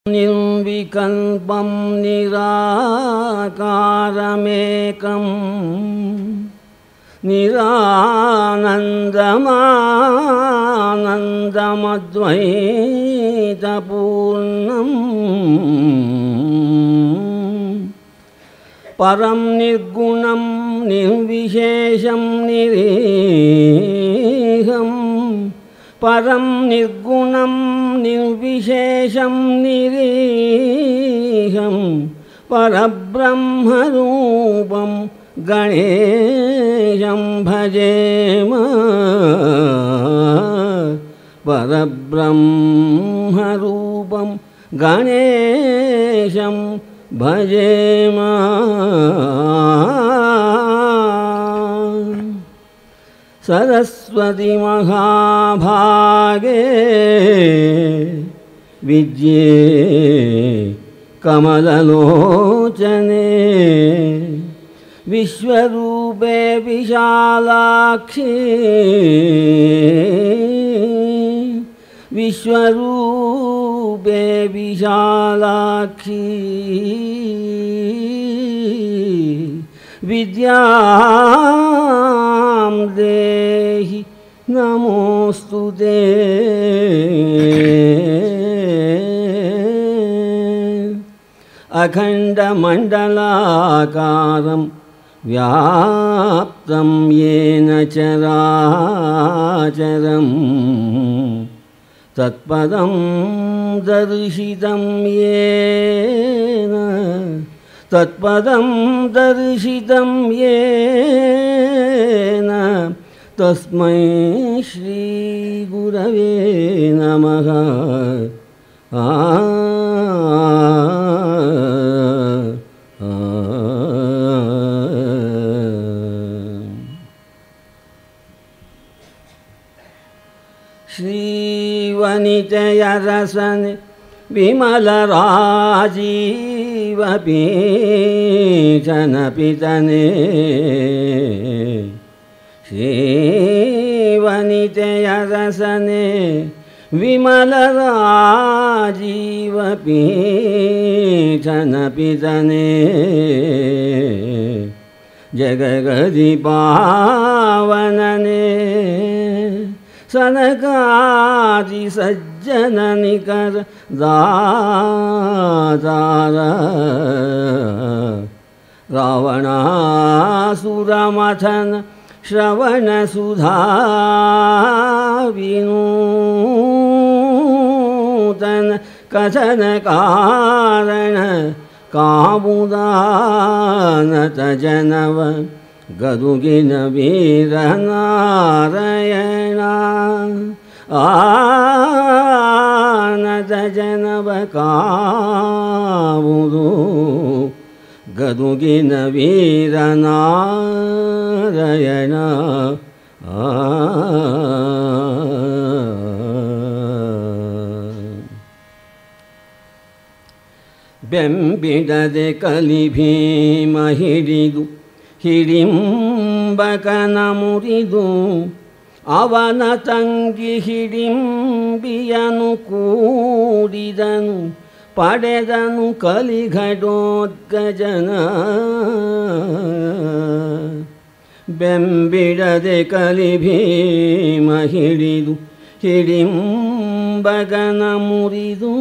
निर्विकल्पं निराकारमेकं निरानन्दमानन्दमद्वैतपूर्णम् परं निर्गुणं निर्विशेषं निरीहं परं निर्गुणं निर्विशेषं निरीहं परब्रह्मरूपं गणेशं भजेम परब्रह्मरूपं गणेशं भजेम सरस्वती महाभागे विद्ये कमललोचने विश्वरूपे विशालाक्षी विश्वरूपे विशालाक्षी विद्यां देहि नमोऽस्तु ते अखण्डमण्डलाकारं व्याप्तं येन चराचरं तत्पदं दर्शितं येन तत्पदं दर्शितं येन तस्मै श्रीगुरवे नमः आ श्रीवनितयरसन् विमलराजीवपीचनपितने श्रीवनितयरसने विमलराजीवपीचनपितने जगगदिपावनने सनकादि सज्जननिकर दातार रावणासुरमथन श्रवणसुधा विनूतन कथन कारण कामुदानत जनव ಗದುಗಿನ ವೀರನಾರಾಯಣ ಆನದ ಜನವ ಕಾವುದು ಗದುಗಿನ ವೀರನಾರಾಯಣ ಆ ಬೆಂಬಿಡದೆ ಕಲಿ ಭೀಮ ಹಿಡಿದು ಹಿಡಿಂಬಕನ ಮುರಿದು ಅವನ ತಂಗಿ ಹಿಡಿಂಬಿಯನು ಕೂಡಿದನು ಪಡೆದನು ಕಲಿಘಟೋದ್ಗಜನ ಬೆಂಬಿಡದೆ ಕಲಿ ಭೀಮ ಹಿಡಿದು ಹಿಡಿಂಬಗನ ಮುರಿದು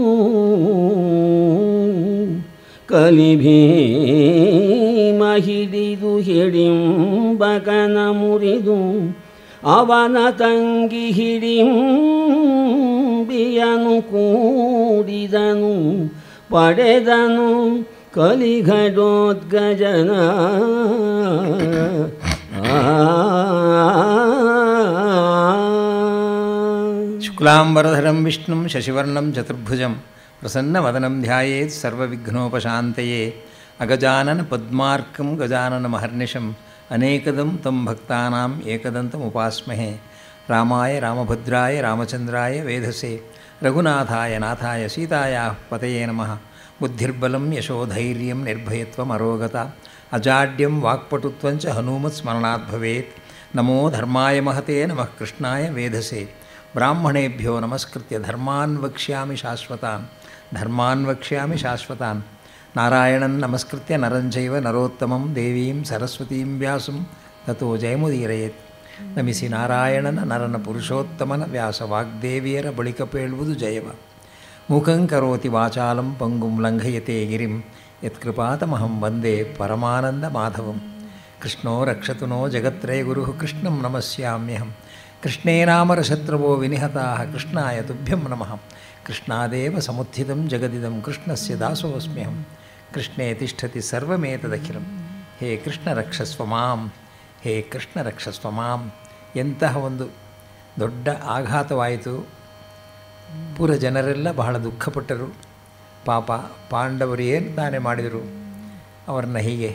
ಕಲಿಭೀಮ ಹಿಡಿದು ಹಿಡಿಂಬಕನ ಮುರಿದು ಅವನ ತಂಗಿ ಹಿಡಿಂಬಿಯನು ಕೂಡಿದನು ಪಡೆದನು ಕಲಿಘಟೋದ್ಗಜನ ಶುಕ್ಲಾಂಬರಧರಂ ವಿಷ್ಣುಂ ಶಶಿವರ್ಣಂ ಚತುರ್ಭುಜಂ ಪ್ರಸನ್ನವದನಂ ಧ್ಯಾಯೇತ್ ಸರ್ವವಿಘ್ನೋಪಶಾಂತಯೇ ಅಗಜಾನನ ಪದ್ಮಾರ್ಕಂ ಗಜಾನನ ಮಹರ್ನಿಶಂ ಅನೇಕದಂ ತಂ ಭಕ್ತಾನಾಂ ಏಕದಂತಂ ಉಪಾಸ್ಮಹೆ ರಾಮಾಯ ರಾಮಭದ್ರಾಯ ರಾಮಚಂದ್ರಾಯ ವೇಧಸೆ ರಘುನಾಥಾಯ ನಾಥಾಯ ಸೀತಾಯ ಪತಯೇ ನಮಃ ಬುದ್ಧಿರ್ಬಲಂ ಯಶೋಧೈರ್ಯಂ ನಿರ್ಭಯತ್ವಮರೋಗತ ಅಜಾಡ್ಯಂ ವಾಕ್ಪಟುತ್ವಂಚ ಹನುಮತ್ ಸ್ಮರಣಾತ್ ಭವೇತ್ ನಮೋ ಧರ್ಮಾಯ ಮಹತೆ ನಮಃ ಕೃಷ್ಣಾಯ ವೇಧಸೆ ಬ್ರಾಹ್ಮಣೇಭ್ಯೋ ನಮಸ್ಕೃತ್ಯ ಧರ್ಮಾನ್ ವಕ್ಷ್ಯಾಮಿ ಶಾಶ್ವತಾನ್ ಧರ್ಮಾನ್ ವಕ್ಷ್ಯಾಮಿ ಶಾಶ್ವತಾನ್ ನಾರಾಯಣನ್ ನಮಸ್ಕೃತ್ಯ ನರಂಚೈವ ನರೋತ್ತಮಂ ದೇವೀಂ ಸರಸ್ವತೀಂ ವ್ಯಾಸಂ ತಥೋ ಜಯಮುದೀರಯೇತ್ ನಮಿಸಿ ನಾರಾಯಣನ ನರನ ಪುರುಷೋತ್ತಮನ ವ್ಯಾಸ ವಾಗ್ದೇವಿಯರ ಬಳಿಕ ಪೇಳುವುದು ಜಯವ ಮುಖಂ ಕರೋತಿ ವಾಚಾಲಂ ಪಂಗುಂ ಲಂಘಯತೆ ಗಿರಿಂ ಯತ್ಕೃಪಾತಮಹಂ ವಂದೇ ಪರಮಾನಂದ ಮಾಧವಂ ಕೃಷ್ಣೋ ರಕ್ಷತು ನೋ ಜಗತ್ರಯ ಗುರು ಕೃಷ್ಣಂ ನಮಸ್ಯಾಮ್ಯಹಂ ಕೃಷ್ಣೇನಾಮರಶತ್ರವೋ ವಿನಿಹತಾ ಕೃಷ್ಣಾಯ ತುಭ್ಯಂ ನಮಃ ಕೃಷ್ಣಾದೇವ ಸಮುತ್ಥಿತಂ ಜಗದಿದಂ ಕೃಷ್ಣಸ್ಯ ದಾಸೋಸ್ಮ್ಯಹಂ ಕೃಷ್ಣೇ ತಿಷ್ಠತಿ ಸರ್ವಮೇತದಖಿಲಂ ಹೇ ಕೃಷ್ಣ ರಕ್ಷಸ್ವ ಮಾಂ ಹೇ ಕೃಷ್ಣ ರಕ್ಷಸ್ವ ಮಾಂ ಎಂತಹ ಒಂದು ದೊಡ್ಡ ಆಘಾತವಾಯಿತು ಪೂರ ಜನರೆಲ್ಲ ಬಹಳ ದುಃಖಪಟ್ಟರು ಪಾಪ ಪಾಂಡವರು ಏನು ತಾನೇ ಮಾಡಿದರು ಅವರನ್ನು ಹೀಗೆ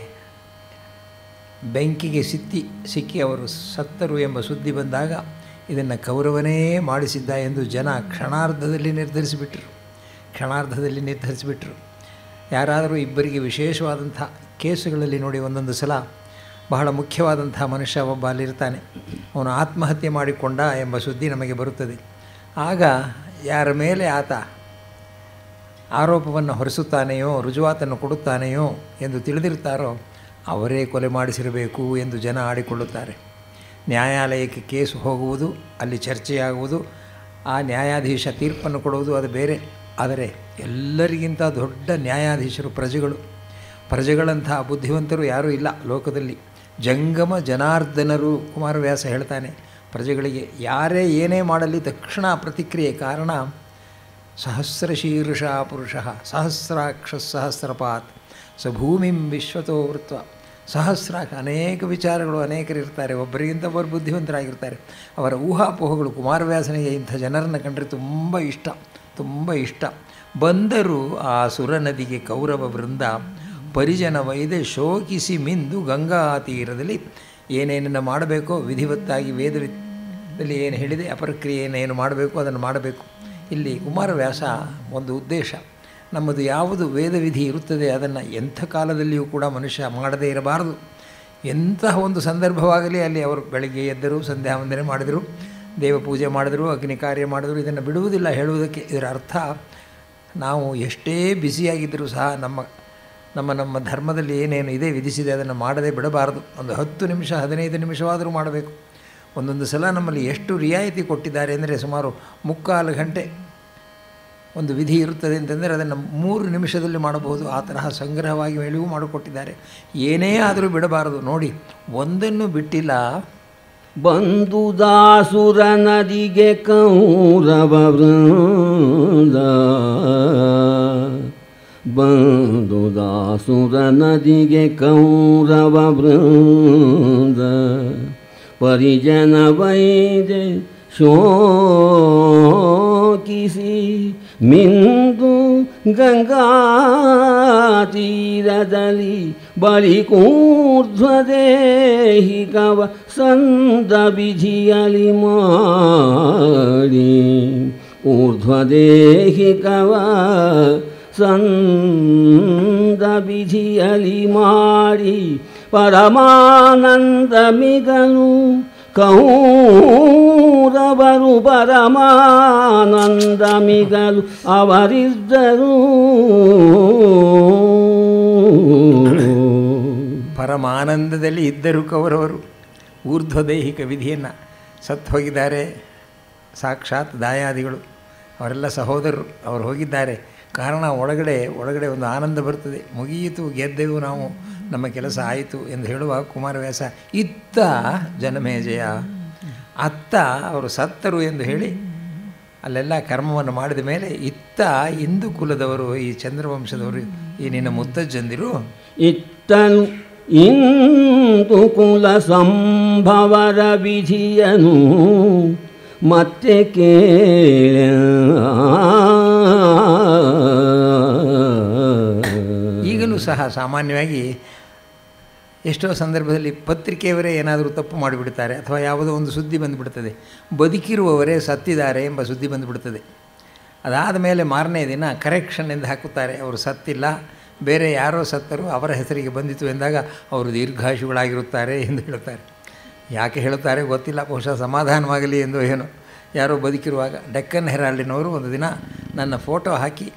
ಬೆಂಕಿಗೆ ಸಿತ್ತಿ ಸಿಕ್ಕಿ ಅವರು ಸತ್ತರು ಎಂಬ ಸುದ್ದಿ ಬಂದಾಗ ಇದನ್ನು ಕೌರವನೇ ಮಾಡಿಸಿದ್ದ ಎಂದು ಜನ ಕ್ಷಣಾರ್ಧದಲ್ಲಿ ನಿರ್ಧರಿಸಿಬಿಟ್ರು ಕ್ಷಣಾರ್ಧದಲ್ಲಿ ನಿರ್ಧರಿಸಿಬಿಟ್ರು ಯಾರಾದರೂ ಇಬ್ಬರಿಗೆ ವಿಶೇಷವಾದಂಥ ಕೇಸುಗಳಲ್ಲಿ ನೋಡಿ ಒಂದೊಂದು ಸಲ ಬಹಳ ಮುಖ್ಯವಾದಂಥ ಮನುಷ್ಯ ಒಬ್ಬ ಅಲ್ಲಿರ್ತಾನೆ ಅವನು ಆತ್ಮಹತ್ಯೆ ಮಾಡಿಕೊಂಡ ಎಂಬ ಸುದ್ದಿ ನಮಗೆ ಬರುತ್ತದೆ ಆಗ ಯಾರ ಮೇಲೆ ಆತ ಆರೋಪವನ್ನು ಹೊರಿಸುತ್ತಾನೆಯೋ ರುಜುವಾತನ್ನು ಕೊಡುತ್ತಾನೆಯೋ ಎಂದು ತಿಳಿದಿರ್ತಾರೋ ಅವರೇ ಕೊಲೆ ಮಾಡಿಸಿರಬೇಕು ಎಂದು ಜನ ಆಡಿಕೊಳ್ಳುತ್ತಾರೆ ನ್ಯಾಯಾಲಯಕ್ಕೆ ಕೇಸು ಹೋಗುವುದು ಅಲ್ಲಿ ಚರ್ಚೆಯಾಗುವುದು ಆ ನ್ಯಾಯಾಧೀಶ ತೀರ್ಪನ್ನು ಕೊಡುವುದು ಅದು ಬೇರೆ ಆದರೆ ಎಲ್ಲರಿಗಿಂತ ದೊಡ್ಡ ನ್ಯಾಯಾಧೀಶರು ಪ್ರಜೆಗಳು ಪ್ರಜೆಗಳಂತಹ ಬುದ್ಧಿವಂತರು ಯಾರೂ ಇಲ್ಲ ಲೋಕದಲ್ಲಿ ಜಂಗಮ ಜನಾರ್ದನರು ಕುಮಾರವ್ಯಾಸ ಹೇಳ್ತಾನೆ ಪ್ರಜೆಗಳಿಗೆ ಯಾರೇ ಏನೇ ಮಾಡಲಿ ತಕ್ಷಣ ಪ್ರತಿಕ್ರಿಯೆ ಕಾರಣ ಸಹಸ್ರಶೀರ್ಷ ಪುರುಷ ಸಹಸ್ರಾಕ್ಷ ಸಹಸ್ರಪಾತ್ ಸ ಭೂಮಿಂ ವಿಶ್ವತೋ ವೃತ್ವ ಸಹಸ್ರಾಕ್ಷ ಅನೇಕ ವಿಚಾರಗಳು ಅನೇಕರಿರ್ತಾರೆ ಒಬ್ಬರಿಗಿಂತ ಒಬ್ಬರು ಬುದ್ಧಿವಂತರಾಗಿರ್ತಾರೆ ಅವರ ಊಹಾಪೋಹಗಳು ಕುಮಾರವ್ಯಾಸನಿಗೆ ಇಂಥ ಜನರನ್ನು ಕಂಡರೆ ತುಂಬ ಇಷ್ಟ ತುಂಬ ಇಷ್ಟ ಬಂದರು ಆ ಸುರ ನದಿಗೆ ಕೌರವ ವೃಂದ ಪರಿಜನ ವೈದೆ ಶೋಕಿಸಿ ಮಿಂದು ಗಂಗಾ ತೀರದಲ್ಲಿ ಏನೇನನ್ನು ಮಾಡಬೇಕೋ ವಿಧಿವತ್ತಾಗಿ ವೇದದಲ್ಲಿ ಏನು ಹೇಳಿದೆ ಅಪರಕ್ರಿಯೆಯನ್ನು ಮಾಡಬೇಕು ಅದನ್ನು ಮಾಡಬೇಕು ಇಲ್ಲಿ ಕುಮಾರವ್ಯಾಸ ಒಂದು ಉದ್ದೇಶ ನಮ್ಮದು ಯಾವುದು ವೇದವಿಧಿ ಇರುತ್ತದೆ ಅದನ್ನು ಎಂಥ ಕಾಲದಲ್ಲಿಯೂ ಕೂಡ ಮನುಷ್ಯ ಮಾಡದೇ ಇರಬಾರದು ಎಂತಹ ಒಂದು ಸಂದರ್ಭವಾಗಲಿ ಅಲ್ಲಿ ಅವರು ಬೆಳಗ್ಗೆ ಎದ್ದರು ಸಂಧ್ಯಾ ವಂದನೆ ಮಾಡಿದರು ದೇವ ಪೂಜೆ ಮಾಡಿದರು ಅಗ್ನಿ ಕಾರ್ಯ ಮಾಡಿದರು ಇದನ್ನು ಬಿಡುವುದಿಲ್ಲ ಹೇಳುವುದಕ್ಕೆ ಇದರ ಅರ್ಥ ನಾವು ಎಷ್ಟೇ ಬ್ಯುಸಿಯಾಗಿದ್ದರೂ ಸಹ ನಮ್ಮ ನಮ್ಮ ನಮ್ಮ ಧರ್ಮದಲ್ಲಿ ಏನೇನು ಇದೆ ವಿಧಿಸಿದೆ ಅದನ್ನು ಮಾಡದೇ ಬಿಡಬಾರದು ಒಂದು ಹತ್ತು ನಿಮಿಷ ಹದಿನೈದು ನಿಮಿಷವಾದರೂ ಮಾಡಬೇಕು ಒಂದೊಂದು ಸಲ ನಮ್ಮಲ್ಲಿ ಎಷ್ಟು ರಿಯಾಯಿತಿ ಕೊಟ್ಟಿದ್ದಾರೆ ಅಂದರೆ ಸುಮಾರು ಮುಕ್ಕಾಲು ಗಂಟೆ ಒಂದು ವಿಧಿ ಇರುತ್ತದೆ ಅಂತಂದರೆ ಅದನ್ನು ಮೂರು ನಿಮಿಷದಲ್ಲಿ ಮಾಡಬಹುದು ಆ ತರಹ ಸಂಗ್ರಹವಾಗಿ ಹೇಳಿಯೂ ಮಾಡಿಕೊಟ್ಟಿದ್ದಾರೆ ಏನೇ ಆದರೂ ಬಿಡಬಾರದು ನೋಡಿ ಒಂದನ್ನು ಬಿಟ್ಟಿಲ್ಲ ಬಂದು ದಾಸುರ ನದಿಗೆ ಕೌರವ ವೃಂದ ಬಂದು ದಾಸುರ ನದಿಗೆ ಕೌರವ ವೃಂದ ಪರಿಜನ ವೈದೆ ಶೋಕಿಸಿ ಮಿಂದು ಗಂಗಾ ತೀರದಲ್ಲಿ ಬಳಿ ಕೂರ್ಧ್ವದೇಹಿ ಕವ ಸಂದ ವಿಧಿಯಲಿ ಮಾಡಿ ಊರ್ಧ್ವದೇಹಿ ಕವ ಸಂದ ವಿಧಿಯಲಿ ಮಾಡಿ ಪರಮಾನಂದ ಮಿಗನು ಕೌರವರು ಪರಮಾನಂದ ಮಿಗಲು ಅವರಿದ್ದರು ಪರಮಾನಂದದಲ್ಲಿ ಇದ್ದರು ಕೌರವರು ಊರ್ಧ್ವದೈಹಿಕ ವಿಧಿಯನ್ನು ಸತ್ತು ಹೋಗಿದ್ದಾರೆ ಸಾಕ್ಷಾತ್ ದಾಯಾದಿಗಳು ಅವರೆಲ್ಲ ಸಹೋದರರು ಅವರು ಹೋಗಿದ್ದಾರೆ ಕಾರಣ ಒಳಗಡೆ ಒಳಗಡೆ ಒಂದು ಆನಂದ ಬರ್ತದೆ ಮುಗಿಯಿತು ಗೆದ್ದೆವು ನಾವು ನಮ್ಮ ಕೆಲಸ ಆಯಿತು ಎಂದು ಹೇಳುವ ಕುಮಾರವ್ಯಾಸ ಇತ್ತ ಜನಮೇಜಯ ಅತ್ತ ಅವರು ಸತ್ತರು ಎಂದು ಹೇಳಿ ಅಲ್ಲೆಲ್ಲ ಕರ್ಮವನ್ನು ಮಾಡಿದ ಮೇಲೆ ಇತ್ತ ಹಿಂದೂ ಕುಲದವರು ಈ ಚಂದ್ರವಂಶದವರು ಈ ನಿನ್ನ ಮುತ್ತಜ್ಜಂದಿರು ಇತ್ತನು ಇಂದು ಕುಲ ಸಂಭವರ ವಿಧಿಯನು ಮತ್ತೆ ಕೇಳ ಈಗಲೂ ಸಹ ಸಾಮಾನ್ಯವಾಗಿ ಎಷ್ಟೋ ಸಂದರ್ಭದಲ್ಲಿ ಪತ್ರಿಕೆಯವರೇ ಏನಾದರೂ ತಪ್ಪು ಮಾಡಿಬಿಡ್ತಾರೆ ಅಥವಾ ಯಾವುದೋ ಒಂದು ಸುದ್ದಿ ಬಂದುಬಿಡ್ತದೆ ಬದುಕಿರುವವರೇ ಸತ್ತಿದ್ದಾರೆ ಎಂಬ ಸುದ್ದಿ ಬಂದುಬಿಡ್ತದೆ ಅದಾದ ಮೇಲೆ ಮಾರನೇ ದಿನ ಕರೆಕ್ಷನ್ ಎಂದು ಹಾಕುತ್ತಾರೆ ಅವರು ಸತ್ತಿಲ್ಲ ಬೇರೆ ಯಾರೋ ಸತ್ತರು ಅವರ ಹೆಸರಿಗೆ ಬಂದಿತು ಎಂದಾಗ ಅವರು ದೀರ್ಘಾಶುಗಳಾಗಿರುತ್ತಾರೆ ಎಂದು ಹೇಳುತ್ತಾರೆ ಯಾಕೆ ಹೇಳುತ್ತಾರೆ ಗೊತ್ತಿಲ್ಲ ಬಹುಶಃ ಸಮಾಧಾನವಾಗಲಿ ಎಂದು ಏನೋ ಯಾರೋ ಬದುಕಿರುವಾಗ ಡೆಕ್ಕನ್ ಹೆರಾಲ್ಡಿನವರು ಒಂದು ದಿನ ನನ್ನ ಫೋಟೋ ಹಾಕಿ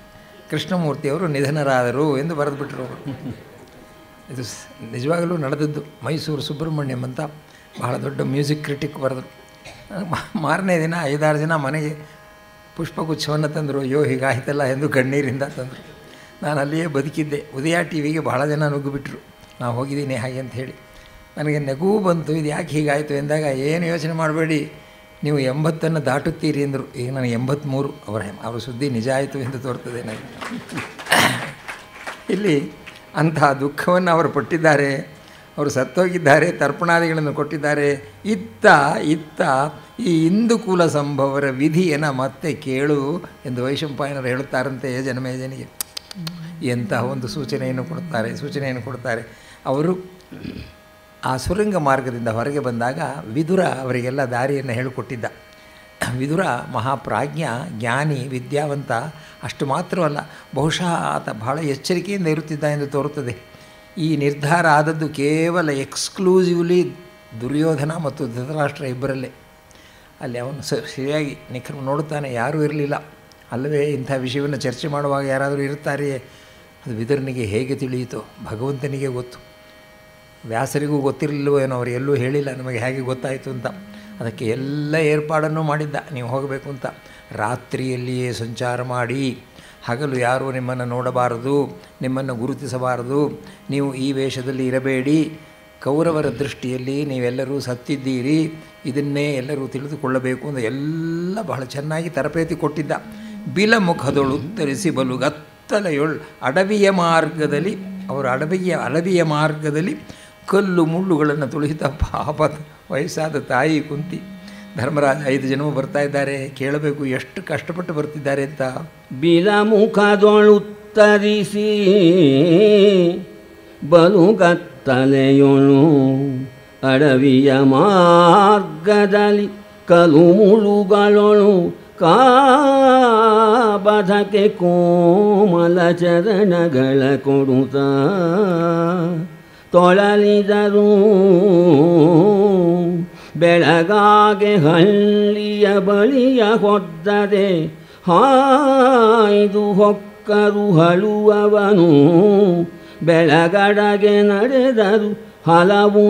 ಕೃಷ್ಣಮೂರ್ತಿಯವರು ನಿಧನರಾದರು ಎಂದು ಬರೆದುಬಿಟ್ರು ಅವರು ಇದು ಸ್- ನಿಜವಾಗಲೂ ನಡೆದದ್ದು ಮೈಸೂರು ಸುಬ್ರಹ್ಮಣ್ಯಂ ಅಂತ ಬಹಳ ದೊಡ್ಡ ಮ್ಯೂಸಿಕ್ ಕ್ರಿಟಿಕ್ ಬರೆದರು ಮ- ಮಾರನೇ ದಿನ ಐದಾರು ಜನ ಮನೆಗೆ ಪುಷ್ಪಗುಚ್ಛವನ್ನು ತಂದರು ಅಯ್ಯೋ ಹೀಗಾಯ್ತಲ್ಲ ಎಂದು ಕಣ್ಣೀರಿಂದ ತಂದರು ನಾನು ಅಲ್ಲಿಯೇ ಬದುಕಿದ್ದೆ ಉದಯ ಟಿ ವಿಗೆ ಬಹಳ ಜನ ನುಗ್ಗಿಬಿಟ್ರು ನಾವು ಹೋಗಿದ್ದೀನಿ ಹಾಗೆ ಅಂತ ಹೇಳಿ ನನಗೆ ನಗು ಬಂತು ಇದು ಯಾಕೆ ಹೀಗಾಯಿತು ಎಂದಾಗ ಏನು ಯೋಚನೆ ಮಾಡಬೇಡಿ ನೀವು ಎಂಬತ್ತನ್ನು ದಾಟುತ್ತೀರಿ ಎಂದರು ಈಗ ನನಗೆ ಎಂಬತ್ತ್ಮೂರು ಅವರ ಅವರ ಸುದ್ದಿ ನಿಜ ಆಯಿತು ಎಂದು ತೋರ್ತದೆ ನನಗೆ ಇಲ್ಲಿ ಅಂತಹ ದುಃಖವನ್ನು ಅವರು ಪಟ್ಟಿದ್ದಾರೆ ಅವರು ಸತ್ತೋಗಿದ್ದಾರೆ ತರ್ಪಣಾದಿಗಳನ್ನು ಕೊಟ್ಟಿದ್ದಾರೆ ಇತ್ತ ಇತ್ತ ಈ ಇಂದುಕೂಲ ಸಂಭವರ ವಿಧಿಯನ್ನು ಮತ್ತೆ ಕೇಳು ಎಂದು ವೈಶಂಪಾಯನರು ಹೇಳುತ್ತಾರಂತೆ ಜನಮೇಜನಿಗೆ ಎಂತಹ ಒಂದು ಸೂಚನೆಯನ್ನು ಕೊಡುತ್ತಾರೆ ಸೂಚನೆಯನ್ನು ಕೊಡುತ್ತಾರೆ ಅವರು ಆ ಸುರಂಗ ಮಾರ್ಗದಿಂದ ಹೊರಗೆ ಬಂದಾಗ ವಿದುರ ಅವರಿಗೆಲ್ಲ ದಾರಿಯನ್ನು ಹೇಳಿಕೊಟ್ಟಿದ್ದ ವಿದುರ ಮಹಾಪ್ರಾಜ್ಞ ಜ್ಞಾನಿ ವಿದ್ಯಾವಂತ ಅಷ್ಟು ಮಾತ್ರವಲ್ಲ ಬಹುಶಃ ಆತ ಬಹಳ ಎಚ್ಚರಿಕೆಯಿಂದ ಇರುತ್ತಿದ್ದ ಎಂದು ತೋರುತ್ತದೆ ಈ ನಿರ್ಧಾರ ಆದದ್ದು ಕೇವಲ ಎಕ್ಸ್ಕ್ಲೂಸಿವ್ಲಿ ದುರ್ಯೋಧನ ಮತ್ತು ಧೃತರಾಷ್ಟ್ರ ಇಬ್ಬರಲ್ಲೇ ಅಲ್ಲಿ ಅವನು ಸ ಸರಿಯಾಗಿ ನಿಖರ ನೋಡುತ್ತಾನೆ ಯಾರೂ ಇರಲಿಲ್ಲ ಅಲ್ಲವೇ ಇಂಥ ವಿಷಯವನ್ನು ಚರ್ಚೆ ಮಾಡುವಾಗ ಯಾರಾದರೂ ಇರ್ತಾರೆಯೇ ಅದು ವಿದುರನಿಗೆ ಹೇಗೆ ತಿಳಿಯಿತೋ ಭಗವಂತನಿಗೆ ಗೊತ್ತು ವ್ಯಾಸರಿಗೂ ಗೊತ್ತಿರಲಿಲ್ಲವೋ ಏನೋ ಅವರು ಎಲ್ಲೂ ಹೇಳಿಲ್ಲ ನಮಗೆ ಹೇಗೆ ಗೊತ್ತಾಯಿತು ಅಂತ ಅದಕ್ಕೆ ಎಲ್ಲ ಏರ್ಪಾಡನ್ನು ಮಾಡಿದ್ದ ನೀವು ಹೋಗಬೇಕು ಅಂತ ರಾತ್ರಿಯಲ್ಲಿಯೇ ಸಂಚಾರ ಮಾಡಿ ಹಗಲು ಯಾರೂ ನಿಮ್ಮನ್ನು ನೋಡಬಾರದು ನಿಮ್ಮನ್ನು ಗುರುತಿಸಬಾರದು ನೀವು ಈ ವೇಷದಲ್ಲಿ ಇರಬೇಡಿ ಕೌರವರ ದೃಷ್ಟಿಯಲ್ಲಿ ನೀವೆಲ್ಲರೂ ಸತ್ತಿದ್ದೀರಿ ಇದನ್ನೇ ಎಲ್ಲರೂ ತಿಳಿದುಕೊಳ್ಳಬೇಕು ಅಂತ ಎಲ್ಲ ಬಹಳ ಚೆನ್ನಾಗಿ ತರಬೇತಿ ಕೊಟ್ಟಿದ್ದ ಬಿಲಮುಖದೊಳು ಉತ್ತರಿಸಿ ಬಲು ಗತ್ತಲೆಯೊಳ್ ಅಡವಿಯ ಮಾರ್ಗದಲ್ಲಿ ಅವರು ಅಡವಿಯ ಅಡವಿಯ ಮಾರ್ಗದಲ್ಲಿ ಕಲ್ಲು ಮುಳ್ಳುಗಳನ್ನು ತುಳಿತ ಪಾಪ ವಯಸ್ಸಾದ ತಾಯಿ ಕುಂತಿ ಧರ್ಮರಾಜ ಐದು ಜನ ಬರ್ತಾ ಇದ್ದಾರೆ ಕೇಳಬೇಕು ಎಷ್ಟು ಕಷ್ಟಪಟ್ಟು ಬರ್ತಿದ್ದಾರೆ ಅಂತ ಬಿಲಮುಖದೊಳುತ್ತರಿಸಿ ಬಲುಗತ್ತಲೆಯೊಳು ಅಡವಿಯ ಮಾರ್ಗದಲ್ಲಿ ಕಲು ಮುಳುಗಳೊಳು ಕಾಬಧಕ್ಕೆ ಕೋಮಲ ಚರಣಗಳ ಕೊಡುತ್ತ ತೊಳಲಿದರು ಬೆಳಗಾಗೆ ಹಳ್ಳಿಯ ಬಳಿಯ ಹೊದ್ದದೆ ಹಾಯ್ದು ಹೊಕ್ಕರು ಹಳುವವನು ಬೆಳಗಡಗೆ ನಡೆದರು ಹಲವು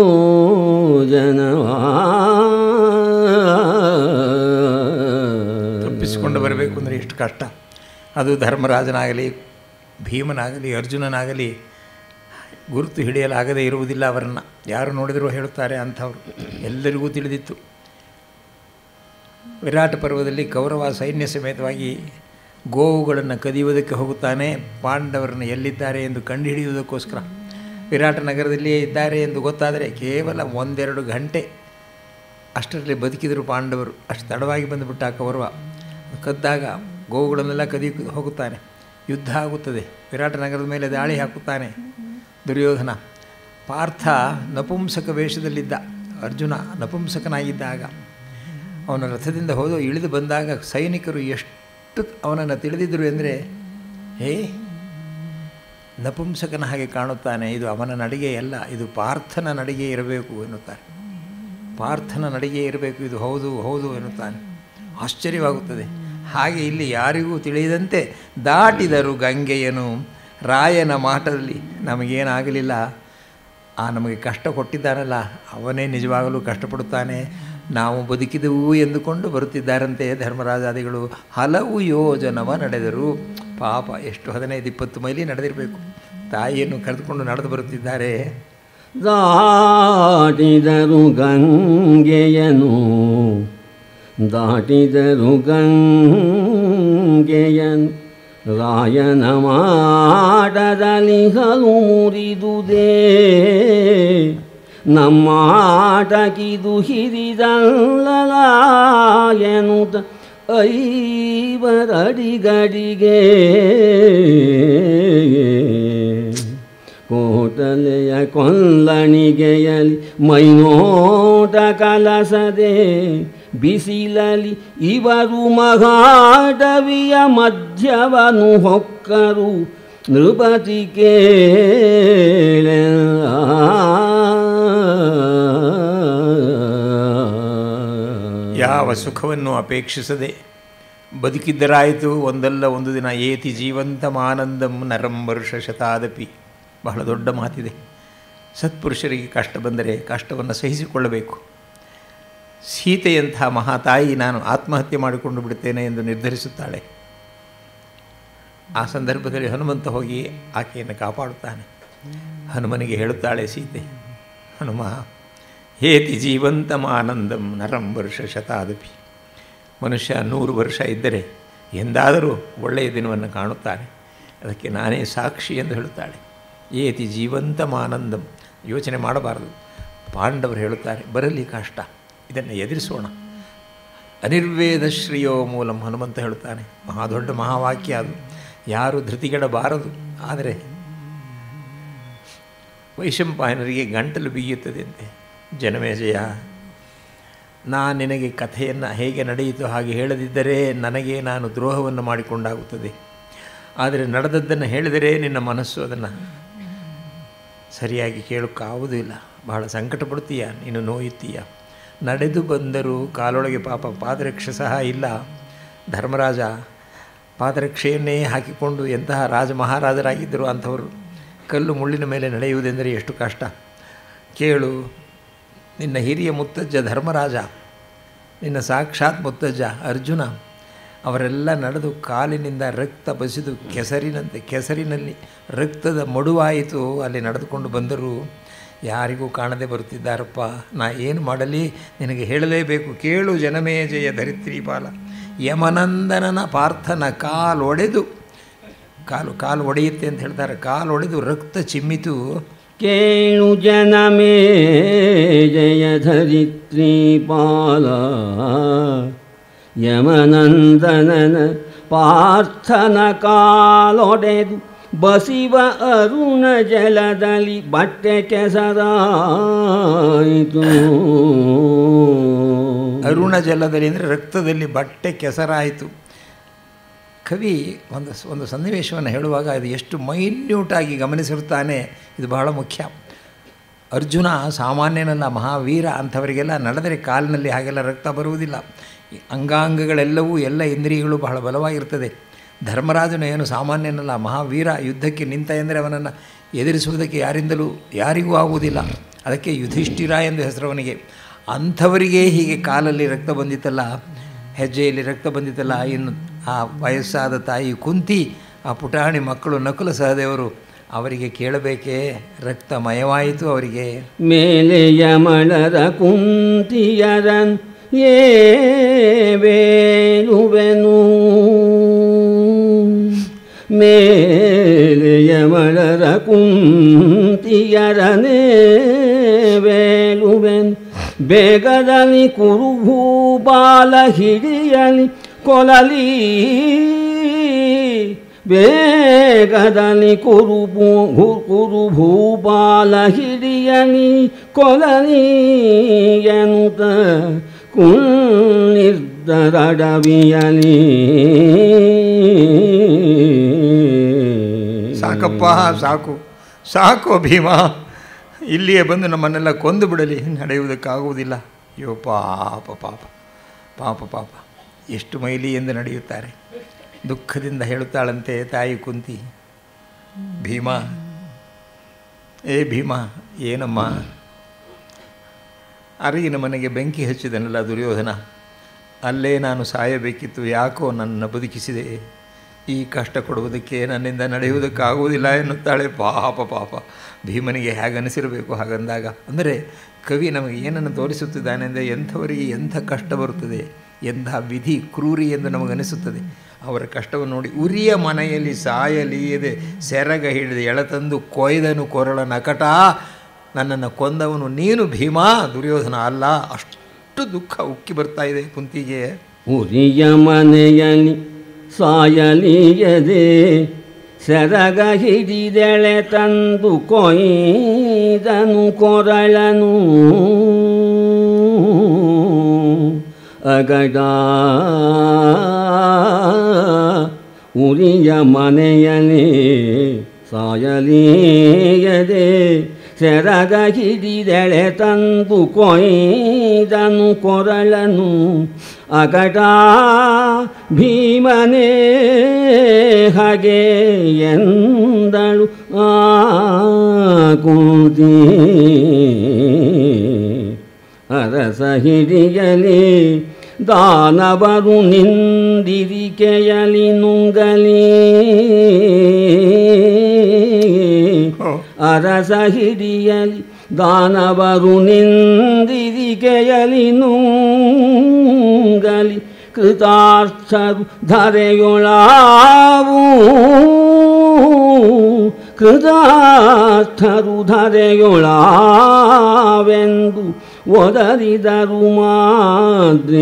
ಯೋಜನವಾ ತಪ್ಪಿಸಿಕೊಂಡು ಬರಬೇಕು ಅಂದರೆ ಎಷ್ಟು ಕಷ್ಟ ಅದು ಧರ್ಮರಾಜನಾಗಲಿ ಭೀಮನಾಗಲಿ ಅರ್ಜುನನಾಗಲಿ ಗುರುತು ಹಿಡಿಯಲಾಗದೇ ಇರುವುದಿಲ್ಲ ಅವರನ್ನು ಯಾರು ನೋಡಿದರೂ ಹೇಳುತ್ತಾರೆ ಅಂಥವರು ಎಲ್ಲರಿಗೂ ತಿಳಿದಿತ್ತು ವಿರಾಟ ಪರ್ವದಲ್ಲಿ ಕೌರವ ಸೈನ್ಯ ಸಮೇತವಾಗಿ ಗೋವುಗಳನ್ನು ಕದಿಯುವುದಕ್ಕೆ ಹೋಗುತ್ತಾನೆ ಪಾಂಡವರನ್ನು ಎಲ್ಲಿದ್ದಾರೆ ಎಂದು ಕಂಡುಹಿಡಿಯುವುದಕ್ಕೋಸ್ಕರ ವಿರಾಟ ನಗರದಲ್ಲಿಯೇ ಇದ್ದಾರೆ ಎಂದು ಗೊತ್ತಾದರೆ ಕೇವಲ ಒಂದೆರಡು ಗಂಟೆ ಅಷ್ಟರಲ್ಲಿ ಬದುಕಿದರು ಪಾಂಡವರು ಅಷ್ಟು ತಡವಾಗಿ ಬಂದುಬಿಟ್ಟ ಕೌರವ ಕದ್ದಾಗ ಗೋವುಗಳನ್ನೆಲ್ಲ ಕದಿ ಹೋಗುತ್ತಾನೆ ಯುದ್ಧ ಆಗುತ್ತದೆ ವಿರಾಟ ನಗರದ ಮೇಲೆ ದಾಳಿ ಹಾಕುತ್ತಾನೆ ದುರ್ಯೋಧನ ಪಾರ್ಥ ನಪುಂಸಕ ವೇಷದಲ್ಲಿದ್ದ ಅರ್ಜುನ ನಪುಂಸಕನಾಗಿದ್ದಾಗ ಅವನ ರಥದಿಂದ ಹೋದು ಇಳಿದು ಬಂದಾಗ ಸೈನಿಕರು ಎಷ್ಟು ಅವನನ್ನು ತಿಳಿದಿದ್ದರು ಎಂದರೆ ಹೇ ನಪುಂಸಕನ ಹಾಗೆ ಕಾಣುತ್ತಾನೆ ಇದು ಅವನ ನಡಿಗೆ ಅಲ್ಲ ಇದು ಪಾರ್ಥನ ನಡಿಗೆ ಇರಬೇಕು ಎನ್ನುತ್ತಾರೆ ಪಾರ್ಥನ ನಡಿಗೆ ಇರಬೇಕು ಇದು ಹೌದು ಹೌದು ಎನ್ನುತ್ತಾನೆ ಆಶ್ಚರ್ಯವಾಗುತ್ತದೆ ಹಾಗೆ ಇಲ್ಲಿ ಯಾರಿಗೂ ತಿಳಿಯದಂತೆ ದಾಟಿದರು ಗಂಗೆಯನು ರಾಯನ ಮಾಟದಲ್ಲಿ ನಮಗೇನಾಗಲಿಲ್ಲ ಆ ನಮಗೆ ಕಷ್ಟ ಕೊಟ್ಟಿದ್ದಾನಲ್ಲ ಅವನೇ ನಿಜವಾಗಲೂ ಕಷ್ಟಪಡುತ್ತಾನೆ ನಾವು ಬದುಕಿದೆವು ಎಂದುಕೊಂಡು ಬರುತ್ತಿದ್ದಾರಂತೆ ಧರ್ಮರಾಜಾದಿಗಳು ಹಲವು ಯೋಜನವ ನಡೆದರು ಪಾಪ ಎಷ್ಟು ಹದಿನೈದು ಇಪ್ಪತ್ತು ಮೈಲಿ ನಡೆದಿರಬೇಕು ತಾಯಿಯನ್ನು ಕರೆದುಕೊಂಡು ನಡೆದು ಬರುತ್ತಿದ್ದಾರೆ ದಾಟಿದರು ಗಂಗೆಯನು ದಾಟಿದರು ಗಂಗೆಯನು ರಾಯನ ಮಾಡದಲ್ಲಿ ಹಲು ಮುರಿದುದೇ ನಮ್ಮಾಟಕಿದು ಹಿರಿದಲ್ಲಲ ಎನ್ನುತ್ತ ಐವರಡಿಗಡಿಗೆ ಕೋಟಲೆಯ ಕೊಲ್ಲಣಿಗೆಯಲಿ ಮೈನೋಟ ಕಲಸದೆ ಬಿಸಿಲಲಿ ಇವರು ಮಹಾಡವಿಯ ಮಧ್ಯವನು ಹೊಕ್ಕರು ನೃಪತಿ ಕೇಳ ಯಾವ ಸುಖವನ್ನು ಅಪೇಕ್ಷಿಸದೆ ಬದುಕಿದ್ದರಾಯಿತು ಒಂದಲ್ಲ ಒಂದು ದಿನ ಏತಿ ಜೀವಂತಮಾನಂದಂ ನರಂ ವರ್ಷ ಶತಾದಪಿ ಬಹಳ ದೊಡ್ಡ ಮಾತಿದೆ ಸತ್ಪುರುಷರಿಗೆ ಕಷ್ಟ ಬಂದರೆ ಕಷ್ಟವನ್ನು ಸಹಿಸಿಕೊಳ್ಳಬೇಕು ಸೀತೆಯಂಥ ಮಹಾತಾಯಿ ನಾನು ಆತ್ಮಹತ್ಯೆ ಮಾಡಿಕೊಂಡು ಬಿಡುತ್ತೇನೆ ಎಂದು ನಿರ್ಧರಿಸುತ್ತಾಳೆ ಆ ಸಂದರ್ಭದಲ್ಲಿ ಹನುಮಂತ ಹೋಗಿ ಆಕೆಯನ್ನು ಕಾಪಾಡುತ್ತಾನೆ ಹನುಮನಿಗೆ ಹೇಳುತ್ತಾಳೆ ಸೀತೆ ಹನುಮ ಹೇತಿ ಜೀವಂತಮಾನಂದಂ ನರಂ ವರ್ಷ ಶತಾದಪಿ ಮನುಷ್ಯ ನೂರು ವರ್ಷ ಇದ್ದರೆ ಎಂದಾದರೂ ಒಳ್ಳೆಯ ದಿನವನ್ನು ಕಾಣುತ್ತಾನೆ ಅದಕ್ಕೆ ನಾನೇ ಸಾಕ್ಷಿ ಎಂದು ಹೇಳುತ್ತಾಳೆ ಏತಿ ಜೀವಂತಮಾನಂದಂ ಯೋಚನೆ ಮಾಡಬಾರದು ಪಾಂಡವರು ಹೇಳುತ್ತಾರೆ ಬರಲಿ ಕಷ್ಟ ಇದನ್ನು ಎದುರಿಸೋಣ ಅನಿರ್ವೇದ ಶ್ರೀಯೋ ಮೂಲಂ ಹನುಮಂತ ಹೇಳುತ್ತಾನೆ ಮಹಾ ದೊಡ್ಡ ಮಹಾವಾಕ್ಯ ಅದು ಯಾರು ಧೃತಿಗೆಡಬಾರದು ಆದರೆ ವೈಶಂಪಾಯನರಿಗೆ ಗಂಟಲು ಬಿಗಿಯುತ್ತದೆ ಅಂತೆ ಜನಮೇಜಯ ನಾನು ನಿನಗೆ ಕಥೆಯನ್ನು ಹೇಗೆ ನಡೆಯಿತು ಹಾಗೆ ಹೇಳದಿದ್ದರೆ ನನಗೆ ನಾನು ದ್ರೋಹವನ್ನು ಮಾಡಿಕೊಂಡಾಗುತ್ತದೆ ಆದರೆ ನಡೆದದ್ದನ್ನು ಹೇಳಿದರೆ ನಿನ್ನ ಮನಸ್ಸು ಅದನ್ನು ಸರಿಯಾಗಿ ಕೇಳೋಕ್ಕಾವುದಿಲ್ಲ ಬಹಳ ಸಂಕಟ ಪಡ್ತೀಯ ನೀನು ನೋಯುತ್ತೀಯ ನಡೆದು ಬಂದರೂ ಕಾಲೊಳಗೆ ಪಾಪ ಪಾದರಕ್ಷೆ ಸಹ ಇಲ್ಲ ಧರ್ಮರಾಜ ಪಾದರಕ್ಷೆಯನ್ನೇ ಹಾಕಿಕೊಂಡು ಎಂತಹ ರಾಜ ಮಹಾರಾಜರಾಗಿದ್ದರು ಅಂಥವರು ಕಲ್ಲು ಮುಳ್ಳಿನ ಮೇಲೆ ನಡೆಯುವುದೆಂದರೆ ಎಷ್ಟು ಕಷ್ಟ ಕೇಳು ನಿನ್ನ ಹಿರಿಯ ಮುತ್ತಜ್ಜ ಧರ್ಮರಾಜ ನಿನ್ನ ಸಾಕ್ಷಾತ್ ಮುತ್ತಜ್ಜ ಅರ್ಜುನ ಅವರೆಲ್ಲ ನಡೆದು ಕಾಲಿನಿಂದ ರಕ್ತ ಬಸಿದು ಕೆಸರಿನಂತೆ ಕೆಸರಿನಲ್ಲಿ ರಕ್ತದ ಮಡುವಾಯಿತು ಅಲ್ಲಿ ನಡೆದುಕೊಂಡು ಬಂದರೂ ಯಾರಿಗೂ ಕಾಣದೆ ಬರುತ್ತಿದ್ದಾರಪ್ಪ ನಾ ಏನು ಮಾಡಲಿ ನಿನಗೆ ಹೇಳಲೇಬೇಕು ಕೇಳು ಜನಮೇ ಜಯ ಧರಿತ್ರಿಪಾಲ ಯಮನಂದನನ ಪಾರ್ಥನ ಕಾಲೊಡೆದು ಕಾಲು ಕಾಲು ಒಡೆಯುತ್ತೆ ಅಂತ ಹೇಳ್ತಾರೆ ಕಾಲು ಒಡೆದು ರಕ್ತ ಚಿಮ್ಮಿತು ಕೇಳು ಜನಮೇ ಜಯ ಧರಿತ್ರಿ ಪಾಲ ಯಮನಂದನನ ಪಾರ್ಥನ ಕಾಲೊಡೆದು ಬಸಿವ ಅರುಣ ಜಲದಲ್ಲಿ ಬಟ್ಟೆ ಕೆಸರಾಯಿತು ಅರುಣ ಜಲದಲ್ಲಿ ಅಂದರೆ ರಕ್ತದಲ್ಲಿ ಬಟ್ಟೆ ಕೆಸರಾಯಿತು ಕವಿ ಒಂದು ಒಂದು ಸನ್ನಿವೇಶವನ್ನು ಹೇಳುವಾಗ ಅದು ಎಷ್ಟು ಮೈನ್ಯೂಟಾಗಿ ಗಮನಿಸಿರುತ್ತಾನೆ ಇದು ಬಹಳ ಮುಖ್ಯ ಅರ್ಜುನ ಸಾಮಾನ್ಯನಲ್ಲ ಮಹಾವೀರ ಅಂಥವರಿಗೆಲ್ಲ ನಡೆದರೆ ಕಾಲಿನಲ್ಲಿ ಹಾಗೆಲ್ಲ ರಕ್ತ ಬರುವುದಿಲ್ಲ ಈ ಅಂಗಾಂಗಗಳೆಲ್ಲವೂ ಎಲ್ಲ ಇಂದ್ರಿಯಗಳು ಬಹಳ ಬಲವಾಗಿರ್ತದೆ ಧರ್ಮರಾಜನು ಏನು ಸಾಮಾನ್ಯನಲ್ಲ ಮಹಾವೀರ ಯುದ್ಧಕ್ಕೆ ನಿಂತ ಎಂದರೆ ಅವನನ್ನು ಎದುರಿಸುವುದಕ್ಕೆ ಯಾರಿಂದಲೂ ಯಾರಿಗೂ ಆಗುವುದಿಲ್ಲ ಅದಕ್ಕೆ ಯುಧಿಷ್ಠಿರ ಎಂದು ಹೆಸರವನಿಗೆ ಅಂಥವರಿಗೆ ಹೀಗೆ ಕಾಲಲ್ಲಿ ರಕ್ತ ಬಂದಿತ್ತಲ್ಲ ಹೆಜ್ಜೆಯಲ್ಲಿ ರಕ್ತ ಬಂದಿತ್ತಲ್ಲ ಇನ್ನು ಆ ವಯಸ್ಸಾದ ತಾಯಿ ಕುಂತಿ ಆ ಪುಟಾಣಿ ಮಕ್ಕಳು ನಕುಲ ಸಹದೇವರು ಅವರಿಗೆ ಕೇಳಬೇಕೇ ರಕ್ತಮಯವಾಯಿತು ಅವರಿಗೆ ಮೇಲೆ ಯಮಳರ ಕುಂತಿಯರನ್ ಏ ಬೇಲುವೆನು ಮೇಲೆ ಯಮಳರ ಕುಂತಿಯರನೇ ಬೇಲುವೆನು ಬೇಗದಲ್ಲಿ ಕುರುಭೂಬಾಲ ಹಿಡಿಯಲಿ ಕೊಲಲಿ ಬೇಗದಲ್ಲಿ ಕುರುಭೂ ಕುರುಭೂಬಾಲ ಹಿಡಿಯಲಿ ಕೊಲಲಿ ಎನ್ನುತ್ತ ಕುನ್ನಿರ್ದರಡವಿಯಲಿ ಸಾಕಪ್ಪ ಸಾಕು ಸಾಕು ಭೀಮ ಇಲ್ಲಿಯೇ ಬಂದು ನಮ್ಮನ್ನೆಲ್ಲ ಕೊಂದು ಬಿಡಲಿ ನಡೆಯುವುದಕ್ಕಾಗುವುದಿಲ್ಲ ಅಯ್ಯೋ ಪಾಪ ಪಾಪ ಪಾಪ ಪಾಪ ಎಷ್ಟು ಮೈಲಿ ಎಂದು ನಡೆಯುತ್ತಾರೆ ದುಃಖದಿಂದ ಹೇಳುತ್ತಾಳಂತೆ ತಾಯಿ ಕುಂತಿ ಭೀಮ ಏ ಭೀಮ ಏನಮ್ಮ ಅರಿಗಿನ ಮನೆಗೆ ಬೆಂಕಿ ಹಚ್ಚಿದನಲ್ಲ ದುರ್ಯೋಧನ ಅಲ್ಲೇ ನಾನು ಸಾಯಬೇಕಿತ್ತು ಯಾಕೋ ನನ್ನ ಬದುಕಿಸಿದೆ ಈ ಕಷ್ಟ ಕೊಡುವುದಕ್ಕೆ ನನ್ನಿಂದ ನಡೆಯುವುದಕ್ಕಾಗುವುದಿಲ್ಲ ಎನ್ನುತ್ತಾಳೆ ಪಾಪ ಪಾಪ ಭೀಮನಿಗೆ ಹೇಗೆ ಅನಿಸಿರಬೇಕು ಹಾಗಂದಾಗ ಅಂದರೆ ಕವಿ ನಮಗೆ ಏನನ್ನು ತೋರಿಸುತ್ತಿದ್ದಾನೆ ಅಂದರೆ ಎಂಥವರಿಗೆ ಎಂಥ ಕಷ್ಟ ಬರುತ್ತದೆ ಎಂಥ ವಿಧಿ ಕ್ರೂರಿ ಎಂದು ನಮಗನಿಸುತ್ತದೆ ಅವರ ಕಷ್ಟವನ್ನು ನೋಡಿ ಉರಿಯ ಮನೆಯಲ್ಲಿ ಸಾಯಲಿಯದೆ ಸೆರಗ ಹಿಡಿದು ಎಳತಂದು ಕೊಯ್ದನು ಕೊರಳ ನಕಟ ನನ್ನನ್ನು ಕೊಂದವನು ನೀನು ಭೀಮಾ ದುರ್ಯೋಧನ ಅಲ್ಲ ಅಷ್ಟು ದುಃಖ ಉಕ್ಕಿ ಬರ್ತಾ ಇದೆ ಕುಂತಿಗೆ ಉರಿಯ ಮನೆಯಲ್ಲಿ ಸಾಯಲಿಯದೆ ಸೆರಗ ಹಿಡಿದೆಳೆ ತಂದು ಕೊಯ್ದನು ಕೊರಳನು ಅಗಡ ಉರಿಯ ಮನೆಯಲ್ಲಿ ಸಾಯಲಿಯದೆ ಸೆರಗ ಹಿಡಿದೆಳೆ ತಂದು ಕೊಯ್ದನು ಕೊರಳನು ಅಗಟ ಭೀಮನೇ ಹಾಗೆ ಎಂದಳು ಆ ಕುಂತಿ ಅರಸ ಹಿಡಿಯಲಿ ದಾನವರು ನಿಂದಿರಿಕೆಯಲಿ ನುಂಗಲಿ ಅರಸ ಹಿಡಿಯಲಿ ದಾನವರು ನಿಂದಿರಿಕೆಯಲಿ ನುಂಗಲಿ ಕೃತಾರ್ಥರು ಧರೆಯೊಳಾವು ಕೃತಾರ್ಥರು ಧರೆಯೊಳಾವೆಂದು ಒದರಿದರು ಮಾದ್ರೆ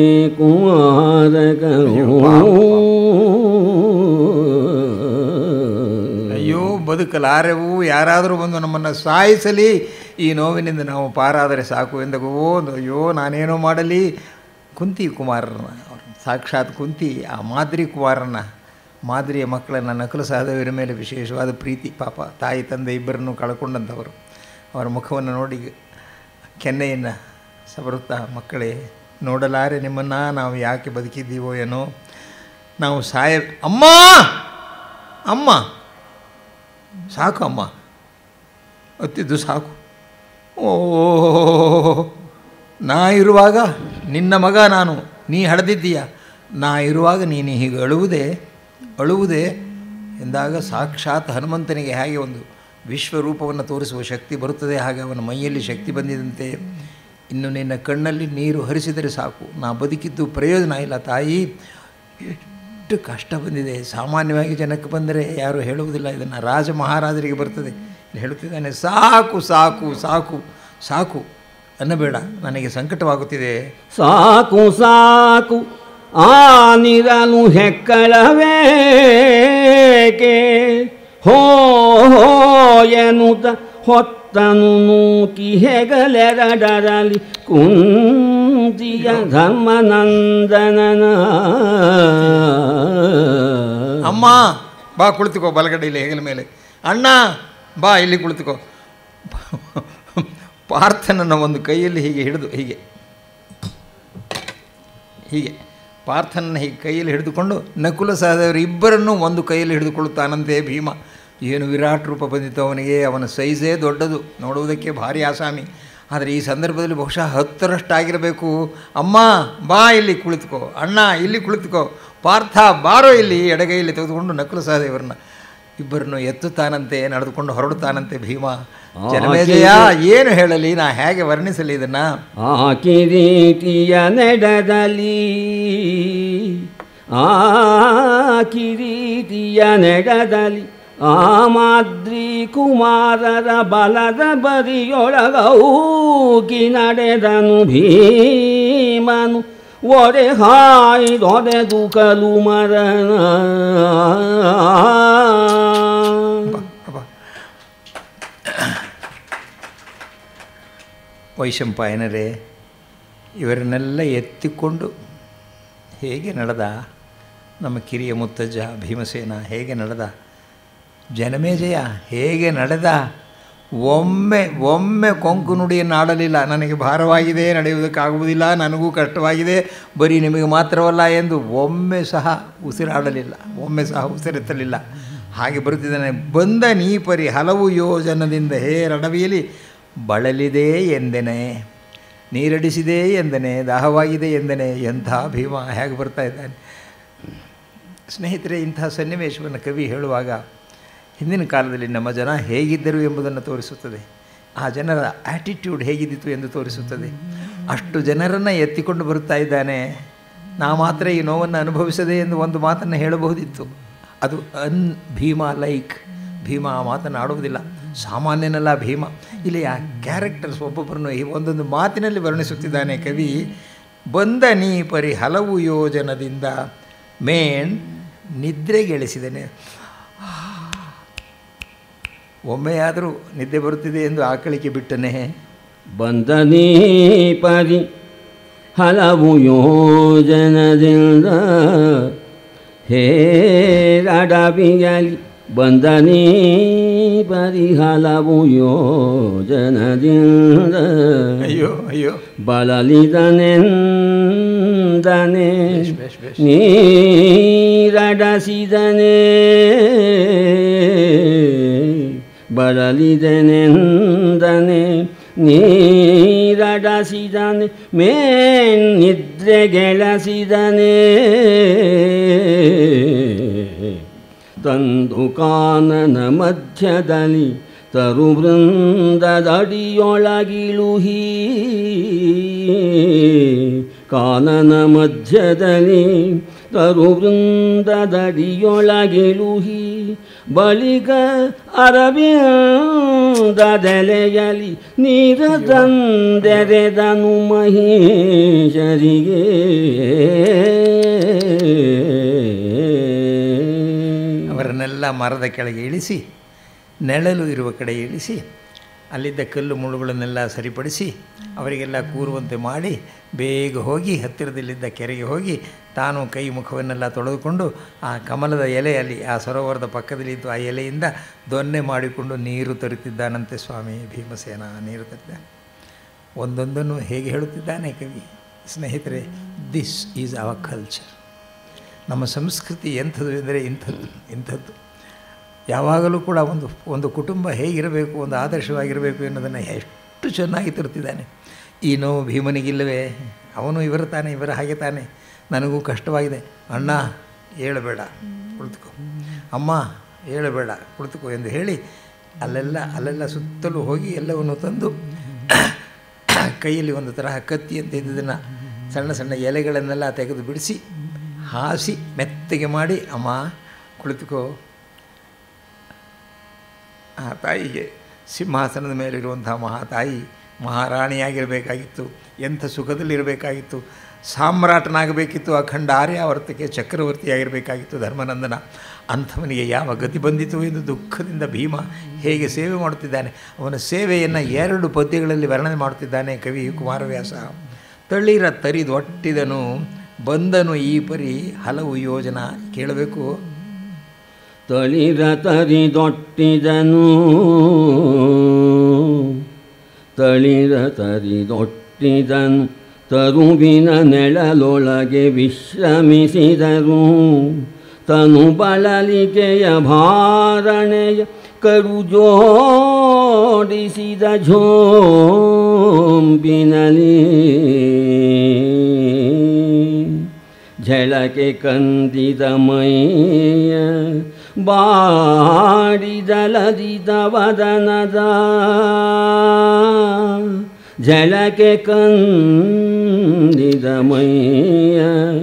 ಕುಮಾರಕರು ಅಯ್ಯೋ ಬದುಕಲಾರೆವು ಯಾರಾದರೂ ಬಂದು ನಮ್ಮನ್ನು ಸಾಯಿಸಲಿ ಈ ನೋವಿನಿಂದ ನಾವು ಪಾರಾದರೆ ಸಾಕು ಎಂದಗೋ ಒಂದು ಅಯ್ಯೋ ನಾನೇನೋ ಮಾಡಲಿ ಕುಂತಿ ಕುಮಾರನ ಅವ್ರು ಸಾಕ್ಷಾತ್ ಕುಂತಿ ಆ ಮಾದ್ರಿ ಕುಮಾರನ ಮಾದರಿಯ ಮಕ್ಕಳನ್ನು ನಕಲು ಸಹದೇವರ ಮೇಲೆ ವಿಶೇಷವಾದ ಪ್ರೀತಿ ಪಾಪ ತಾಯಿ ತಂದೆ ಇಬ್ಬರನ್ನು ಕಳ್ಕೊಂಡಂಥವರು ಅವರ ಮುಖವನ್ನು ನೋಡಿ ಕೆನ್ನೆಯನ್ನು ಸವರುತ್ತಾ ಮಕ್ಕಳೇ ನೋಡಲಾರೆ ನಿಮ್ಮನ್ನು ನಾವು ಯಾಕೆ ಬದುಕಿದ್ದೀವೋ ಏನೋ ನಾವು ಸಾಯ ಅಮ್ಮ ಅಮ್ಮ ಸಾಕು ಅಮ್ಮ ಒತ್ತಿದ್ದು ಸಾಕು ಓ ನಾ ಇರುವಾಗ ನಿನ್ನ ಮಗ ನಾನು ನೀ ಹಡೆದಿದ್ದೀಯ ನಾ ಇರುವಾಗ ನೀನು ಹೀಗೆ ಅಳುವುದೇ ಅಳುವುದೇ ಎಂದಾಗ ಸಾಕ್ಷಾತ್ ಹನುಮಂತನಿಗೆ ಹೇಗೆ ಒಂದು ವಿಶ್ವರೂಪವನ್ನು ತೋರಿಸುವ ಶಕ್ತಿ ಬರುತ್ತದೆ ಹಾಗೆ ಅವನ ಮೈಯಲ್ಲಿ ಶಕ್ತಿ ಬಂದಿದಂತೆ ಇನ್ನು ನಿನ್ನ ಕಣ್ಣಲ್ಲಿ ನೀರು ಹರಿಸಿದರೆ ಸಾಕು ನಾ ಬದುಕಿದ್ದು ಪ್ರಯೋಜನ ಇಲ್ಲ ತಾಯಿ ಎಷ್ಟು ಕಷ್ಟ ಬಂದಿದೆ ಸಾಮಾನ್ಯವಾಗಿ ಜನಕ್ಕೆ ಬಂದರೆ ಯಾರು ಹೇಳುವುದಿಲ್ಲ ಇದನ್ನು ರಾಜ ಮಹಾರಾಜರಿಗೆ ಬರ್ತದೆ ಇಲ್ಲಿ ಹೇಳುತ್ತಿದ್ದಾನೆ ಸಾಕು ಸಾಕು ಸಾಕು ಸಾಕು ಅನ್ನಬೇಡ ನನಗೆ ಸಂಕಟವಾಗುತ್ತಿದೆ ಸಾಕು ಸಾಕು ಆ ನಿರಲು ಹೆಕ್ಕಳವೇಕೆ ಹೋ ಹೋ ಎನ್ನುತ್ತ ಹೊತ್ತನು ನೂಕಿ ಹೆಗಲೆರಡರಲಿ ಕುಂತಿಯ ಧರ್ಮನಂದನನ ಅಮ್ಮ ಬಾ ಕುಳಿತುಕೋ ಬಲಗಡೆಯಲ್ಲಿ ಹೆಗಲ ಮೇಲೆ ಅಣ್ಣ ಬಾ ಇಲ್ಲಿ ಕುಳಿತುಕೋ ಪಾರ್ಥನನ್ನ ಒಂದು ಕೈಯಲ್ಲಿ ಹೀಗೆ ಹಿಡಿದು ಹೀಗೆ ಹೀಗೆ ಪಾರ್ಥನನ್ನ ಹೀಗೆ ಕೈಯಲ್ಲಿ ಹಿಡಿದುಕೊಂಡು ನಕುಲ ಸಹದೇವರು ಇಬ್ಬರನ್ನೂ ಒಂದು ಕೈಯಲ್ಲಿ ಹಿಡಿದುಕೊಳ್ಳುತ್ತಾನಂತೆ ಭೀಮ ಏನು ವಿರಾಟ್ ರೂಪ ಬಂದಿತ್ತು ಅವನಿಗೆ ಅವನ ಸೈಜೇ ದೊಡ್ಡದು ನೋಡುವುದಕ್ಕೆ ಭಾರಿ ಆಸಾಮಿ ಆದರೆ ಈ ಸಂದರ್ಭದಲ್ಲಿ ಬಹುಶಃ ಹತ್ತರಷ್ಟಾಗಿರಬೇಕು ಅಮ್ಮ ಬಾ ಇಲ್ಲಿ ಕುಳಿತುಕೋ ಅಣ್ಣ ಇಲ್ಲಿ ಕುಳಿತುಕೋ ಪಾರ್ಥ ಬಾರೋ ಇಲ್ಲಿ ಎಡಗೈಯಲ್ಲಿ ತೆಗೆದುಕೊಂಡು ನಕುಲ ಸಹದೇವರನ್ನ ಇಬ್ಬರನ್ನು ಎತ್ತುತ್ತಾನಂತೆ ನಡೆದುಕೊಂಡು ಹೊರಡುತ್ತಾನಂತೆ ಭೀಮ ಜನಮೇಜಯ ಏನು ಹೇಳಲಿ ನಾ ಹೇಗೆ ವರ್ಣಿಸಲಿ ಇದನ್ನು ಆ ಕಿರೀಟಿಯ ನೆಡದಲ್ಲಿ ಆ ಕಿರೀಟಿಯ ನೆಡದಲ್ಲಿ ಆ ಮಾದ್ರಿ ಕುಮಾರರ ಬಲದ ಬದಿಯೊಳಗೌಕಿ ನಡೆದನು ಭೀಮನು ಒಡೆ ಹಾಯ್ದೊಡೆದು ಕಲು ಮರಣ ಅಬ್ಬಾ. ವೈಶಂಪಾಯನರೇ ಇವರನ್ನೆಲ್ಲ ಎತ್ತಿಕೊಂಡು ಹೇಗೆ ನಡೆದ ನಮ್ಮ ಕಿರಿಯ ಮುತ್ತಜ್ಜ ಭೀಮಸೇನ ಹೇಗೆ ನಡೆದ ಜನಮೇಜಯ ಹೇಗೆ ನಡೆದ ಒಮ್ಮೆ ಒಮ್ಮೆ ಕೊಂಕು ನುಡಿಯನ್ನು ಆಡಲಿಲ್ಲ ನನಗೆ ಭಾರವಾಗಿದೆ ನಡೆಯುವುದಕ್ಕಾಗುವುದಿಲ್ಲ ನನಗೂ ಕಷ್ಟವಾಗಿದೆ ಬರೀ ನಿಮಗೆ ಮಾತ್ರವಲ್ಲ ಎಂದು ಒಮ್ಮೆ ಸಹ ಉಸಿರಾಡಲಿಲ್ಲ ಒಮ್ಮೆ ಸಹ ಉಸಿರೆತ್ತಲಿಲ್ಲ ಹಾಗೆ ಬರುತ್ತಿದ್ದಾನೆ ಬಂದ ನೀಪರಿ ಹಲವು ಯೋಜನದಿಂದ ಹೇರಡವಿಯಲ್ಲಿ ಬಳಲಿದೆ ಎಂದೆನೆ ನೀರಡಿಸಿದೆ ಎಂದನೆ ದಾಹವಾಗಿದೆ ಎಂದನೆ ಎಂಥ ಭೀಮ ಹೇಗೆ ಬರ್ತಾ ಇದ್ದಾನೆ ಸ್ನೇಹಿತರೆ ಇಂತಹ ಸನ್ನಿವೇಶವನ್ನು ಕವಿ ಹೇಳುವಾಗ ಹಿಂದಿನ ಕಾಲದಲ್ಲಿ ನಮ್ಮ ಜನ ಹೇಗಿದ್ದರು ಎಂಬುದನ್ನು ತೋರಿಸುತ್ತದೆ ಆ ಜನರ ಆ್ಯಟಿಟ್ಯೂಡ್ ಹೇಗಿದ್ದಿತು ಎಂದು ತೋರಿಸುತ್ತದೆ ಅಷ್ಟು ಜನರನ್ನು ಎತ್ತಿಕೊಂಡು ಬರುತ್ತಾ ಇದ್ದಾನೆ ನಾ ಮಾತ್ರ ಈ ನೋವನ್ನು ಅನುಭವಿಸದೆ ಎಂದು ಒಂದು ಮಾತನ್ನು ಹೇಳಬಹುದಿತ್ತು ಅದು ಅನ್ ಭೀಮ ಲೈಕ್ ಭೀಮ ಆ ಮಾತನ್ನು ಆಡುವುದಿಲ್ಲ ಸಾಮಾನ್ಯನಲ್ಲ ಭೀಮ ಇಲ್ಲಿ ಆ ಕ್ಯಾರೆಕ್ಟರ್ಸ್ ಒಬ್ಬೊಬ್ಬರನ್ನು ಈ ಒಂದೊಂದು ಮಾತಿನಲ್ಲಿ ವರ್ಣಿಸುತ್ತಿದ್ದಾನೆ ಕವಿ ಬಂದ ನೀ ಪರಿ ಹಲವು ಯೋಜನದಿಂದ ಮೇಣ್ ನಿದ್ರೆಗೆಳಿಸಿದ್ದೇನೆ ಒಮ್ಮೆಯಾದರೂ ನಿದ್ದೆ ಬರುತ್ತಿದೆ ಎಂದು ಆಕಳಿಕೆ ಬಿಟ್ಟನೆ ಬಂದನೀ ಪರಿ ಹಲವು ಯೋಜನದಿಂದ ಹೇರಡವಿಯಲಿ ಬಂದನಿ ಪರಿ ಹಲವು ಯೋಜನದಿಂದ ಅಯ್ಯೋ ಅಯ್ಯೋ ಬಳಲಿದನೆಂದನೆ ಬೇಷ್ ಬೇಷ್ ಬೇಷ್ ನೀರಡಸಿದನೆ ಬಳಲಿದನೆಂದನೆ ನೀರಡಸಿದನೆ ಮೇನ್ನಿದ್ರೆ ಗೆಳಸಿದನೆ ತಂದು ಕಾನನ ಮಧ್ಯದಲ್ಲಿ ತರು ವೃಂದದಡಿಯೊಳಗಿಳುಹಿ ಕಾನನ ಮಧ್ಯದಲ್ಲಿ ತರು ವೃಂದದಡಿಯೊಳಗಿಳುಹಿ ಬಳಿಕ ಅರವಿಂದದೆಲೆಯಲಿ ನೀರ ತಂದೆರೆದನು ಮಹೇಶರಿಗೆ ಅವರನ್ನೆಲ್ಲ ಮರದ ಕೆಳಗೆ ಇಳಿಸಿ ನೆಳಲು ಇರುವ ಕಡೆ ಇಳಿಸಿ ಅಲ್ಲಿದ್ದ ಕಲ್ಲು ಮುಳ್ಳುಗಳನ್ನೆಲ್ಲ ಸರಿಪಡಿಸಿ ಅವರಿಗೆಲ್ಲ ಕೂರುವಂತೆ ಮಾಡಿ ಬೇಗ ಹೋಗಿ ಹತ್ತಿರದಲ್ಲಿದ್ದ ಕೆರೆಗೆ ಹೋಗಿ ತಾನು ಕೈ ಮುಖವನ್ನೆಲ್ಲ ತೊಳೆದುಕೊಂಡು ಆ ಕಮಲದ ಎಲೆಯಲ್ಲಿ ಆ ಸರೋವರದ ಪಕ್ಕದಲ್ಲಿದ್ದು ಆ ಎಲೆಯಿಂದ ದೊನ್ನೆ ಮಾಡಿಕೊಂಡು ನೀರು ತರುತ್ತಿದ್ದಾನಂತೆ ಸ್ವಾಮಿ ಭೀಮಸೇನ ನೀರು ತರಿದ್ದ ಒಂದೊಂದನ್ನು ಹೇಗೆ ಹೇಳುತ್ತಿದ್ದಾನೆ ಕವಿ ಸ್ನೇಹಿತರೆ ದಿಸ್ ಈಸ್ ಅವರ್ ಕಲ್ಚರ್ ನಮ್ಮ ಸಂಸ್ಕೃತಿ ಎಂಥದ್ದು ಎಂದರೆ ಇಂಥದ್ದು ಇಂಥದ್ದು ಯಾವಾಗಲೂ ಕೂಡ ಒಂದು ಒಂದು ಕುಟುಂಬ ಹೇಗಿರಬೇಕು ಒಂದು ಆದರ್ಶವಾಗಿರಬೇಕು ಎನ್ನುವುದನ್ನು ಎಷ್ಟು ಚೆನ್ನಾಗಿ ತರುತ್ತಿದ್ದಾನೆ ಈ ನೋವು ಭೀಮನಿಗಿಲ್ಲವೇ ಅವನು ಇವರ ತಾನೆ ಇವರ ಹಾಗೆ ತಾನೆ ನನಗೂ ಕಷ್ಟವಾಗಿದೆ ಅಣ್ಣ ಹೇಳಬೇಡ ಕುಳಿತುಕೋ ಅಮ್ಮ ಹೇಳಬೇಡ ಕುಳಿತುಕೋ ಎಂದು ಹೇಳಿ ಅಲ್ಲೆಲ್ಲ ಅಲ್ಲೆಲ್ಲ ಸುತ್ತಲೂ ಹೋಗಿ ಎಲ್ಲವನ್ನು ತಂದು ಕೈಯಲ್ಲಿ ಒಂದು ತರಹ ಕತ್ತಿ ಅಂತ ಇದ್ದುದನ್ನು ಸಣ್ಣ ಸಣ್ಣ ಎಲೆಗಳನ್ನೆಲ್ಲ ತೆಗೆದು ಬಿಡಿಸಿ ಹಾಸಿ ಮೆತ್ತಗೆ ಮಾಡಿ ಅಮ್ಮ ಕುಳಿತುಕೋ ಆ ತಾಯಿಗೆ ಸಿಂಹಾಸನದ ಮೇಲಿರುವಂತಹ ಮಹಾತಾಯಿ ಮಹಾರಾಣಿಯಾಗಿರಬೇಕಾಗಿತ್ತು ಎಂಥ ಸುಖದಲ್ಲಿರಬೇಕಾಗಿತ್ತು ಸಾಮ್ರಾಟನಾಗಬೇಕಿತ್ತು ಅಖಂಡ ಆರ್ಯಾವರ್ತಕ್ಕೆ ಚಕ್ರವರ್ತಿಯಾಗಿರಬೇಕಾಗಿತ್ತು ಧರ್ಮನಂದನ ಅಂಥವನಿಗೆ ಯಾವ ಗತಿ ಬಂದಿತು ಎಂದು ದುಃಖದಿಂದ ಭೀಮ ಹೇಗೆ ಸೇವೆ ಮಾಡುತ್ತಿದ್ದಾನೆ ಅವನ ಸೇವೆಯನ್ನು ಎರಡು ಪದ್ಯಗಳಲ್ಲಿ ವರ್ಣನೆ ಮಾಡುತ್ತಿದ್ದಾನೆ ಕವಿ ಕುಮಾರವ್ಯಾಸ ತಳಿರ ತರಿದೊಟ್ಟಿದನು ಬಂದನು ಈ ಪರಿ ಹಲವು ಯೋಜನ ಕೇಳಬೇಕು ತಳಿರ ತರಿದೊಟ್ಟಿದನು ತಳಿರ ತರಿದೊಟ್ಟಿದನು ತರುವಿನ ನೆಳಲೊಳಗೆ ವಿಶ್ರಮಿಸಿದರು ತನು ಬಳಲಿಕೆಯ ಭಾರಣೆಯ ಕರು ಜೋಡಿಸಿದ ಝೋಂಬಿನಲಿ ಝಳಕೆ ಕಂದಿದ ಮೈಯ ಬಾಡಿದಲದಿದ ವದನದ ಝಳಕೆ ಕಂದಿದ ಮೈಯ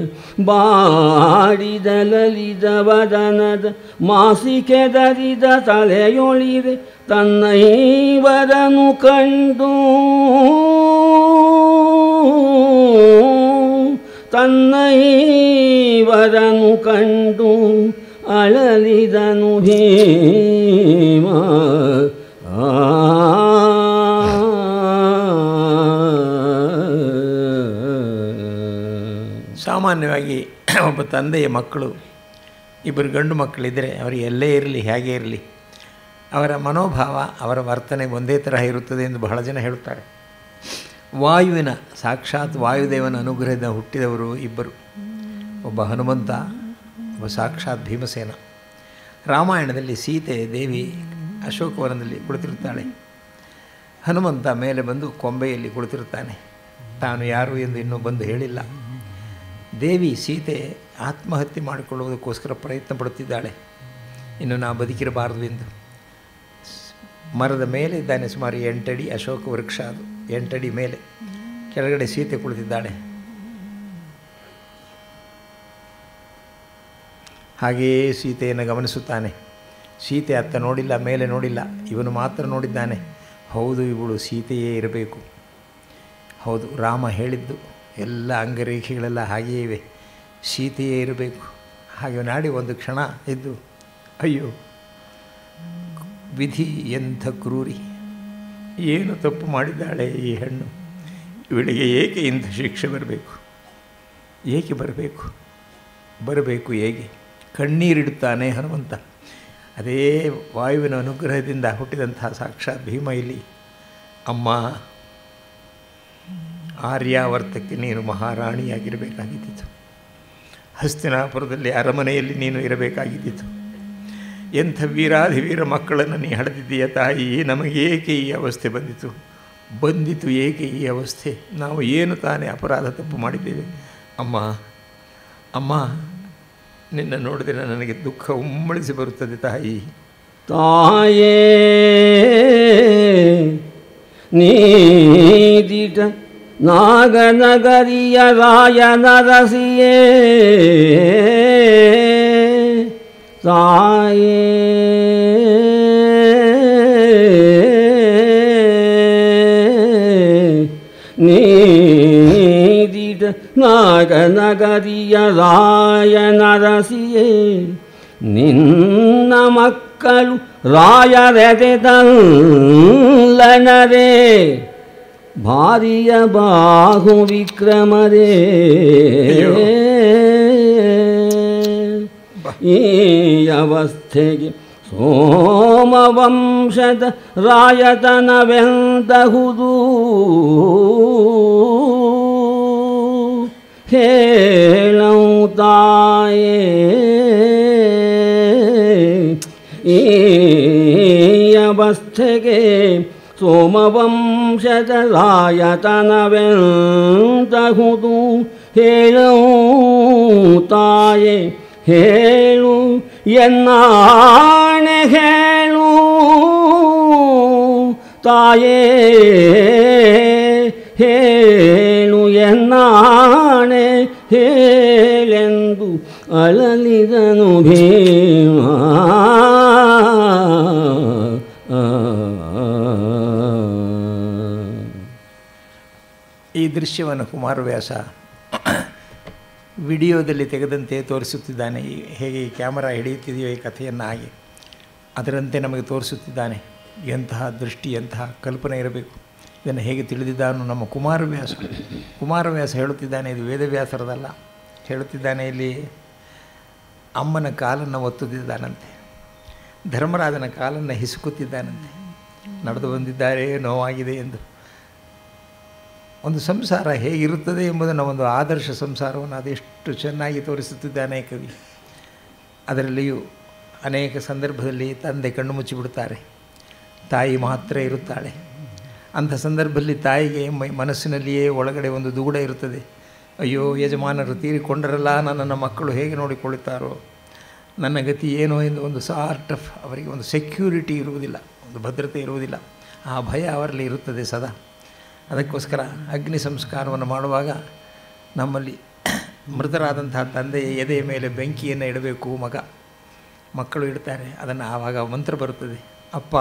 ಬಾಡಿದಲಲಿದ ವದನದ ಮಾಸಿಕೆದರಿದ ತಲೆಯೊಳಿದೆ ತನ್ನೈವರನು ಕಂಡು ತನ್ನೈವರನು ಕಂಡು ಅಳಲಿದನು ಭೀಮ ಆ ಸಾಮಾನ್ಯವಾಗಿ ಒಬ್ಬ ತಂದೆಯ ಮಕ್ಕಳು ಇಬ್ಬರು ಗಂಡು ಮಕ್ಕಳಿದ್ದರೆ ಅವರು ಎಲ್ಲೇ ಇರಲಿ ಹೇಗೆ ಇರಲಿ ಅವರ ಮನೋಭಾವ ಅವರ ವರ್ತನೆ ಒಂದೇ ತರಹ ಇರುತ್ತದೆ ಎಂದು ಬಹಳ ಜನ ಹೇಳುತ್ತಾರೆ ವಾಯುವಿನ ಸಾಕ್ಷಾತ್ ವಾಯುದೇವನ ಅನುಗ್ರಹದಿಂದ ಹುಟ್ಟಿದವರು ಇಬ್ಬರು ಒಬ್ಬ ಹನುಮಂತ ಒಬ್ಬ ಸಾಕ್ಷಾತ್ ಭೀಮಸೇನ ರಾಮಾಯಣದಲ್ಲಿ ಸೀತೆ ದೇವಿ ಅಶೋಕವನದಲ್ಲಿ ಕುಳಿತಿರುತ್ತಾಳೆ ಹನುಮಂತ ಮೇಲೆ ಬಂದು ಕೊಂಬೆಯಲ್ಲಿ ಕುಳಿತಿರುತ್ತಾನೆ ತಾನು ಯಾರು ಎಂದು ಇನ್ನೂ ಬಂದು ಹೇಳಿಲ್ಲ ದೇವಿ ಸೀತೆ ಆತ್ಮಹತ್ಯೆ ಮಾಡಿಕೊಳ್ಳುವುದಕ್ಕೋಸ್ಕರ ಪ್ರಯತ್ನ ಪಡುತ್ತಿದ್ದಾಳೆ ಇನ್ನು ನಾ ಬದುಕಿರಬಾರದು ಎಂದು ಮರದ ಮೇಲೆ ಇದ್ದಾನೆ ಸುಮಾರು ಎಂಟಡಿ ಅಶೋಕ ವೃಕ್ಷ ಅದು ಎಂಟಡಿ ಮೇಲೆ ಕೆಳಗಡೆ ಸೀತೆ ಕುಳಿತಿದ್ದಾಳೆ ಹಾಗೆಯೇ ಸೀತೆಯನ್ನು ಗಮನಿಸುತ್ತಾನೆ ಸೀತೆ ಅತ್ತ ನೋಡಿಲ್ಲ ಮೇಲೆ ನೋಡಿಲ್ಲ ಇವನು ಮಾತ್ರ ನೋಡಿದ್ದಾನೆ ಹೌದು ಇವಳು ಸೀತೆಯೇ ಇರಬೇಕು ಹೌದು ರಾಮ ಹೇಳಿದ್ದು ಎಲ್ಲ ಅಂಗರೇಖೆಗಳೆಲ್ಲ ಹಾಗೆಯೇ ಇವೆ ಸೀತೆಯೇ ಇರಬೇಕು ಹಾಗೆ ನಾಡಿ ಒಂದು ಕ್ಷಣ ಇದ್ದು ಅಯ್ಯೋ ವಿಧಿ ಎಂಥ ಕ್ರೂರಿ ಏನು ತಪ್ಪು ಮಾಡಿದ್ದಾಳೆ ಈ ಹೆಣ್ಣು ಇವಳಿಗೆ ಏಕೆ ಇಂಥ ಶಿಕ್ಷೆ ಬರಬೇಕು ಏಕೆ ಬರಬೇಕು ಬರಬೇಕು ಹೇಗೆ ಕಣ್ಣೀರಿಡುತ್ತಾನೆ ಹನುಮಂತ ಅದೇ ವಾಯುವಿನ ಅನುಗ್ರಹದಿಂದ ಹುಟ್ಟಿದಂತಹ ಸಾಕ್ಷಾತ್ ಭೀಮ ಇಲ್ಲಿ ಅಮ್ಮ ಆರ್ಯಾವರ್ತಕ್ಕೆ ನೀನು ಮಹಾರಾಣಿಯಾಗಿರಬೇಕಾಗಿದ್ದಿತು ಹಸ್ತಿನಾಪುರದಲ್ಲಿ ಅರಮನೆಯಲ್ಲಿ ನೀನು ಇರಬೇಕಾಗಿದ್ದಿತು ಎಂಥ ವೀರಾಧಿವೀರ ಮಕ್ಕಳನ್ನು ನೀ ಹಡೆದಿದ್ದೀಯ ತಾಯಿ ನಮಗೇಕೆ ಈ ಅವಸ್ಥೆ ಬಂದಿತು ಬಂದಿತು ಏಕೆ ಈ ಅವಸ್ಥೆ ನಾವು ಏನು ತಾನೇ ಅಪರಾಧ ತಪ್ಪು ಮಾಡಿದ್ದೇವೆ ಅಮ್ಮ ಅಮ್ಮ ನಿನ್ನ ನೋಡಿದರೆ ನನಗೆ ದುಃಖ ಉಮ್ಮಳಿಸಿ ಬರುತ್ತದೆ ತಾಯಿ ತಾಯೇ ನೀದಿಟ ನಾಗನಗರಿಯ ರಾಯನರಸಿಯೇ ತಾಯೇ ನೀದಿಟ ನಾಗನಗರಿಯ ರಾಯನರಸಿಯೇ ನಿನ್ನ ಮಕ್ಕಳು ರಾಯರೆದೆದಲ್ಲನರೇ ಭಾರಿಯ ಬಾಹು ವಿಕ್ರಮರೇ ಈ ಅವಸ್ಥೆಗೆ ಸೋಮವಂಶದ ರಾಯತನವೆಂದಹುದು ಹೇಳೌ ತಾಯೇ ಈ ಅವಸ್ಥೆಗೆ ಸೋಮವಂಶದ ರಾಯತನವೆಂತಹುದು ಹೇಳು ತಾಯೆ ಹೇಳು ಎನ್ನಾಣೆ ಹೇಳು ತಾಯೇ ಹೇಳು ಎನ್ನಾಣೆ ಹೇಳೆಂದು ಅಳಲಿದನು ಭೀಮ ಈ ದೃಶ್ಯವನ್ನು ಕುಮಾರವ್ಯಾಸ ವಿಡಿಯೋದಲ್ಲಿ ತೆಗೆದಂತೆ ತೋರಿಸುತ್ತಿದ್ದಾನೆ ಈ ಹೇಗೆ ಈ ಕ್ಯಾಮರಾ ಹಿಡಿಯುತ್ತಿದೆಯೋ ಈ ಕಥೆಯನ್ನು ಹಾಗೆ ಅದರಂತೆ ನಮಗೆ ತೋರಿಸುತ್ತಿದ್ದಾನೆ ಎಂತಹ ದೃಷ್ಟಿ ಎಂತಹ ಕಲ್ಪನೆ ಇರಬೇಕು ಇದನ್ನು ಹೇಗೆ ತಿಳಿದಿದ್ದಾನು ನಮ್ಮ ಕುಮಾರವ್ಯಾಸ ಕುಮಾರವ್ಯಾಸ ಹೇಳುತ್ತಿದ್ದಾನೆ ಇದು ವೇದವ್ಯಾಸರದಲ್ಲ ಹೇಳುತ್ತಿದ್ದಾನೆ ಇಲ್ಲಿ ಅಮ್ಮನ ಕಾಲನ್ನು ಒತ್ತುತ್ತಿದ್ದಾನಂತೆ ಧರ್ಮರಾಜನ ಕಾಲನ್ನು ಹಿಸುಕುತ್ತಿದ್ದಾನಂತೆ ನಡೆದು ಬಂದಿದ್ದಾರೆ ನೋವಾಗಿದೆ ಎಂದು ಒಂದು ಸಂಸಾರ ಹೇಗಿರುತ್ತದೆ ಎಂಬುದನ್ನು ಒಂದು ಆದರ್ಶ ಸಂಸಾರವನ್ನು ಅದೆಷ್ಟು ಚೆನ್ನಾಗಿ ತೋರಿಸುತ್ತಿದ್ದಾನೆ ಕವಿ ಅದರಲ್ಲಿಯೂ ಅನೇಕ ಸಂದರ್ಭದಲ್ಲಿ ತಂದೆ ಕಣ್ಣು ಮುಚ್ಚಿಬಿಡುತ್ತಾರೆ ತಾಯಿ ಮಾತ್ರ ಇರುತ್ತಾಳೆ ಅಂಥ ಸಂದರ್ಭದಲ್ಲಿ ತಾಯಿಗೆ ಮೈ ಮನಸ್ಸಿನಲ್ಲಿಯೇ ಒಳಗಡೆ ಒಂದು ದೂಡ ಇರುತ್ತದೆ ಅಯ್ಯೋ ಯಜಮಾನರು ತೀರಿಕೊಂಡರಲ್ಲ ನನ್ನನ್ನು ಮಕ್ಕಳು ಹೇಗೆ ನೋಡಿಕೊಳ್ಳುತ್ತಾರೋ ನನ್ನ ಗತಿ ಏನೋ ಎಂದು ಒಂದು ಸಾರ್ಟ್ ಆಫ್ ಅವರಿಗೆ ಒಂದು ಸೆಕ್ಯೂರಿಟಿ ಇರುವುದಿಲ್ಲ ಒಂದು ಭದ್ರತೆ ಇರುವುದಿಲ್ಲ ಆ ಭಯ ಅವರಲ್ಲಿ ಇರುತ್ತದೆ ಸದಾ ಅದಕ್ಕೋಸ್ಕರ ಅಗ್ನಿ ಸಂಸ್ಕಾರವನ್ನು ಮಾಡುವಾಗ ನಮ್ಮಲ್ಲಿ ಮೃತರಾದಂತಹ ತಂದೆಯ ಎದೆಯ ಮೇಲೆ ಬೆಂಕಿಯನ್ನು ಇಡಬೇಕು ಮಗ ಮಕ್ಕಳು ಇಡ್ತಾರೆ ಅದನ್ನು ಆವಾಗ ಮಂತ್ರ ಬರುತ್ತದೆ ಅಪ್ಪ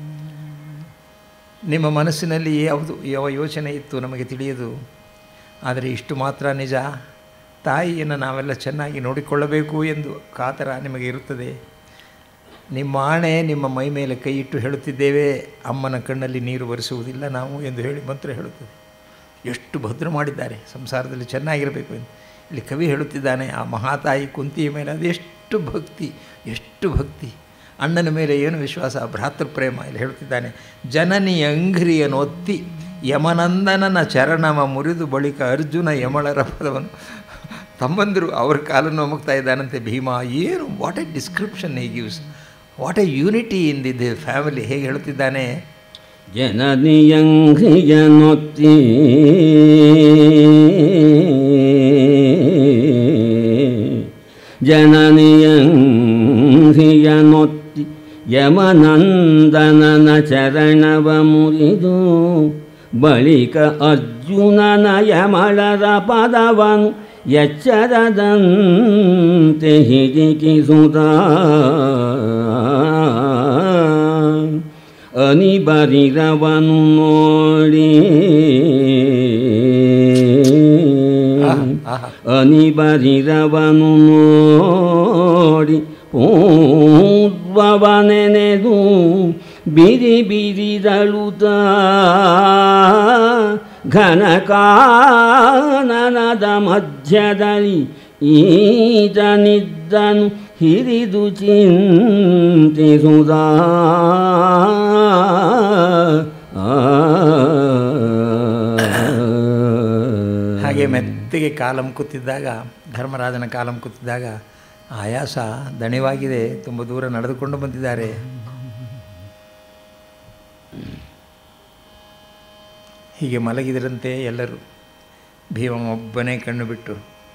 ನಿಮ್ಮ ಮನಸ್ಸಿನಲ್ಲಿ ಯಾವುದು ಯಾವ ಯೋಚನೆ ಇತ್ತು ನಮಗೆ ತಿಳಿಯದು ಆದರೆ ಇಷ್ಟು ಮಾತ್ರ ನಿಜ ತಾಯಿಯನ್ನು ನಾವೆಲ್ಲ ಚೆನ್ನಾಗಿ ನೋಡಿಕೊಳ್ಳಬೇಕು ಎಂದು ಕಾತರ ನಿಮಗೆ ಇರುತ್ತದೆ ನಿಮ್ಮ ಆಣೆ ನಿಮ್ಮ ಮೈ ಮೇಲೆ ಕೈ ಇಟ್ಟು ಹೇಳುತ್ತಿದ್ದೇವೆ ಅಮ್ಮನ ಕಣ್ಣಲ್ಲಿ ನೀರು ಬರಿಸುವುದಿಲ್ಲ ನಾವು ಎಂದು ಹೇಳಿ ಮಂತ್ರ ಹೇಳುತ್ತದೆ ಎಷ್ಟು ಭದ್ರ ಮಾಡಿದ್ದಾರೆ ಸಂಸಾರದಲ್ಲಿ ಚೆನ್ನಾಗಿರಬೇಕು ಎಂದು ಇಲ್ಲಿ ಕವಿ ಹೇಳುತ್ತಿದ್ದಾನೆ ಆ ಮಹಾತಾಯಿ ಕುಂತಿಯ ಮೇಲೆ ಅದೆಷ್ಟು ಭಕ್ತಿ ಎಷ್ಟು ಭಕ್ತಿ ಅಣ್ಣನ ಮೇಲೆ ಏನು ವಿಶ್ವಾಸ ಭ್ರಾತೃಪ್ರೇಮ ಇಲ್ಲಿ ಹೇಳುತ್ತಿದ್ದಾನೆ ಜನನಿ ಅಂಘ್ರಿಯನೊತ್ತಿ ಯಮನಂದನನ ಚರಣವ ಮುರಿದು ಬಳಿಕ ಅರ್ಜುನ ಯಮಳರ ಪದವನ್ನು ತಮ್ಮಂದರು ಅವ್ರ ಕಾಲನ್ನು ಮುಗ್ತಾ ಇದ್ದಾನಂತೆ ಭೀಮಾ ಏನು what a description he gives what a unity in the family ಹೇಗೆ ಹೇಳುತ್ತಿದ್ದಾನೆ ಜನನಿಯಂಘ್ರಿಯನೊತ್ತಿ ಜನನಿಯಂಘ್ರಿಯನೊತ್ತಿ ಯಮನಂದನನ ಚರಣವ ಮುರಿದು ಬಳಿಕ ಅರ್ಜುನನ ಯಮಳರ ಪದವನು ಎಚ್ಚರದಂತೆ ಹಿಡಿಕಿಸುತ್ತ ಅನಿಬರಿರವನು ನೋಡಿ ಆಹಾ. ಅನಿಬರಿರವನು ನೋಡಿ ಪೂರ್ವವನೆನೆದು ಬಿರಿ ಬಿರಿದಳುತ್ತ ಘನಕಾನನದ ಮಧ್ಯದಲ್ಲಿ ಈತನಿದ್ದನು ಹಿರಿದು ಚಿಂತಿಸುವುದ ಹಾಗೆ ಮೆತ್ತಗೆ ಕಾಲಂ ಕೂತಿದ್ದಾಗ ಧರ್ಮರಾಜನ ಕಾಲಂ ಕೂತಿದ್ದಾಗ ಆಯಾಸ ದಣಿವಾಗಿದೆ ತುಂಬ ದೂರ ನಡೆದುಕೊಂಡು ಬಂದಿದ್ದಾರೆ ಹೀಗೆ ಮಲಗಿದರಂತೆ ಎಲ್ಲರೂ ಭೀಮ ಒಬ್ಬನೇ ಕಣ್ಣು ಬಿಟ್ಟು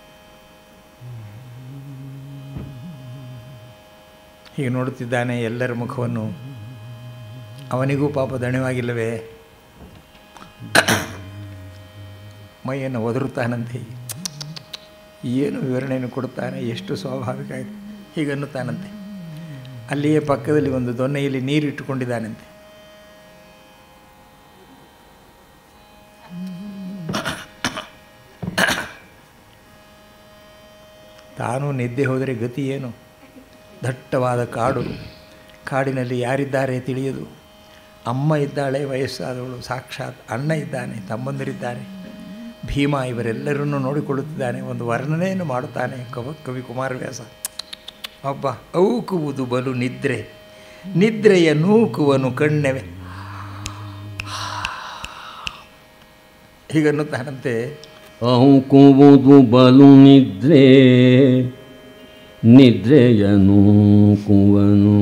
ಹೀಗೆ ನೋಡುತ್ತಿದ್ದಾನೆ ಎಲ್ಲರ ಮುಖವನ್ನು ಅವನಿಗೂ ಪಾಪ ದಣಿವಾಗಿಲ್ಲವೇ ಮೈಯನ್ನು ಒದರುತ್ತಾನಂತೆ ಏನು ವಿವರಣೆಯನ್ನು ಕೊಡುತ್ತಾನೆ ಎಷ್ಟು ಸ್ವಾಭಾವಿಕ ಆಯ್ತು ಹೀಗನ್ನುತ್ತಾನಂತೆ ಅಲ್ಲಿಯೇ ಪಕ್ಕದಲ್ಲಿ ಒಂದು ದೊನ್ನೆಯಲ್ಲಿ ನೀರು ಇಟ್ಟುಕೊಂಡಿದ್ದಾನಂತೆ ತಾನು ನಿದ್ದೆ ಹೋದರೆ ಗತಿ ಏನು ದಟ್ಟವಾದ ಕಾಡು ಕಾಡಿನಲ್ಲಿ ಯಾರಿದ್ದಾರೆ ತಿಳಿಯದು ಅಮ್ಮ ಇದ್ದಾಳೆ ವಯಸ್ಸಾದವಳು ಸಾಕ್ಷಾತ್ ಅಣ್ಣ ಇದ್ದಾನೆ ತಮ್ಮಂದಿರಿದ್ದಾರೆ ಭೀಮ ಇವರೆಲ್ಲರನ್ನೂ ನೋಡಿಕೊಳ್ಳುತ್ತಿದ್ದಾನೆ ಒಂದು ವರ್ಣನೆಯನ್ನು ಮಾಡುತ್ತಾನೆ ಕವ ಕವಿ ಕುಮಾರವ್ಯಾಸ ಒಬ್ಬ ಔಕುವುದು ಬಲು ನಿದ್ರೆ ನಿದ್ರೆಯ ನೂಕುವನು ಕಣ್ಣೆವೆ ಹೀಗನ್ನುತ್ತಾನಂತೆ ಅಹುಕುವುದು ಬಲು ನಿದ್ರೆ ನಿದ್ರೆಯನು ಕುವನು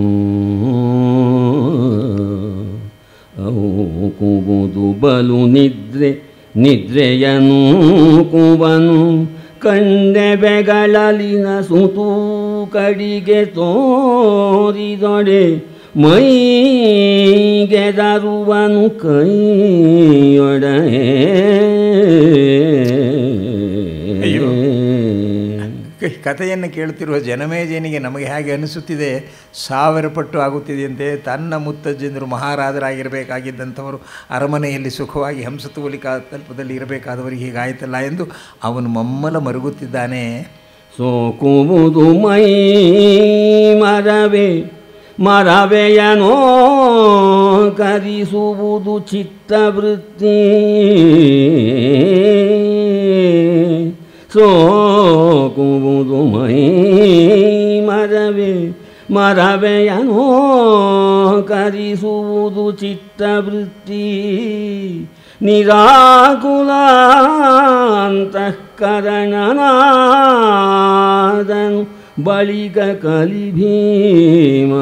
ಅಹುಕುವುದು ಬಲು ನಿದ್ರೆ ನಿದ್ರೆಯನು ಕುವನು ಕಂಡೆಬೆಗಳಲಿನ ಸುತೂ ಕಡಿಗೆ ತೋರಿದೊಡೆ ಮೈಗೆದರುವನು ಅಯ್ಯೋ. ಕೈಯೊಡೆ ಕ- ಕಥೆಯನ್ನು ಕೇಳುತ್ತಿರುವ ಜನಮೇಜನಿಗೆ ನಮಗೆ ಹೇಗೆ ಅನಿಸುತ್ತಿದೆ ಸಾವಿರ ಪಟ್ಟು ಆಗುತ್ತಿದೆಯಂತೆ ತನ್ನ ಮುತ್ತಜ್ಜಂದರು ಮಹಾರಾಜರಾಗಿರಬೇಕಾಗಿದ್ದಂಥವರು ಅರಮನೆಯಲ್ಲಿ ಸುಖವಾಗಿ ಹಂಸತೂಲಿಕಾ ತಲ್ಪದಲ್ಲಿ ಇರಬೇಕಾದವರಿಗೆ ಹೀಗಾಯಿತಲ್ಲ ಎಂದು ಅವನು ಮಮ್ಮಲ ಮರುಗುತ್ತಿದ್ದಾನೆ ಸೋಕುವುದು ಮೈ ಮರವೇ ಮರವೆಯನೋ ಕರಿಸುವುದು ಚಿತ್ತವೃತ್ತಿ ಸೋಕುವುದು ಮೈ ಮರವೇ ಮರವೆಯನೋ ಕರಿಸುವುದು ಚಿತ್ತವೃತ್ತಿ ನಿರಾಕುಲಾಂತಃಕರಣನಾದನು ಬಳಿಕ ಕಲಿ ಭೀಮ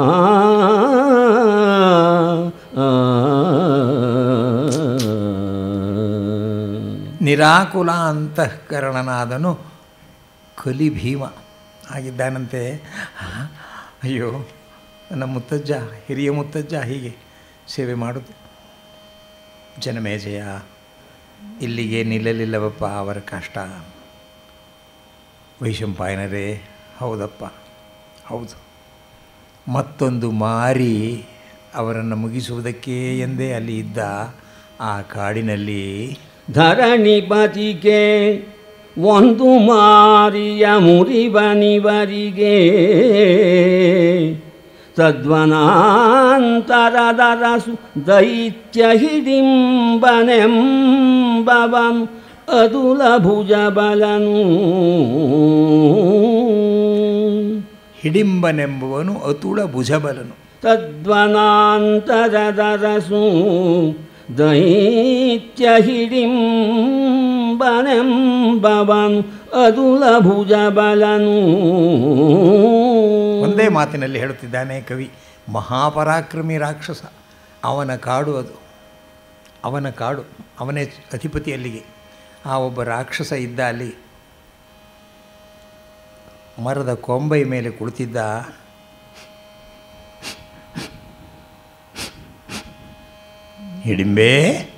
ನಿರಾಕುಲ ಅಂತಃಕರಣನಾದನು ಕಲಿ ಭೀಮ ಆಗಿದ್ದಾನಂತೆ ಆ, ಅಯ್ಯೋ ನನ್ನ ಮುತ್ತಜ್ಜ ಹಿರಿಯ ಮುತ್ತಜ್ಜ ಹೀಗೆ ಸೇವೆ ಮಾಡುತ್ತೆ ಜನಮೇಜಯ ಇಲ್ಲಿಗೆ ನಿಲ್ಲಲಿಲ್ಲವಪ್ಪ ಅವರ ಕಷ್ಟ ವೈಶಂಪಾಯನರೇ ಹೌದಪ್ಪ ಹೌದು ಮತ್ತೊಂದು ಮಾರಿ ಅವರನ್ನು ಮುಗಿಸುವುದಕ್ಕೆ ಎಂದೇ ಅಲ್ಲಿ ಇದ್ದ ಆ ಕಾಡಿನಲ್ಲಿ ಧರಣಿಪತಿಗೆ ಒಂದು ಮಾರಿಯ ಮುರಿಬನಿವರಿಗೆ ತದ್ವನಾಂತರದರಸು ದೈತ್ಯ ಹಿಡಿಂಬನೆಂಬವನು ಅದುಲ ಭುಜ ಬಲನು ಹಿಡಿಂಬನೆಂಬುವನು ಅತುಳ ಭುಜಬಲನು ತದ್ವನಾಂತರದರಸು ದೈತ್ಯ ಹಿಡಿಂಬನೆಂಬವನು ಅದುಲ ಭುಜ ಬಲನು ಒಂದೇ ಮಾತಿನಲ್ಲಿ ಹೇಳುತ್ತಿದ್ದಾನೆ ಕವಿ ಮಹಾಪರಾಕ್ರಮಿ ರಾಕ್ಷಸ ಅವನ ಕಾಡು ಅದು ಅವನ ಕಾಡು ಅವನೇ ಅಧಿಪತಿ ಅಲ್ಲಿಗೆ ಆ ಒಬ್ಬ ರಾಕ್ಷಸ ಇದ್ದ ಅಲ್ಲಿ ಮರದ ಕೊಂಬೈ ಮೇಲೆ ಕುಳಿತಿದ್ದ ಹಿಡಿಂಬೆ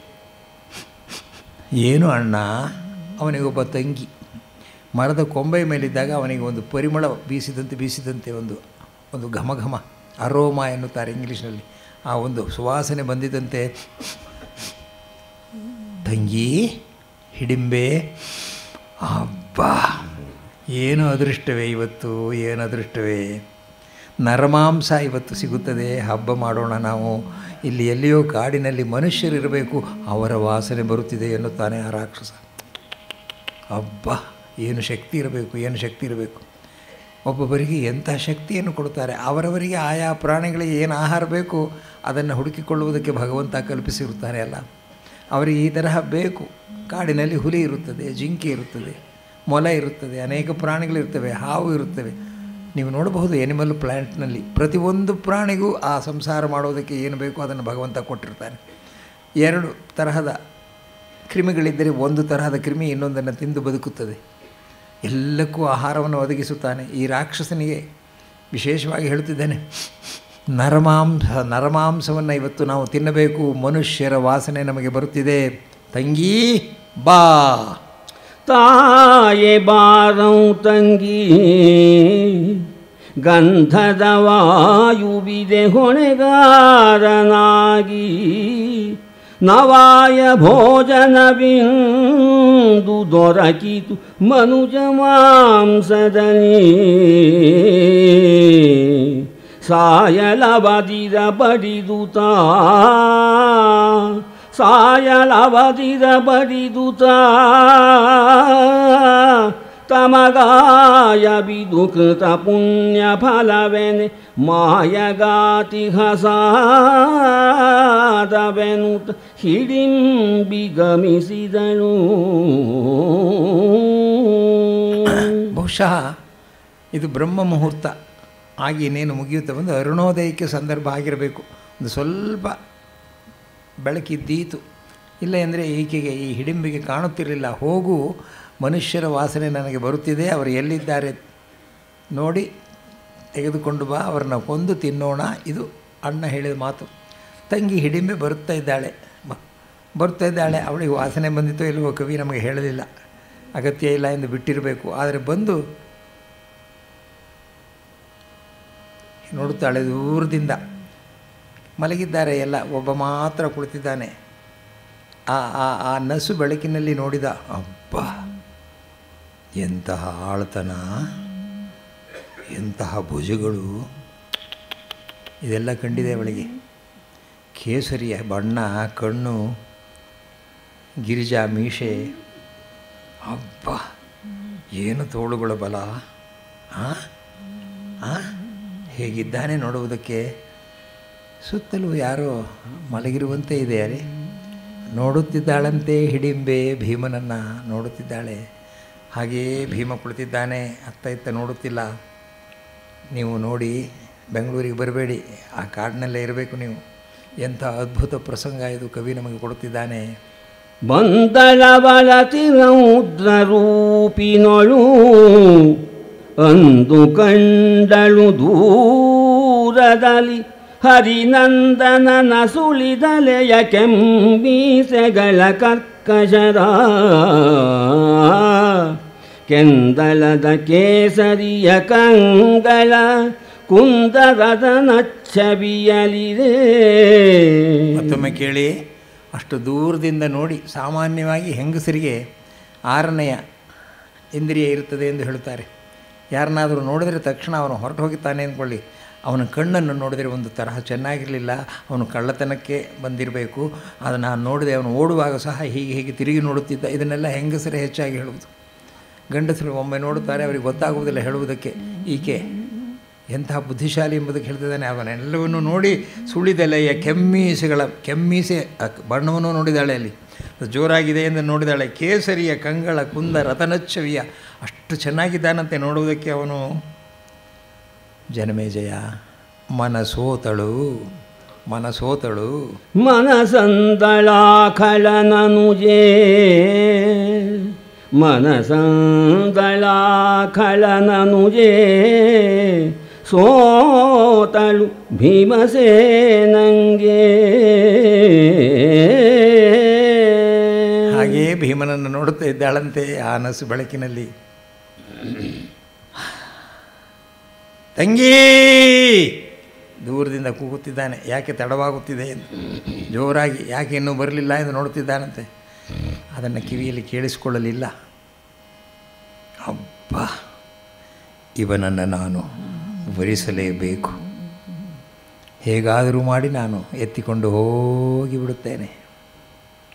ಏನು ಅಣ್ಣ ಅವನಿಗೊಬ್ಬ ತಂಗಿ ಮರದ ಕೊಂಬೆ ಮೇಲಿದ್ದಾಗ ಅವನಿಗೆ ಒಂದು ಪರಿಮಳ ಬೀಸಿದಂತೆ ಬೀಸಿದಂತೆ ಒಂದು ಒಂದು ಘಮ ಘಮ ಅರೋಮ ಎನ್ನುತ್ತಾರೆ ಇಂಗ್ಲೀಷ್ನಲ್ಲಿ ಆ ಒಂದು ಸುವಾಸನೆ ಬಂದಿದ್ದಂತೆ ತಂಗಿ ಹಿಡಿಂಬೆ ಅಬ್ಬಾ ಏನು ಅದೃಷ್ಟವೇ ಇವತ್ತು ಏನು ಅದೃಷ್ಟವೇ ನರಮಾಂಸ ಇವತ್ತು ಸಿಗುತ್ತದೆ ಹಬ್ಬ ಮಾಡೋಣ ನಾವು ಇಲ್ಲಿ ಎಲ್ಲಿಯೋ ಕಾಡಿನಲ್ಲಿ ಮನುಷ್ಯರಿರಬೇಕು ಅವರ ವಾಸನೆ ಬರುತ್ತಿದೆ ಎನ್ನುತ್ತಾನೆ ಆ ರಾಕ್ಷಸ ಅಬ್ಬಾ ಏನು ಶಕ್ತಿ ಇರಬೇಕು ಏನು ಶಕ್ತಿ ಇರಬೇಕು ಒಬ್ಬೊಬ್ಬರಿಗೆ ಎಂಥ ಶಕ್ತಿಯನ್ನು ಕೊಡ್ತಾರೆ ಅವರವರಿಗೆ ಆಯಾ ಪ್ರಾಣಿಗಳಿಗೆ ಏನು ಆಹಾರ ಬೇಕು ಅದನ್ನು ಹುಡುಕಿಕೊಳ್ಳುವುದಕ್ಕೆ ಭಗವಂತ ಕಲ್ಪಿಸಿರುತ್ತಾರೆ ಅಲ್ಲ ಅವರಿಗೆ ಈ ತರಹ ಬೇಕು ಕಾಡಿನಲ್ಲಿ ಹುಲಿ ಇರುತ್ತದೆ ಜಿಂಕೆ ಇರುತ್ತದೆ ಮೊಲ ಇರುತ್ತದೆ ಅನೇಕ ಪ್ರಾಣಿಗಳಿರ್ತವೆ ಹಾವು ಇರುತ್ತವೆ ನೀವು ನೋಡಬಹುದು ಎನಿಮಲ್ ಪ್ಲ್ಯಾಂಟ್ನಲ್ಲಿ ಪ್ರತಿಯೊಂದು ಪ್ರಾಣಿಗೂ ಆ ಸಂಸಾರ ಮಾಡೋದಕ್ಕೆ ಏನು ಬೇಕು ಅದನ್ನು ಭಗವಂತ ಕೊಟ್ಟಿರ್ತಾನೆ ಎರಡು ತರಹದ ಕ್ರಿಮಿಗಳಿದ್ದರೆ ಒಂದು ತರಹದ ಕ್ರಿಮಿ ಇನ್ನೊಂದನ್ನು ತಿಂದು ಬದುಕುತ್ತದೆ ಎಲ್ಲಕ್ಕೂ ಆಹಾರವನ್ನು ಒದಗಿಸುತ್ತಾನೆ ಈ ರಾಕ್ಷಸನಿಗೆ ವಿಶೇಷವಾಗಿ ಹೇಳುತ್ತಿದ್ದೇನೆ ನರಮಾಂಸ ನರಮಾಂಸವನ್ನು ಇವತ್ತು ನಾವು ತಿನ್ನಬೇಕು ಮನುಷ್ಯರ ವಾಸನೆ ನಮಗೆ ಬರುತ್ತಿದೆ ತಂಗಿ ಬಾ ತಾಯೆ ಬಾರಂ ತಂಗಿ ಗಂಧದ ವಾಯುವಿದೆ ಹೊಣೆಗಾರನಾಗಿ ನವಾಯ ಭೋಜನವಿಂದು ದೊರಕಿತು ಮನುಜ ಮಾಂಸದಲ್ಲಿ ಸಾಯಲವದಿರ ಬಡಿದುತ ಸಾಯಲವದಿರ ಬಡಿದುತ ತಮಗಾಯ ಬಿದು ಕೃತ ಪುಣ್ಯ ಫಲವೆನೆ ಮಾಯಗಾತಿ ಹಸಾದವೆನುತ ಹಿಡಿಂಬಿ ಗಮಿಸಿದಳು ಬಹುಶಃ ಇದು ಬ್ರಹ್ಮ ಮುಹೂರ್ತ ಆಗಿ ಇನ್ನೇನು ಮುಗಿಯುತ್ತೆ ಬಂದು ಅರುಣೋದಯಕ್ಕೆ ಸಂದರ್ಭ ಆಗಿರಬೇಕು ಒಂದು ಸ್ವಲ್ಪ ಬೆಳಕಿದ್ದೀತು ಇಲ್ಲ ಅಂದರೆ ಈಕೆಗೆ ಈ ಹಿಡಿಂಬಿಗೆ ಕಾಣುತ್ತಿರಲಿಲ್ಲ ಹೋಗು ಮನುಷ್ಯರ ವಾಸನೆ ನನಗೆ ಬರುತ್ತಿದೆ ಅವರು ಎಲ್ಲಿದ್ದಾರೆ ನೋಡಿ ತೆಗೆದುಕೊಂಡು ಬಾ ಅವರನ್ನು ಕೊಂದು ತಿನ್ನೋಣ ಇದು ಅಣ್ಣ ಹೇಳಿದ ಮಾತು ತಂಗಿ ಹಿಡಿಂಬೆ ಬರುತ್ತಾ ಇದ್ದಾಳೆ ಬ ಬರ್ತಾ ಇದ್ದಾಳೆ ಅವಳಿಗೆ ವಾಸನೆ ಬಂದಿತ್ತೋ ಇಲ್ಲವೋ ಕವಿ ನಮಗೆ ಹೇಳಲಿಲ್ಲ ಅಗತ್ಯ ಇಲ್ಲ ಎಂದು ಬಿಟ್ಟಿರಬೇಕು ಆದರೆ ಬಂದು ನೋಡುತ್ತಾಳೆ ದೂರದಿಂದ ಮಲಗಿದ್ದಾರೆ ಎಲ್ಲ ಒಬ್ಬ ಮಾತ್ರ ಕುಳಿತಿದ್ದಾನೆ ಆ ಆ ಆ ನಸು ಬೆಳಕಿನಲ್ಲಿ ನೋಡಿದ ಅಬ್ಬ ಎಂತಹ ಆಳ್ತನ ಎಂತಹ ಭುಜಗಳು ಇದೆಲ್ಲ ಕಂಡಿದೆ ಅವಳಿಗೆ ಕೇಸರಿಯ ಬಣ್ಣ ಕಣ್ಣು ಗಿರಿಜಾ ಮೀಸೆ ಅಬ್ಬ ಏನು ತೋಳುಗಳ ಬಲ ಹಾಂ ಹಾಂ ಹೇಗಿದ್ದಾನೆ ನೋಡುವುದಕ್ಕೆ ಸುತ್ತಲೂ ಯಾರೋ ಮಲಗಿರುವಂತೆ ಇದೆ ಅರೆ ನೋಡುತ್ತಿದ್ದಾಳಂತೆ ಹಿಡಿಂಬೆ ಭೀಮನನ್ನು ನೋಡುತ್ತಿದ್ದಾಳೆ ಹಾಗೆಯೇ ಭೀಮ ಕುಳಿತಿದ್ದಾನೆ ಅತ್ತ ಇತ್ತ ನೋಡುತ್ತಿಲ್ಲ ನೀವು ನೋಡಿ ಬೆಂಗಳೂರಿಗೆ ಬರಬೇಡಿ ಆ ಕಾಡಿನಲ್ಲೇ ಇರಬೇಕು ನೀವು ಎಂಥ ಅದ್ಭುತ ಪ್ರಸಂಗ ಇದು ಕವಿ ನಮಗೆ ಕೊಡುತ್ತಿದ್ದಾನೆ ಬಂದಳವಳತಿ ರೌದ್ರ ರೂಪಿನೊಳು ಅಂದು ಕಂಡಳು ದೂರದಲ್ಲಿ ಹರಿನಂದನನ ಸುಳಿದಲೆಯ ಕೆಂಬೀಸೆಗಳ ಕರ್ಕಶರ ಕೆಂದಲದ ಕೇಸರಿಯ ಕಂಗಳ ಕುಂದರದ ನಚ್ಚಬಿಯಲಿದೆ ಮತ್ತೊಮ್ಮೆ ಕೇಳಿ ಅಷ್ಟು ದೂರದಿಂದ ನೋಡಿ ಸಾಮಾನ್ಯವಾಗಿ ಹೆಂಗಸರಿಗೆ ಆರನೆಯ ಇಂದ್ರಿಯ ಇರುತ್ತದೆ ಎಂದು ಹೇಳುತ್ತಾರೆ ಯಾರನ್ನಾದರೂ ನೋಡಿದರೆ ತಕ್ಷಣ ಅವನು ಹೊರಟು ಹೋಗುತ್ತಾನೆ ಅಂದ್ಕೊಳ್ಳಿ ಅವನ ಕಣ್ಣನ್ನು ನೋಡಿದರೆ ಒಂದು ತರಹ ಚೆನ್ನಾಗಿರಲಿಲ್ಲ ಅವನು ಕಳ್ಳತನಕ್ಕೆ ಬಂದಿರಬೇಕು ಅದು ನಾನು ನೋಡಿದೆ ಅವನು ಓಡುವಾಗ ಸಹ ಹೀಗೆ ಹೀಗೆ ತಿರುಗಿ ನೋಡುತ್ತಿದ್ದ ಇದನ್ನೆಲ್ಲ ಹೆಂಗಸರೇ ಹೆಚ್ಚಾಗಿ ಹೇಳುವುದು ಗಂಡಸರು ಒಮ್ಮೆ ನೋಡುತ್ತಾರೆ ಅವರಿಗೆ ಗೊತ್ತಾಗುವುದಿಲ್ಲ ಹೇಳುವುದಕ್ಕೆ ಈಕೆ ಎಂತಹ ಬುದ್ಧಿಶಾಲಿ ಎಂಬುದಕ್ಕೆ ಹೇಳ್ತಿದ್ದಾನೆ ಅವನೆಲ್ಲವನ್ನು ನೋಡಿ ಸುಳಿದೆಲೆಯ ಕೆಮ್ಮೀಸೆಗಳ ಕೆಮ್ಮೀಸೆ ಆ ಬಣ್ಣವನ್ನು ನೋಡಿದಾಳೆ ಅಲ್ಲಿ ಅದು ಜೋರಾಗಿದೆ ಎಂದು ನೋಡಿದಾಳೆ ಕೇಸರಿಯ ಕಂಗಳ ಕುಂದ ರತನಚ್ಚವಿಯ ಅಷ್ಟು ಚೆನ್ನಾಗಿದ್ದಾನಂತೆ ನೋಡುವುದಕ್ಕೆ ಅವನು ಜನಮೇಜಯ ಮನಸೋತಳು ಮನಸೋತಳು ಮನಸಂದಳಾಖಳನನುಜೇ ಮನಸಂದಳಾಖಳನನುಜೇ ಸೋತಳು ಭೀಮಸೇನಂಗೆ ಹಾಗೆಯೇ ಭೀಮನನ್ನು ನೋಡುತ್ತಾ ಇದ್ದಾಳಂತೆ ಆ ನಸು ಬೆಳಕಿನಲ್ಲಿ ತಂಗಿ ದೂರದಿಂದ ಕೂಗುತ್ತಿದ್ದಾನೆ ಯಾಕೆ ತಡವಾಗುತ್ತಿದೆ ಎಂದು ಜೋರಾಗಿ ಯಾಕೆ ಇನ್ನೂ ಬರಲಿಲ್ಲ ಎಂದು ನೋಡುತ್ತಿದ್ದಾನಂತೆ ಅದನ್ನು ಕಿವಿಯಲ್ಲಿ ಕೇಳಿಸಿಕೊಳ್ಳಲಿಲ್ಲ ಅಬ್ಬ ಇವನನ್ನು ನಾನು ವರಿಸಲೇಬೇಕು ಹೇಗಾದರೂ ಮಾಡಿ ನಾನು ಎತ್ತಿಕೊಂಡು ಹೋಗಿಬಿಡುತ್ತೇನೆ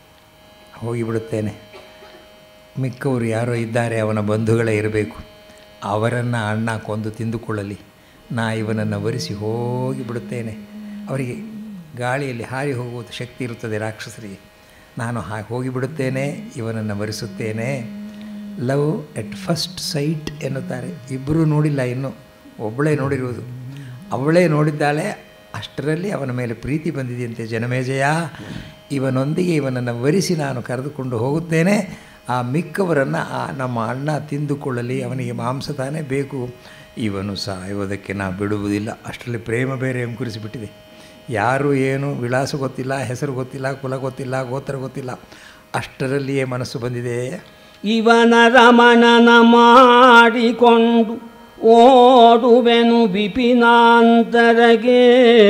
ಹೋಗಿಬಿಡುತ್ತೇನೆ ಮಿಕ್ಕವರು ಯಾರೋ ಇದ್ದಾರೆ ಅವನ ಬಂಧುಗಳೇ ಇರಬೇಕು ಅವರನ್ನು ಅಣ್ಣ ಕೊಂದು ತಿಂದುಕೊಳ್ಳಲಿ ನಾ ಇವನನ್ನು ವರಿಸಿ ಹೋಗಿ ಬಿಡುತ್ತೇನೆ ಅವರಿಗೆ ಗಾಳಿಯಲ್ಲಿ ಹಾರಿ ಹೋಗುವುದು ಶಕ್ತಿ ಇರುತ್ತದೆ ರಾಕ್ಷಸರಿಗೆ ನಾನು ಹಾ ಹೋಗಿಬಿಡುತ್ತೇನೆ ಇವನನ್ನು ವರಿಸುತ್ತೇನೆ ಲವ್ ಎಟ್ ಫಸ್ಟ್ ಸೈಟ್ ಎನ್ನುತ್ತಾರೆ ಇಬ್ಬರೂ ನೋಡಿಲ್ಲ ಇನ್ನು ಒಬ್ಬಳೇ ನೋಡಿರುವುದು ಅವಳೇ ನೋಡಿದ್ದಾಳೆ ಅಷ್ಟರಲ್ಲಿ ಅವನ ಮೇಲೆ ಪ್ರೀತಿ ಬಂದಿದೆಯಂತೆ ಜನಮೇಜಯ ಇವನೊಂದಿಗೆ ಇವನನ್ನು ವರಿಸಿ ನಾನು ಕರೆದುಕೊಂಡು ಹೋಗುತ್ತೇನೆ ಆ ಮಿಕ್ಕವರನ್ನು ಆ ನಮ್ಮ ಅಣ್ಣ ತಿಂದುಕೊಳ್ಳಲಿ ಅವನಿಗೆ ಮಾಂಸ ತಾನೇ ಬೇಕು ಇವನು ಸಾಯುವುದಕ್ಕೆ ನಾ ಬಿಡುವುದಿಲ್ಲ ಅಷ್ಟರಲ್ಲಿ ಪ್ರೇಮ ಬೇರೆ ಎಂಕುರಿಸಿಬಿಟ್ಟಿದೆ ಯಾರು ಏನು ವಿಳಾಸ ಗೊತ್ತಿಲ್ಲ ಹೆಸರು ಗೊತ್ತಿಲ್ಲ ಕುಲ ಗೊತ್ತಿಲ್ಲ ಗೋತ್ರ ಗೊತ್ತಿಲ್ಲ ಅಷ್ಟರಲ್ಲಿಯೇ ಮನಸ್ಸು ಬಂದಿದೆ ಇವನ ರಮಣನ ಮಾಡಿಕೊಂಡು ಓಡುವೆನು ಬಿಪಿನಾಂತರಗೆ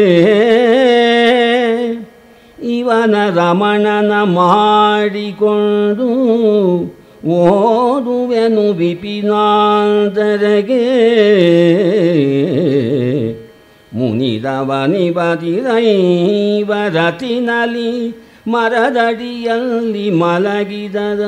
ಇವನ ರಮಣನ ಮಾಡಿಕೊಂಡು ಓಡುವೆನು ಬಿಪಿನಾಂತರಗೆ ಮುನಿದವನಿಬದಿರೈವರತಿನಲಿ ಮರದಡಿಯಲ್ಲಿ ಮಲಗಿದರ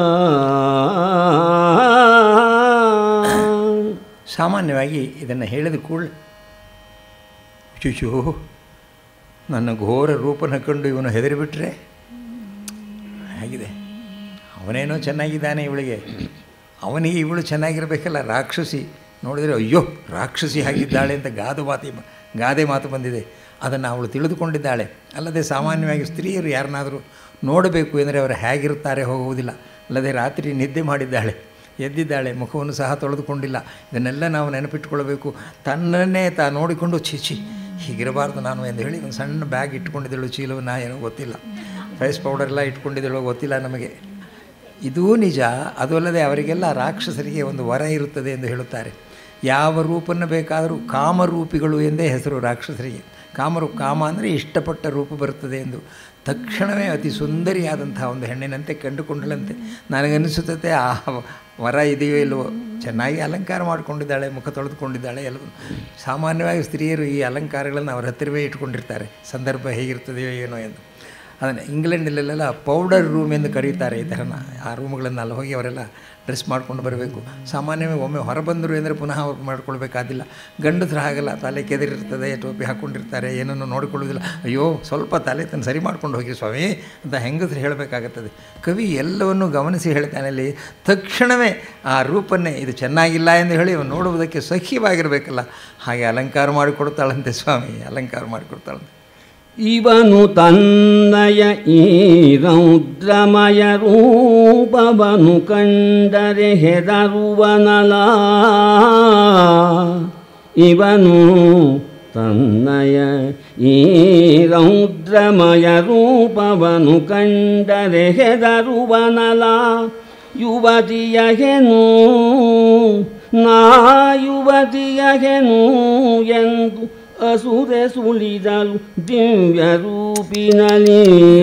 ಸಾಮಾನ್ಯವಾಗಿ ಇದನ್ನು ಹೇಳಿದ ಕೂಡಲೇ ಚುಚು ನನ್ನ ಘೋರ ರೂಪನ ಕಂಡು ಇವನು ಹೆದರಿಬಿಟ್ರೆ ಹೇಗಿದೆ ಅವನೇನೋ ಚೆನ್ನಾಗಿದ್ದಾನೆ ಇವಳಿಗೆ ಅವನಿಗೆ ಇವಳು ಚೆನ್ನಾಗಿರಬೇಕಲ್ಲ ರಾಕ್ಷಸಿ ನೋಡಿದರೆ ಅಯ್ಯೋ ರಾಕ್ಷಸಿ ಆಗಿದ್ದಾಳೆ ಅಂತ ಗಾದು ಮಾತಿ ಗಾದೆ ಮಾತು ಬಂದಿದೆ ಅದನ್ನು ಅವಳು ತಿಳಿದುಕೊಂಡಿದ್ದಾಳೆ ಅಲ್ಲದೆ ಸಾಮಾನ್ಯವಾಗಿ ಸ್ತ್ರೀಯರು ಯಾರನ್ನಾದರೂ ನೋಡಬೇಕು ಎಂದರೆ ಅವರು ಹೇಗಿರುತ್ತಾರೆ ಹೋಗುವುದಿಲ್ಲ ಅಲ್ಲದೆ ರಾತ್ರಿ ನಿದ್ದೆ ಮಾಡಿದ್ದಾಳೆ ಎದ್ದಿದ್ದಾಳೆ ಮುಖವನ್ನು ಸಹ ತೊಳೆದುಕೊಂಡಿಲ್ಲ ಇದನ್ನೆಲ್ಲ ನಾವು ನೆನಪಿಟ್ಟುಕೊಳ್ಬೇಕು ತನ್ನನ್ನೇ ತಾ ನೋಡಿಕೊಂಡು ಛಿಚಿ ಹೀಗಿರಬಾರ್ದು ನಾನು ಎಂದು ಹೇಳಿ ಒಂದು ಸಣ್ಣ ಬ್ಯಾಗ್ ಇಟ್ಕೊಂಡಿದ್ದಳು ಚೀಲವನ್ನು ಏನೋ ಗೊತ್ತಿಲ್ಲ ಫೇಸ್ ಪೌಡರೆಲ್ಲ ಇಟ್ಕೊಂಡಿದ್ದಳು ಗೊತ್ತಿಲ್ಲ ನಮಗೆ ಇದೂ ನಿಜ ಅದು ಅಲ್ಲದೆ ಅವರಿಗೆಲ್ಲ ರಾಕ್ಷಸರಿಗೆ ಒಂದು ವರ ಇರುತ್ತದೆ ಎಂದು ಹೇಳುತ್ತಾರೆ ಯಾವ ರೂಪನ್ನು ಬೇಕಾದರೂ ಕಾಮರೂಪಿಗಳು ಎಂದೇ ಹೆಸರು ರಾಕ್ಷಸರಿಗೆ ಕಾಮರು ಕಾಮ ಅಂದರೆ ಇಷ್ಟಪಟ್ಟ ರೂಪ ಬರುತ್ತದೆ ಎಂದು ತಕ್ಷಣವೇ ಅತಿ ಸುಂದರಿಯಾದಂತಹ ಒಂದು ಹೆಣ್ಣಿನಂತೆ ಕಂಡುಕೊಂಡಳಂತೆ ನನಗನ್ನಿಸುತ್ತದೆ ಆ ವರ ಇದೆಯೋ ಇಲ್ಲವೋ ಚೆನ್ನಾಗಿ ಅಲಂಕಾರ ಮಾಡಿಕೊಂಡಿದ್ದಾಳೆ ಮುಖ ತೊಳೆದುಕೊಂಡಿದ್ದಾಳೆ ಎಲ್ಲವೂ ಸಾಮಾನ್ಯವಾಗಿ ಸ್ತ್ರೀಯರು ಈ ಅಲಂಕಾರಗಳನ್ನು ಅವರ ಹತ್ತಿರವೇ ಇಟ್ಕೊಂಡಿರ್ತಾರೆ ಸಂದರ್ಭ ಹೇಗಿರ್ತದೆಯೋ ಏನೋ ಎಂದು ಅದನ್ನು ಇಂಗ್ಲೆಂಡಲ್ಲೆಲ್ಲ ಪೌಡರ್ ರೂಮ್ ಎಂದು ಕರೀತಾರೆ ಈ ಥರನ ಆ ರೂಮ್ಗಳನ್ನು ಅಲ್ಲಿ ಹೋಗಿ ಅವರೆಲ್ಲ ಡ್ರೆಸ್ ಮಾಡ್ಕೊಂಡು ಬರಬೇಕು ಸಾಮಾನ್ಯವಾಗಿ ಒಮ್ಮೆ ಹೊರಬಂದರು ಅಂದರೆ ಪುನಃ ಅವ್ರು ಮಾಡ್ಕೊಳ್ಬೇಕಾದಿಲ್ಲ ಗಂಡಸ್ರು ಹಾಗಲ್ಲ ತಲೆ ಕೆದರಿರ್ತದೆ ಟೋಪಿ ಹಾಕ್ಕೊಂಡಿರ್ತಾರೆ ಏನನ್ನು ನೋಡಿಕೊಳ್ಳೋದಿಲ್ಲ ಅಯ್ಯೋ ಸ್ವಲ್ಪ ತಲೆ ತನ್ನ ಸರಿ ಮಾಡ್ಕೊಂಡು ಹೋಗಿ ಸ್ವಾಮಿ ಅಂತ ಹೆಂಗಸ್ರು ಹೇಳಬೇಕಾಗುತ್ತದೆ ಕವಿ ಎಲ್ಲವನ್ನು ಗಮನಿಸಿ ಹೇಳ್ತಾನೆ ಅಲ್ಲಿ ತಕ್ಷಣವೇ ಆ ರೂಪನ್ನೇ ಇದು ಚೆನ್ನಾಗಿಲ್ಲ ಎಂದು ಹೇಳಿ ಅವನು ನೋಡುವುದಕ್ಕೆ ಸಖ್ಯವಾಗಿರಬೇಕಲ್ಲ ಹಾಗೆ ಅಲಂಕಾರ ಮಾಡಿಕೊಡ್ತಾಳಂತೆ ಸ್ವಾಮಿ ಅಲಂಕಾರ ಮಾಡಿಕೊಡ್ತಾಳಂತೆ ಇವನು ತನ್ನಯ ಈ ರೌದ್ರಮಯ ರೂಪವನು ಕಂಡರೆ ಹೆದರುವನಲ ಇವನು ತನ್ನಯ ಈ ರೌದ್ರಮಯ ರೂಪವನು ಕಂಡರೆ ಹೆದರುವನಲ ಯುವತಿಯಗೆನು ನಾ ಯುವತಿಯಗೆನು ಎಂದು ಅಸುರೆ ಸುಳಿದಳು ದಿವ್ಯ ರೂಪಿನಲಿ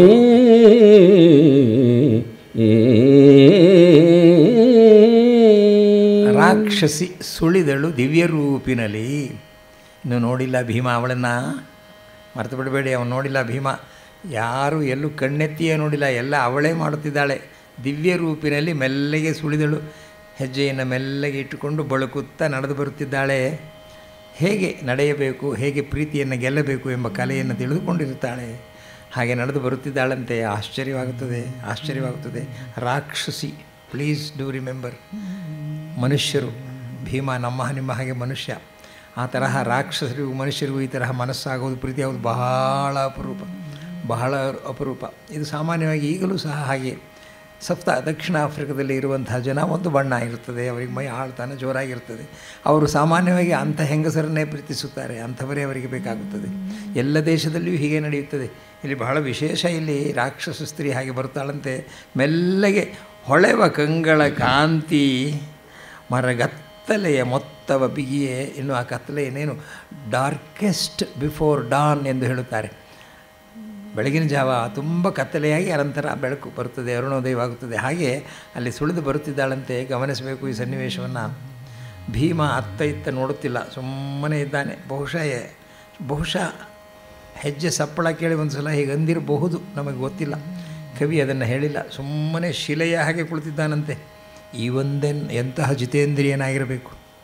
ರಾಕ್ಷಸಿ ಸುಳಿದಳು ದಿವ್ಯ ರೂಪಿನಲ್ಲಿ ಇನ್ನು ನೋಡಿಲ್ಲ ಭೀಮ ಅವಳನ್ನು ಮರೆತು ಬಿಡಬೇಡಿ ಅವನು ನೋಡಿಲ್ಲ ಭೀಮ ಯಾರು ಎಲ್ಲೂ ಕಣ್ಣೆತ್ತಿಯೇ ನೋಡಿಲ್ಲ ಎಲ್ಲ ಅವಳೇ ಮಾಡುತ್ತಿದ್ದಾಳೆ ದಿವ್ಯ ರೂಪಿನಲ್ಲಿ ಮೆಲ್ಲಗೆ ಸುಳಿದಳು ಹೆಜ್ಜೆಯನ್ನು ಮೆಲ್ಲಗೆ ಇಟ್ಟುಕೊಂಡು ಬಳುಕುತ್ತಾ ನಡೆದು ಬರುತ್ತಿದ್ದಾಳೆ ಹೇಗೆ ನಡೆಯಬೇಕು ಹೇಗೆ ಪ್ರೀತಿಯನ್ನು ಗೆಲ್ಲಬೇಕು ಎಂಬ ಕಲೆಯನ್ನು ತಿಳಿದುಕೊಂಡಿರುತ್ತಾಳೆ ಹಾಗೆ ನಡೆದು ಬರುತ್ತಿದ್ದಾಳಂತೆ ಆಶ್ಚರ್ಯವಾಗುತ್ತದೆ ಆಶ್ಚರ್ಯವಾಗುತ್ತದೆ ರಾಕ್ಷಸಿ ಪ್ಲೀಸ್ ಡೂ ರಿಮೆಂಬರ್ ಮನುಷ್ಯರು ಭೀಮ ನಮ್ಮ ನಿಮ್ಮ ಹಾಗೆ ಮನುಷ್ಯ ಆ ತರಹ ರಾಕ್ಷಸರಿಗೂ ಮನುಷ್ಯರಿಗೂ ಈ ತರಹ ಮನಸ್ಸಾಗೋದು ಪ್ರೀತಿ ಆಗೋದು ಬಹಳ ಅಪರೂಪ ಬಹಳ ಅಪರೂಪ ಇದು ಸಾಮಾನ್ಯವಾಗಿ ಈಗಲೂ ಸಹ ಹಾಗೆ ಸಪ್ತ ದಕ್ಷಿಣ ಆಫ್ರಿಕಾದಲ್ಲಿ ಇರುವಂತಹ ಜನ ಒಂದು ಬಣ್ಣ ಇರ್ತದೆ ಅವರಿಗೆ ಮೈ ಆಳ್ತಾನೆ ಜೋರಾಗಿರ್ತದೆ ಅವರು ಸಾಮಾನ್ಯವಾಗಿ ಅಂಥ ಹೆಂಗಸರನ್ನೇ ಪ್ರೀತಿಸುತ್ತಾರೆ ಅಂಥವರೇ ಅವರಿಗೆ ಬೇಕಾಗುತ್ತದೆ ಎಲ್ಲ ದೇಶದಲ್ಲಿಯೂ ಹೀಗೆ ನಡೆಯುತ್ತದೆ ಇಲ್ಲಿ ಬಹಳ ವಿಶೇಷ ಇಲ್ಲಿ ರಾಕ್ಷಸ ಸ್ತ್ರೀ ಹಾಗೆ ಬರ್ತಾಳಂತೆ ಮೆಲ್ಲಗೆ ಹೊಳೆವ ಕಂಗಳ ಕಾಂತಿ ಮರಗತ್ತಲೆಯ ಮೊತ್ತವ ಬಿಗಿಯೇ ಇನ್ನು ಆ ಕತ್ತಲೆ ಏನೇನು ಡಾರ್ಕೆಸ್ಟ್ ಬಿಫೋರ್ ಡಾನ್ ಎಂದು ಹೇಳುತ್ತಾರೆ ಬೆಳಗಿನ ಜಾವ ತುಂಬ ಕತ್ತಲೆಯಾಗಿ ಅನಂತರ ಬೆಳಕು ಬರುತ್ತದೆ ಅರುಣೋದಯವಾಗುತ್ತದೆ ಹಾಗೆ ಅಲ್ಲಿ ಸುಳಿದು ಬರುತ್ತಿದ್ದಾಳಂತೆ ಗಮನಿಸಬೇಕು ಈ ಸನ್ನಿವೇಶವನ್ನು ಭೀಮ ಅತ್ತ ಇತ್ತ ನೋಡುತ್ತಿಲ್ಲ ಸುಮ್ಮನೆ ಇದ್ದಾನೆ ಬಹುಶಃ ಎ- ಬಹುಶಃ ಹೆಜ್ಜೆ ಸಪ್ಪಳ ಕೇಳಿ ಒಂದು ಸಲ ಹೀಗೆ ಅಂದಿರಬಹುದು ನಮಗೆ ಗೊತ್ತಿಲ್ಲ ಕವಿ ಅದನ್ನು ಹೇಳಿಲ್ಲ ಸುಮ್ಮನೆ ಶಿಲೆಯ ಹಾಗೆ ಕುಳಿತಿದ್ದಾನಂತೆ ಈ ಒಂದೇನು ಎಂತಹ ಜಿತೇಂದ್ರಿಯನಾಗಿರಬೇಕು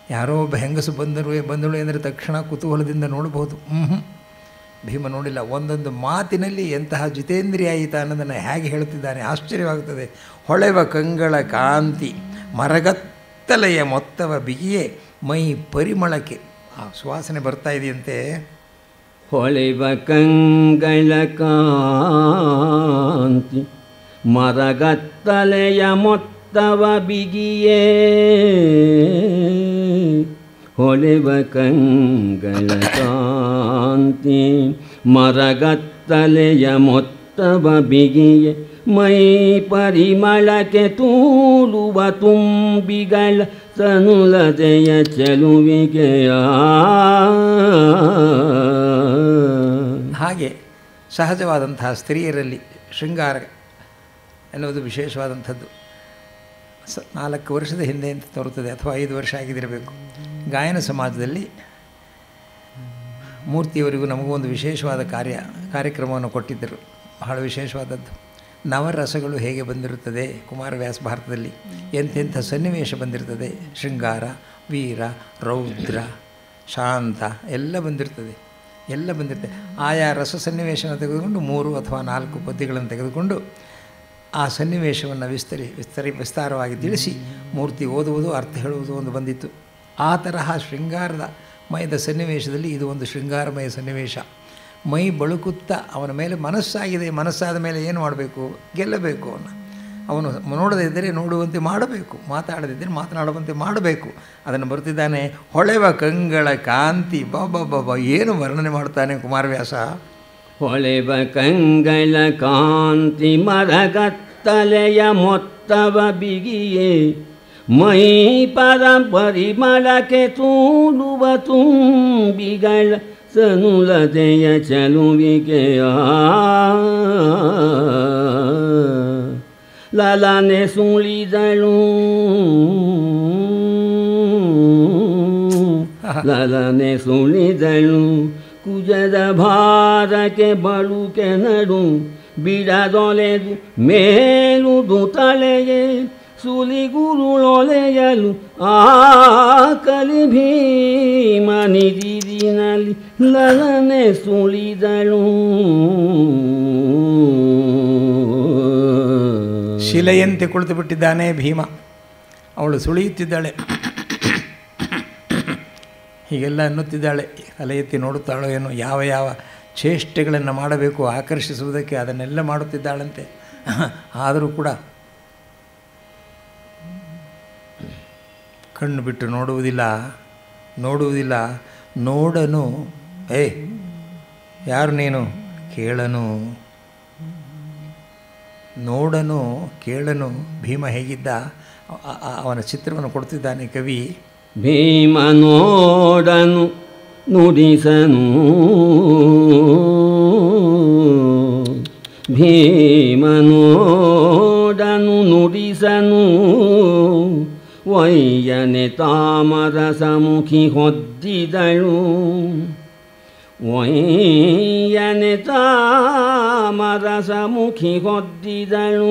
ಯಾರೋ ಒಬ್ಬ ಹೆಂಗಸು ಬಂದರು ಬಂದಳು ಅಂದರೆ ತಕ್ಷಣ ಕುತೂಹಲದಿಂದ ನೋಡಬಹುದು ಹ್ಞೂ ಭೀಮ ನೋಡಿಲ್ಲ ಒಂದೊಂದು ಮಾತಿನಲ್ಲಿ ಎಂತಹ ಜಿತೇಂದ್ರಿಯಾಯಿತ ಅನ್ನೋದನ್ನು ಹೇಗೆ ಹೇಳುತ್ತಿದ್ದಾನೆ ಆಶ್ಚರ್ಯವಾಗುತ್ತದೆ ಹೊಳೆವ ಕಂಗಳ ಕಾಂತಿ ಮರಗತ್ತಲೆಯ ಮೊತ್ತವ ಬಿಗಿಯೇ ಮೈ ಪರಿಮಳಕ್ಕೆ ಆ ಸುವಾಸನೆ ಬರ್ತಾ ಇದೆಯಂತೆ ಹೊಳೆವ ಕಂಗಳ ಕಾಂತಿ ಮರಗತ್ತಲೆಯ ಮೊತ್ತವ ಬಿಗಿಯೇ ಹೊಳೆವ ಕಂಗಳ ಕಾಂತಿ ಮರಗತ್ತಲೆಯ ಮೊತ್ತವ ಬಿಗಿಯೇ ಮೈ ಪರಿಮಳಕ್ಕೆ ತೂಲುವ ತುಂಬಿಗಳ ತನುಲತೆಯ ಚೆಲುವಿಗೆಯ ಹಾಗೆ ಸಹಜವಾದಂತಹ ಸ್ತ್ರೀಯರಲ್ಲಿ ಶೃಂಗಾರ ಎನ್ನುವುದು ವಿಶೇಷವಾದಂಥದ್ದು ಸ ನಾಲ್ಕು ವರ್ಷದ ಹಿಂದೆ ಅಂತ ತೋರುತ್ತದೆ ಅಥವಾ ಐದು ವರ್ಷ ಆಗಿದ್ದಿರಬೇಕು ಗಾಯನ ಸಮಾಜದಲ್ಲಿ ಮೂರ್ತಿಯವರಿಗೂ ನಮಗೂ ಒಂದು ವಿಶೇಷವಾದ ಕಾರ್ಯ ಕಾರ್ಯಕ್ರಮವನ್ನು ಕೊಟ್ಟಿದ್ದರು ಬಹಳ ವಿಶೇಷವಾದದ್ದು ನವರಸಗಳು ಹೇಗೆ ಬಂದಿರುತ್ತದೆ ಕುಮಾರವ್ಯಾಸ ಭಾರತದಲ್ಲಿ ಎಂತೆಂಥ ಸನ್ನಿವೇಶ ಬಂದಿರ್ತದೆ ಶೃಂಗಾರ ವೀರ ರೌದ್ರ ಶಾಂತ ಎಲ್ಲ ಬಂದಿರ್ತದೆ ಎಲ್ಲ ಬಂದಿರ್ತದೆ ಆಯಾ ರಸ ಸನ್ನಿವೇಶನ ತೆಗೆದುಕೊಂಡು ಮೂರು ಅಥವಾ ನಾಲ್ಕು ಪದ್ಯಗಳನ್ನು ತೆಗೆದುಕೊಂಡು ಆ ಸನ್ನಿವೇಶವನ್ನು ವಿಸ್ತರಿ ವಿಸ್ತರಿ ವಿಸ್ತಾರವಾಗಿ ತಿಳಿಸಿ ಮೂರ್ತಿ ಓದುವುದು ಅರ್ಥ ಹೇಳುವುದು ಒಂದು ಬಂದಿತ್ತು ಆ ತರಹ ಶೃಂಗಾರದ ಮಯದ ಸನ್ನಿವೇಶದಲ್ಲಿ ಇದು ಒಂದು ಶೃಂಗಾರಮಯ ಸನ್ನಿವೇಶ ಮೈ ಬಳುಕುತ್ತಾ ಅವನ ಮೇಲೆ ಮನಸ್ಸಾಗಿದೆ ಮನಸ್ಸಾದ ಮೇಲೆ ಏನು ಮಾಡಬೇಕು ಗೆಲ್ಲಬೇಕು ಅವನು ಅವನು ನೋಡದಿದ್ದರೆ ನೋಡುವಂತೆ ಮಾಡಬೇಕು ಮಾತಾಡದಿದ್ದರೆ ಮಾತನಾಡುವಂತೆ ಮಾಡಬೇಕು ಅದನ್ನು ಬರ್ತಿದ್ದಾನೆ ಹೊಳೆವ ಕಂಗಳ ಕಾಂತಿ ಬಾಬಾ ಬಾಬಾ ಏನು ವರ್ಣನೆ ಮಾಡ್ತಾನೆ ಕುಮಾರವ್ಯಾಸ ಹೊಳೆವ ಕಂಗಳ ಕಾಂತಿ ಮರಗತ್ತಲೆಯ ಮೊತ್ತವ ಬಿಗಿಯೇ ಮೈ ಪರ ಪರಿಮಳಕ್ಕೆ ತೂಲುವ ತುಂಬಿಗಳ ಸನುಲತೆಯ ಚಲುವಿಕೆಯ ಲಲನೆ ಸುಳಿದಳು ಲಲನೆ ಸುಳಿದಳು ಕುಜದ ಭಾರಕ್ಕೆ ಬಳುಕೆ ನಡು ಬಿಡದೊಲೆದು ಮೇಲುದು ತಲೆಗೆ ಸುಲಿಗುರುಳೊಲೆಯಲು ಆ ಕಲಿ ಭೀಮನಿದಿನಲ್ಲಿ ಲಲನೆ ಸುಳಿದಳು ಶಿಲೆಯಂತೆ ಕುಳಿತು ಬಿಟ್ಟಿದ್ದಾನೆ ಭೀಮ ಅವಳು ಸುಳಿಯುತ್ತಿದ್ದಾಳೆ ಹೀಗೆಲ್ಲ ಅನ್ನುತ್ತಿದ್ದಾಳೆ ತಲೆ ಎತ್ತಿ ನೋಡುತ್ತಾಳೋ ಏನೋ ಯಾವ ಯಾವ ಚೇಷ್ಟೆಗಳನ್ನು ಮಾಡಬೇಕು ಆಕರ್ಷಿಸುವುದಕ್ಕೆ ಅದನ್ನೆಲ್ಲ ಮಾಡುತ್ತಿದ್ದಾಳಂತೆ ಆದರೂ ಕೂಡ ಕಣ್ಣು ಬಿಟ್ಟು ನೋಡುವುದಿಲ್ಲ ನೋಡುವುದಿಲ್ಲ ನೋಡನು ಏ ಯಾರು ನೀನು ಕೇಳನು ನೋಡನು ಕೇಳನು ಭೀಮ ಹೇಗಿದ್ದ ಅ- ಅ- ಅವನ ಚಿತ್ರವನ್ನು ಕೊಡ್ತಿದ್ದಾನೆ ಕವಿ ಭೀಮ ನೋಡನು ನುಡಿಸನು ಭೀಮ ನೋಡನು ನುಡಿಸನು ವಯ್ಯನೆ ತಾಮರ ಸಮುಖಿ ಹೊದ್ದಿದಳು ವಯ್ಯನೆ ತಾಮರ ಸಮುಖಿ ಹೊದ್ದಿದಳು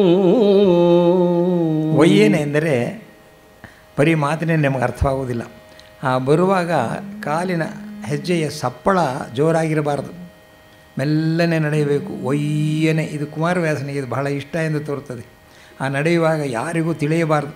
ಒಯ್ಯೇನೆ ಎಂದರೆ ಬರೀ ಮಾತಿನೇ ನಮಗೆ ಅರ್ಥವಾಗುವುದಿಲ್ಲ ಆ ಬರುವಾಗ ಕಾಲಿನ ಹೆಜ್ಜೆಯ ಸಪ್ಪಳ ಜೋರಾಗಿರಬಾರದು ಮೆಲ್ಲನೆ ನಡೆಯಬೇಕು ಒಯ್ಯನೆ ಇದು ಕುಮಾರವ್ಯಾಸನಿಗೆ ಇದು ಬಹಳ ಇಷ್ಟ ಎಂದು ತೋರುತ್ತದೆ ಆ ನಡೆಯುವಾಗ ಯಾರಿಗೂ ತಿಳಿಯಬಾರದು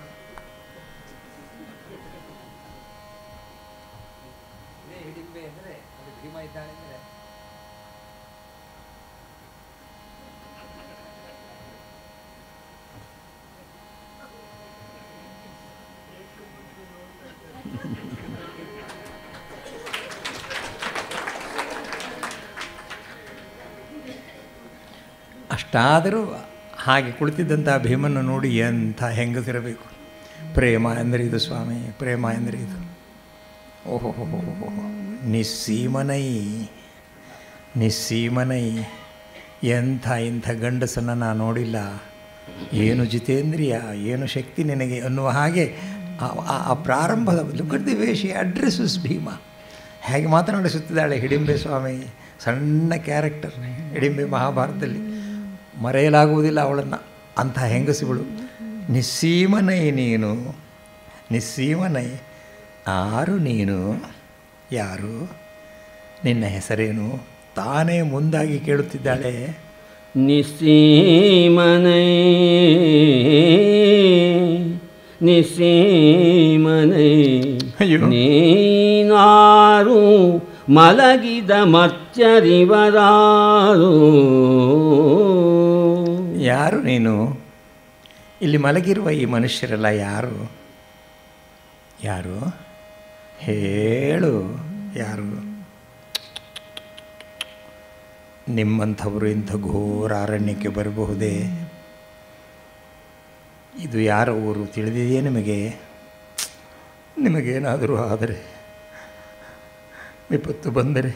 ಅಷ್ಟಾದರೂ ಹಾಗೆ ಕುಳಿತಿದ್ದಂಥ ಭೀಮನ್ನು ನೋಡಿ ಎಂಥ ಹೆಂಗಸಿರಬೇಕು ಪ್ರೇಮ ಎಂದರೆ ಇದು ಸ್ವಾಮಿ ಪ್ರೇಮ ಎಂದರೆ ಇದು ಓಹೋ ನಿಸ್ಸೀಮನೈ ನಿಸ್ಸೀಮನೈ ಎಂಥ ಇಂಥ ಗಂಡಸನ್ನು ನಾನು ನೋಡಿಲ್ಲ ಏನು ಜಿತೇಂದ್ರಿಯ ಏನು ಶಕ್ತಿ ನಿನಗೆ ಅನ್ನುವ ಹಾಗೆ ಆ- ಆ- ಆ ಪ್ರಾರಂಭದ look at the way she addresses Bhima ಹೇಗೆ ಮಾತನಾಡಿಸುತ್ತಿದ್ದಾಳೆ ಹಿಡಿಂಬೆ ಸ್ವಾಮಿ ಸಣ್ಣ ಕ್ಯಾರೆಕ್ಟರ್ ಹಿಡಿಂಬೆ ಮಹಾಭಾರತದಲ್ಲಿ ಮರೆಯಲಾಗುವುದಿಲ್ಲ ಅವಳನ್ನು ಅಂಥ ಹೆಂಗಸುಗಳು ನಿಸ್ಸೀಮನೈ ನೀನು ನಿಸ್ಸೀಮನೈ ಯಾರು ನೀನು ಯಾರು ನಿನ್ನ ಹೆಸರೇನು ತಾನೇ ಮುಂದಾಗಿ ಕೇಳುತ್ತಿದ್ದಾಳೆ ನಿಸ್ಸೀಮನೈ ನಿಸ್ಸೀಮನೈ ಅಯ್ಯೋ. ನೀನಾರು ಮಲಗಿದ ಮರ್ತ್ಯರಿವರಾರು ಯಾರು ನೀನು ಇಲ್ಲಿ ಮಲಗಿರುವ ಈ ಮನುಷ್ಯರೆಲ್ಲ ಯಾರು ಯಾರು ಹೇಳು ಯಾರು ನಿಮ್ಮಂಥವರು ಇಂಥ ಘೋರ ಅರಣ್ಯಕ್ಕೆ ಬರಬಹುದೇ ಇದು ಯಾರ ಊರು ತಿಳಿದಿದೆಯೇ ನಿಮಗೆ ನಿಮಗೇನಾದರೂ ಆದರೆ ವಿಪತ್ತು ಬಂದರೆ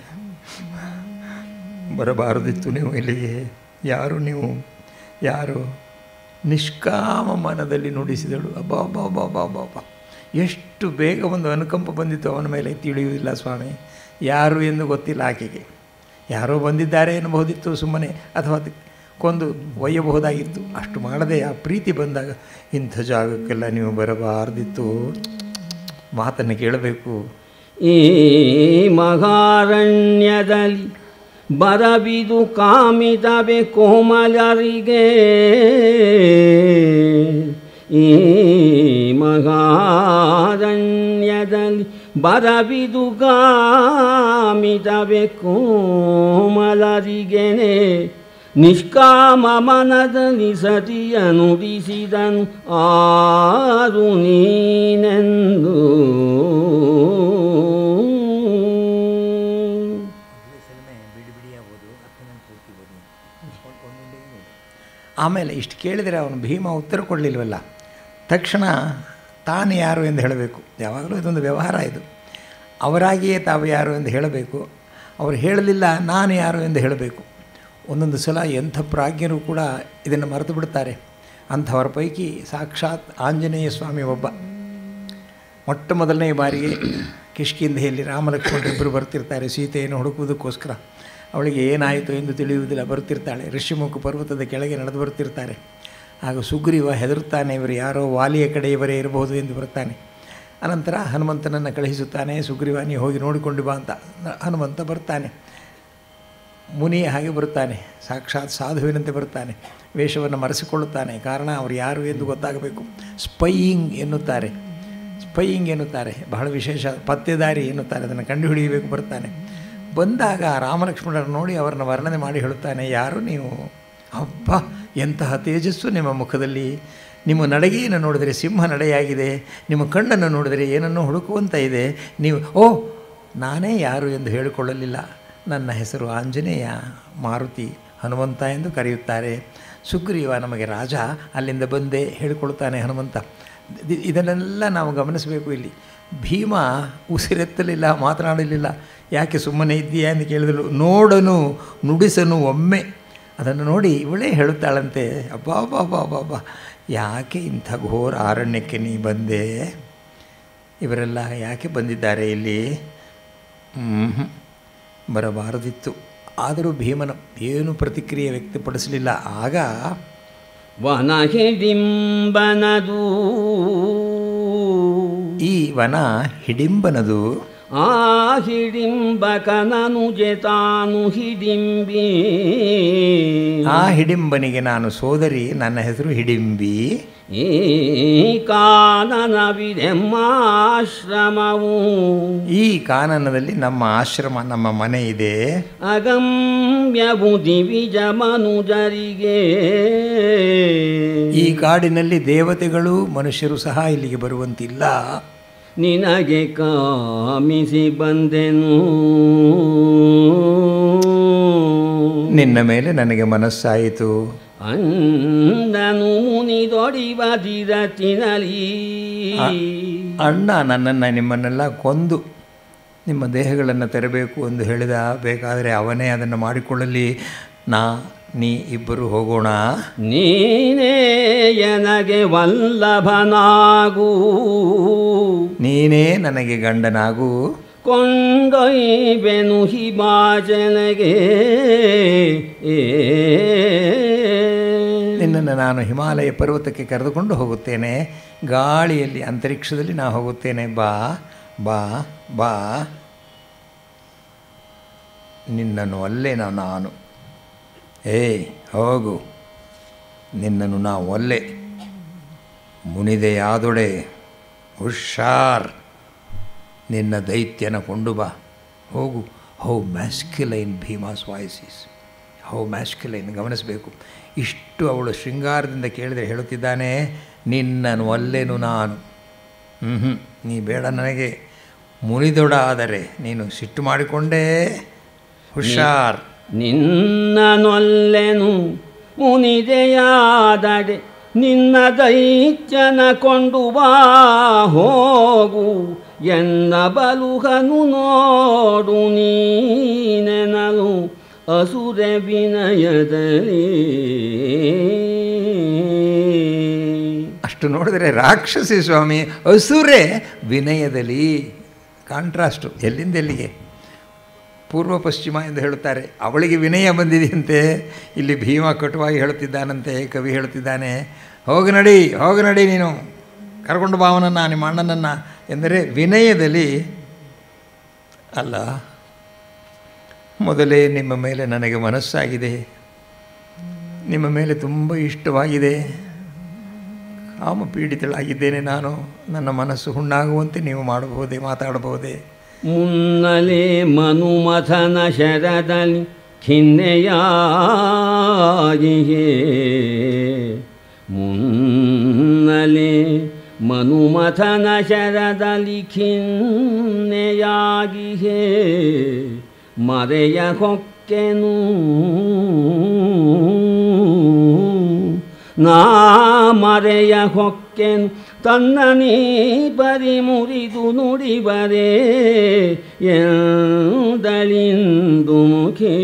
ಬರಬಾರದಿತ್ತು ನೀವು ಇಲ್ಲಿಗೆ ಯಾರು ನೀವು ಯಾರು ನಿಷ್ಕಾಮ ಮನದಲ್ಲಿ ನುಡಿಸಿದಳು ಅಬ್ಬಾ ಅಬ್ಬಾ ಅಬ್ಬಾ ಅಬ್ಬಾ ಅಬ್ಬಾ ಅಬ್ಬಾ ಎಷ್ಟು ಬೇಗ ಒಂದು ಅನುಕಂಪ ಬಂದಿತ್ತು ಅವನ ಮೇಲೆ ತಿಳಿಯುವುದಿಲ್ಲ ಸ್ವಾಮಿ ಯಾರು ಎಂದು ಗೊತ್ತಿಲ್ಲ ಆಕೆಗೆ ಯಾರೋ ಬಂದಿದ್ದಾರೆ ಎನ್ನಬಹುದಿತ್ತು ಸುಮ್ಮನೆ ಅಥವಾ ಅದಕ್ಕೆ ಕೊಂದು ಒಯ್ಯಬಹುದಾಗಿತ್ತು ಅಷ್ಟು ಮಾಡದೆ ಆ ಪ್ರೀತಿ ಬಂದಾಗ ಇಂಥ ಜಾಗಕ್ಕೆಲ್ಲ ನೀವು ಬರಬಾರ್ದಿತ್ತು ಮಾತನ್ನು ಕೇಳಬೇಕು ಈ ಮಹಾರಣ್ಯದಲ್ಲಿ ಬರಬಿದು ಕಾಮಿತವೆ ಕೋಮಲರಿಗೆ ಈ ಮಹಾರಣ್ಯದಲ್ಲಿ ಬರಬಿದು ಕಾಮಿತವೆ ಕೋಮಲರಿಗೆನೆ ನಿಷ್ಕಾಮ ಮನದಲ್ಲಿ ಸತಿಯ ನುಡಿಸಿದನು ಆರು ನೀನೆಂದು ಆಮೇಲೆ ಇಷ್ಟು ಕೇಳಿದರೆ ಅವನು ಭೀಮ ಉತ್ತರ ಕೊಡಲಿಲ್ವಲ್ಲ ತಕ್ಷಣ ತಾನು ಯಾರು ಎಂದು ಹೇಳಬೇಕು ಯಾವಾಗಲೂ ಇದೊಂದು ವ್ಯವಹಾರ ಇದು ಅವರಾಗಿಯೇ ತಾವು ಯಾರು ಎಂದು ಹೇಳಬೇಕು ಅವರು ಹೇಳಲಿಲ್ಲ ನಾನು ಯಾರು ಎಂದು ಹೇಳಬೇಕು ಒಂದೊಂದು ಸಲ ಎಂಥ ಪ್ರಾಜ್ಞರು ಕೂಡ ಇದನ್ನು ಮರೆತು ಬಿಡ್ತಾರೆ ಅಂಥವರ ಪೈಕಿ ಸಾಕ್ಷಾತ್ ಆಂಜನೇಯ ಸ್ವಾಮಿ ಒಬ್ಬ ಮೊಟ್ಟ ಮೊದಲನೇ ಬಾರಿಗೆ ಕಿಷ್ಕಿಂಧೆಯಲ್ಲಿ ರಾಮಲಕ್ಷ್ಮಣರಿಬ್ಬರು ಬರ್ತಿರ್ತಾರೆ ಸೀತೆಯನ್ನು ಹುಡುಕುವುದಕ್ಕೋಸ್ಕರ ಅವಳಿಗೆ ಏನಾಯಿತು ಎಂದು ತಿಳಿಯುವುದಿಲ್ಲ ಬರ್ತಿರ್ತಾಳೆ ಋಷಿಮುಖ ಪರ್ವತದ ಕೆಳಗೆ ನಡೆದು ಬರ್ತಿರ್ತಾರೆ ಆಗ ಸುಗ್ರೀವ ಹೆದರುತ್ತಾನೆ ಇವರು ಯಾರೋ ವಾಲಿಯ ಕಡೆಯವರೇ ಇರಬಹುದು ಎಂದು ಬರ್ತಾನೆ ಅನಂತರ ಹನುಮಂತನನ್ನು ಕಳುಹಿಸುತ್ತಾನೆ ಸುಗ್ರೀವ ನೀ ಹೋಗಿ ನೋಡಿಕೊಂಡು ಬಾ ಅಂತ ಹನುಮಂತ ಬರ್ತಾನೆ ಮುನಿ ಹಾಗೆ ಬರುತ್ತಾನೆ ಸಾಕ್ಷಾತ್ ಸಾಧುವಿನಂತೆ ಬರುತ್ತಾನೆ ವೇಷವನ್ನು ಮರೆಸಿಕೊಳ್ಳುತ್ತಾನೆ ಕಾರಣ ಅವರು ಯಾರು ಎಂದು ಗೊತ್ತಾಗಬೇಕು ಸ್ಪೈಯಿಂಗ್ ಎನ್ನುತ್ತಾರೆ ಸ್ಪೈಯಿಂಗ್ ಎನ್ನುತ್ತಾರೆ ಬಹಳ ವಿಶೇಷ ಪತ್ತೆದಾರಿ ಎನ್ನುತ್ತಾರೆ ಅದನ್ನು ಕಂಡುಹಿಡಿಯಬೇಕು ಬರ್ತಾನೆ ಬಂದಾಗ ರಾಮಲಕ್ಷ್ಮಣರು ನೋಡಿ ಅವರನ್ನು ವರ್ಣನೆ ಮಾಡಿ ಹೇಳುತ್ತಾನೆ ಯಾರು ನೀವು ಅಬ್ಬ ಎಂತಹ ತೇಜಸ್ಸು ನಿಮ್ಮ ಮುಖದಲ್ಲಿ ನಿಮ್ಮ ನಡೆಗೆಯನ್ನು ನೋಡಿದರೆ ಸಿಂಹ ನಡೆಯಾಗಿದೆ ನಿಮ್ಮ ಕಣ್ಣನ್ನು ನೋಡಿದರೆ ಏನನ್ನೋ ಹುಡುಕುವಂತ ಇದೆ ನೀವು ಓ ನಾನೇ ಯಾರು ಎಂದು ಹೇಳಿಕೊಳ್ಳಲಿಲ್ಲ ನನ್ನ ಹೆಸರು ಆಂಜನೇಯ ಮಾರುತಿ ಹನುಮಂತ ಎಂದು ಕರೆಯುತ್ತಾರೆ ಸುಗ್ರೀವ ನಮಗೆ ರಾಜ ಅಲ್ಲಿಂದ ಬಂದೆ ಹೇಳಿಕೊಳ್ತಾನೆ ಹನುಮಂತ ಇದ್- ಇದನ್ನೆಲ್ಲ ನಾವು ಗಮನಿಸಬೇಕು ಇಲ್ಲಿ ಭೀಮ ಉಸಿರೆತ್ತಲಿಲ್ಲ ಮಾತನಾಡಲಿಲ್ಲ ಯಾಕೆ ಸುಮ್ಮನೆ ಇದ್ದೀಯಾ ಎಂದು ಕೇಳಿದಳು ನೋಡನು ನುಡಿಸನು ಒಮ್ಮೆ ಅದನ್ನು ನೋಡಿ ಇವಳೇ ಹೇಳುತ್ತಾಳಂತೆ ಅಬ್ಬಾ ಅಬ್ಬಾ ಅಬ್ಬಾ ಅಬ್ಬಾ ಅಬ್ಬಾ ಯಾಕೆ ಇಂಥ ಘೋರ ಅರಣ್ಯಕ್ಕೆ ನೀ ಬಂದೆ ಇವರೆಲ್ಲ ಯಾಕೆ ಬಂದಿದ್ದಾರೆ ಇಲ್ಲಿ ಹ್ಮ್ ಬರಬಾರದಿತ್ತು ಆದರೂ ಭೀಮನ ಏನು ಪ್ರತಿಕ್ರಿಯೆ ವ್ಯಕ್ತಪಡಿಸಲಿಲ್ಲ ಆಗ ವನ ಹಿಡಿಂಬನದು ಈ ವನ ಹಿಡಿಂಬನದು ಆ ಹಿಡಿಂಬಕನನು ಜೆತಾನು ಹಿಡಿಂಬಿ ಆ ಹಿಡಿಂಬನಿಗೆ ನಾನು ಸೋದರಿ ನನ್ನ ಹೆಸರು ಹಿಡಿಂಬಿ ಈ ಕಾನನವಿದೆಮ್ಮಾಶ್ರಮವು ಈ ಕಾನನದಲ್ಲಿ ನಮ್ಮ ಆಶ್ರಮ ನಮ್ಮ ಮನೆ ಇದೆ ಅಗಮ್ಯವು ದಿವಿಜ ಮನುಜರಿಗೆ ಈ ಕಾಡಿನಲ್ಲಿ ದೇವತೆಗಳು ಮನುಷ್ಯರು ಸಹ ಇಲ್ಲಿಗೆ ಬರುವಂತಿಲ್ಲ ನಿನಗೆ ಕಾಮಿಸಿ ಬಂದೆನು ನಿನ್ನ ಮೇಲೆ ನನಗೆ ಮನಸ್ಸಾಯಿತು ಅಂದನು ಮುನಿದೊಡಿಬದಿರತಿನಲಿ ಅಣ್ಣ ನನ್ನನ್ನು ನಿಮ್ಮನ್ನೆಲ್ಲ ಕೊಂದು ನಿಮ್ಮ ದೇಹಗಳನ್ನು ತೆರಬೇಕು ಎಂದು ಹೇಳಿದ ಬೇಕಾದರೆ ಅವನೇ ಅದನ್ನು ಮಾಡಿಕೊಳ್ಳಲಿ ನಾ ನೀ ಇಬ್ಬರು ಹೋಗೋಣ ನೀನೇ ಎನಗೆ ವಲ್ಲಭನಾಗೂ ನೀನೇ ನನಗೆ ಗಂಡನಾಗು ಕೊಂಡೊಯ್ಬೆನು ಹಿಮಾಚಲಗೆ ನಿನ್ನನ್ನು ನಾನು ಹಿಮಾಲಯ ಪರ್ವತಕ್ಕೆ ಕರೆದುಕೊಂಡು ಹೋಗುತ್ತೇನೆ ಗಾಳಿಯಲ್ಲಿ ಅಂತರಿಕ್ಷದಲ್ಲಿ ನಾ ಹೋಗುತ್ತೇನೆ ಬಾ ಬಾ ಬಾ ನಿನ್ನನ್ನು ಒಲ್ಲೆನ ನಾನು ಏಯ್ ಹೋಗು ನಿನ್ನನ್ನು ನಾ ಒಲ್ಲೆ ಮುನಿದೆಯಾದೊಡೆ ಹುಷಾರ್ ನಿನ್ನ ದೈತ್ಯನ ಕೊಂಡು ಬಾ ಹೋಗು how masculine Bhima's voice is how masculine ಗಮನಿಸಬೇಕು ಇಷ್ಟು ಅವಳು ಶೃಂಗಾರದಿಂದ ಕೇಳಿದರೆ ಹೇಳುತ್ತಿದ್ದಾನೆ ನಿನ್ನನ್ನು ಒಲ್ಲೆನು ನಾನು ಹ್ಞೂ ನೀ ಬೇಡ ನನಗೆ ಮುನಿದೊಡ ಆದರೆ ನೀನು ಸಿಟ್ಟು ಮಾಡಿಕೊಂಡೇ ಹುಷಾರ್ ನಿನ್ನನೊಲ್ಲೆನು ಮುನಿದೆಯಾದಡೆ ನಿನ್ನ ದೈತ್ಯನ ಕೊಂಡು ಬಾ ಹೋಗು ಎನ್ನ ಬಲುಹನು ನೋಡು ನೀನೆನಲು ಅಸುರೆ ವಿನಯದಲ್ಲಿ ಅಷ್ಟು ನೋಡಿದರೆ ರಾಕ್ಷಸಿ ಸ್ವಾಮಿ ಅಸುರೆ ವಿನಯದಲ್ಲಿ ಕಾಂಟ್ರಾಸ್ಟು ಎಲ್ಲಿಂದ ಎಲ್ಲಿಗೆ ಪೂರ್ವ ಪಶ್ಚಿಮ ಎಂದು ಹೇಳುತ್ತಾರೆ ಅವಳಿಗೆ ವಿನಯ ಬಂದಿದೆಯಂತೆ ಇಲ್ಲಿ ಭೀಮ ಕಟುವಾಗಿ ಹೇಳುತ್ತಿದ್ದಾನಂತೆ ಕವಿ ಹೇಳುತ್ತಿದ್ದಾನೆ ಹೋಗು ನಡಿ ಹೋಗು ನಡಿ ನೀನು ಕರ್ಕೊಂಡು ಭಾವನನ್ನು ನಿಮ್ಮ ಅಣ್ಣನನ್ನು ಎಂದರೆ ವಿನಯದಲ್ಲಿ ಅಲ್ಲ ಮೊದಲೇ ನಿಮ್ಮ ಮೇಲೆ ನನಗೆ ಮನಸ್ಸಾಗಿದೆ ನಿಮ್ಮ ಮೇಲೆ ತುಂಬ ಇಷ್ಟವಾಗಿದೆ ಕಾಮ ಪೀಡಿತಳಾಗಿದ್ದೇನೆ ನಾನು ನನ್ನ ಮನಸ್ಸು ಹುಣ್ಣಾಗುವಂತೆ ನೀವು ಮಾಡಬಹುದೇ ಮಾತಾಡಬಹುದೇ ಮುನ್ನಲೆ ಮನುಮಥನ ಶರದಲ್ಲಿ ಖಿನ್ನೆಯಾಗಿಯೇ ಮುನ್ನಲೆ ಮನುಮಥನ ಶರದಲ್ಲಿ ಖಿನ್ನೆಯಾಗಿಯೇ ಮರೆಯ ಹೊಕ್ಕೆನು ನಾ ಮರೆಯ ಹೊಕ್ಕೆನು ತನ್ನ ನೀ ಬರಿ ಮುರಿದು ನುಡಿಬರೇ ಎಂದಳಿಂದು ಮುಖೇ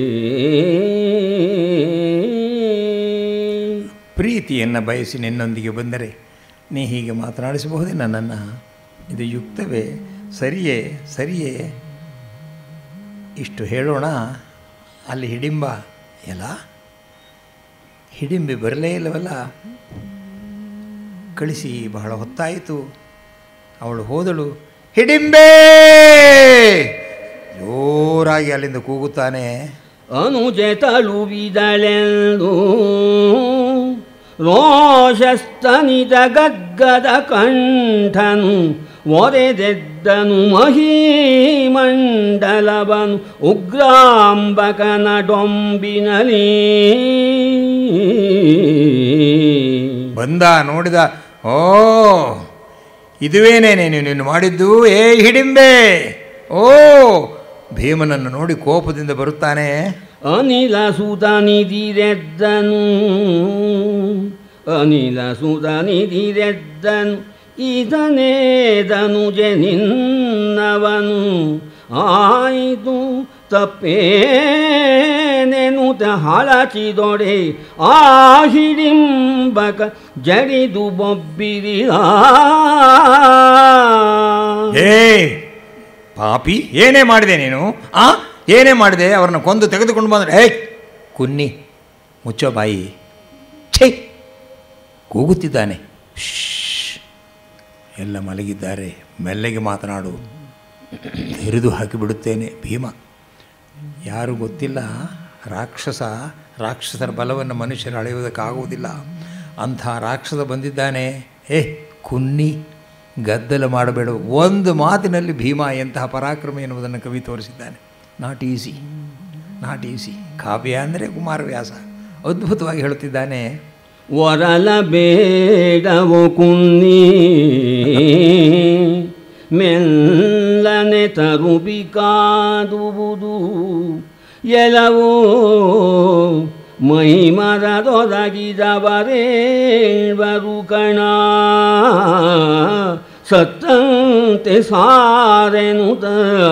ಪ್ರೀತಿಯನ್ನು ಬಯಸಿ ನಿನ್ನೊಂದಿಗೆ ಬಂದರೆ ನೀ ಹೀಗೆ ಮಾತನಾಡಿಸಬಹುದೇ ನನ್ನನ್ನು ಇದು ಯುಕ್ತವೇ ಸರಿಯೇ ಸರಿಯೇ ಇಷ್ಟು ಹೇಳೋಣ ಅಲ್ಲಿ ಹಿಡಿಂಬ ಎಲ್ಲ ಹಿಡಿಂಬಿ ಬರಲೇ ಇಲ್ಲವಲ್ಲ ಕಳಿಸಿ ಬಹಳ ಹೊತ್ತಾಯಿತು ಅವಳು ಹೋದಳು ಹಿಡಿಂಬೆ ಜೋರಾಗಿ ಅಲ್ಲಿಂದ ಕೂಗುತ್ತಾನೆ ಅನುಜೆ ತಳುವಿದಳೆಂದು ರೋಷಸ್ತನಿದ ಗಗ್ಗದ ಕಂಠನು ಒರೆದೆದ್ದನು ಮಹೀಮಂಡಲವನು ಉಗ್ರಾಂಬಕನ ಡೊಂಬಿನಲಿ ಬಂದ ನೋಡಿದ ಓ ಇದುವೇನೇನೆ ನೀನು ಮಾಡಿದ್ದು ಏ ಹಿಡಿಂಬೆ ಓ ಭೀಮನನ್ನು ನೋಡಿ ಕೋಪದಿಂದ ಬರುತ್ತಾನೆ ಅನಿಲ ಸುಧನಿದಿರೆದ್ದನು ಅನಿಲ ಸುಧನಿದಿರೆದ್ದನು ಇದನೇದನು ನಿನ್ನವನು ಆಯಿತು ತಪ್ಪೇನೆನುತ ಹಳಚಿದೊಡೆ ಆ ಹಿಡಿಂಬಕ ಜಡಿದು ಬೊಬ್ಬಿರಿದ ಏ ಪಾಪಿ ಏನೇ ಮಾಡಿದೆ ನೀನು ಆ ಏನೇ ಮಾಡಿದೆ ಅವ್ರನ್ನ ಕೊಂದು ತೆಗೆದುಕೊಂಡು ಬಂದರೆ ಏ ಕುನ್ನಿ ಮುಚ್ಚೋ ಬಾಯಿ ಛೇ ಕೂಗುತ್ತಿದ್ದಾನೆ ಶ್ಶ್. ಎಲ್ಲ ಮಲಗಿದ್ದಾರೆ ಮೆಲ್ಲಗೆ ಮಾತನಾಡು ಹಿರಿದು ಹಾಕಿಬಿಡುತ್ತೇನೆ ಭೀಮ ಯಾರು ಗೊತ್ತಿಲ್ಲ ರಾಕ್ಷಸ ರಾಕ್ಷಸರ ಬಲವನ್ನು ಮನುಷ್ಯರು ಅಳೆಯುವುದಕ್ಕಾಗುವುದಿಲ್ಲ ಅಂಥ ರಾಕ್ಷಸ ಬಂದಿದ್ದಾನೆ ಏ ಕುನ್ನಿ ಗದ್ದಲ ಮಾಡಬೇಡ ಒಂದು ಮಾತಿನಲ್ಲಿ ಭೀಮ ಎಂತಹ ಪರಾಕ್ರಮ ಎನ್ನುವುದನ್ನು ಕವಿ ತೋರಿಸಿದ್ದಾನೆ ನಾಟ್ ಈಸಿ ನಾಟ್ ಈಸಿ ಕಾವ್ಯ ಅಂದರೆ ಕುಮಾರವ್ಯಾಸ ಅದ್ಭುತವಾಗಿ ಹೇಳುತ್ತಿದ್ದಾನೆ ಒರಲ ಬೇಡವು ಕುನ್ನಿ ಮೆಲ್ಲನೆ ತರುಬಿ ಕಾದುವುದು ಎಲವೋ ಮೈ ಮರದೊದಗಿದವರೇಳ್ವರು ಕಣ ಸತ್ತಂತೆ ಸಾರೆನುತ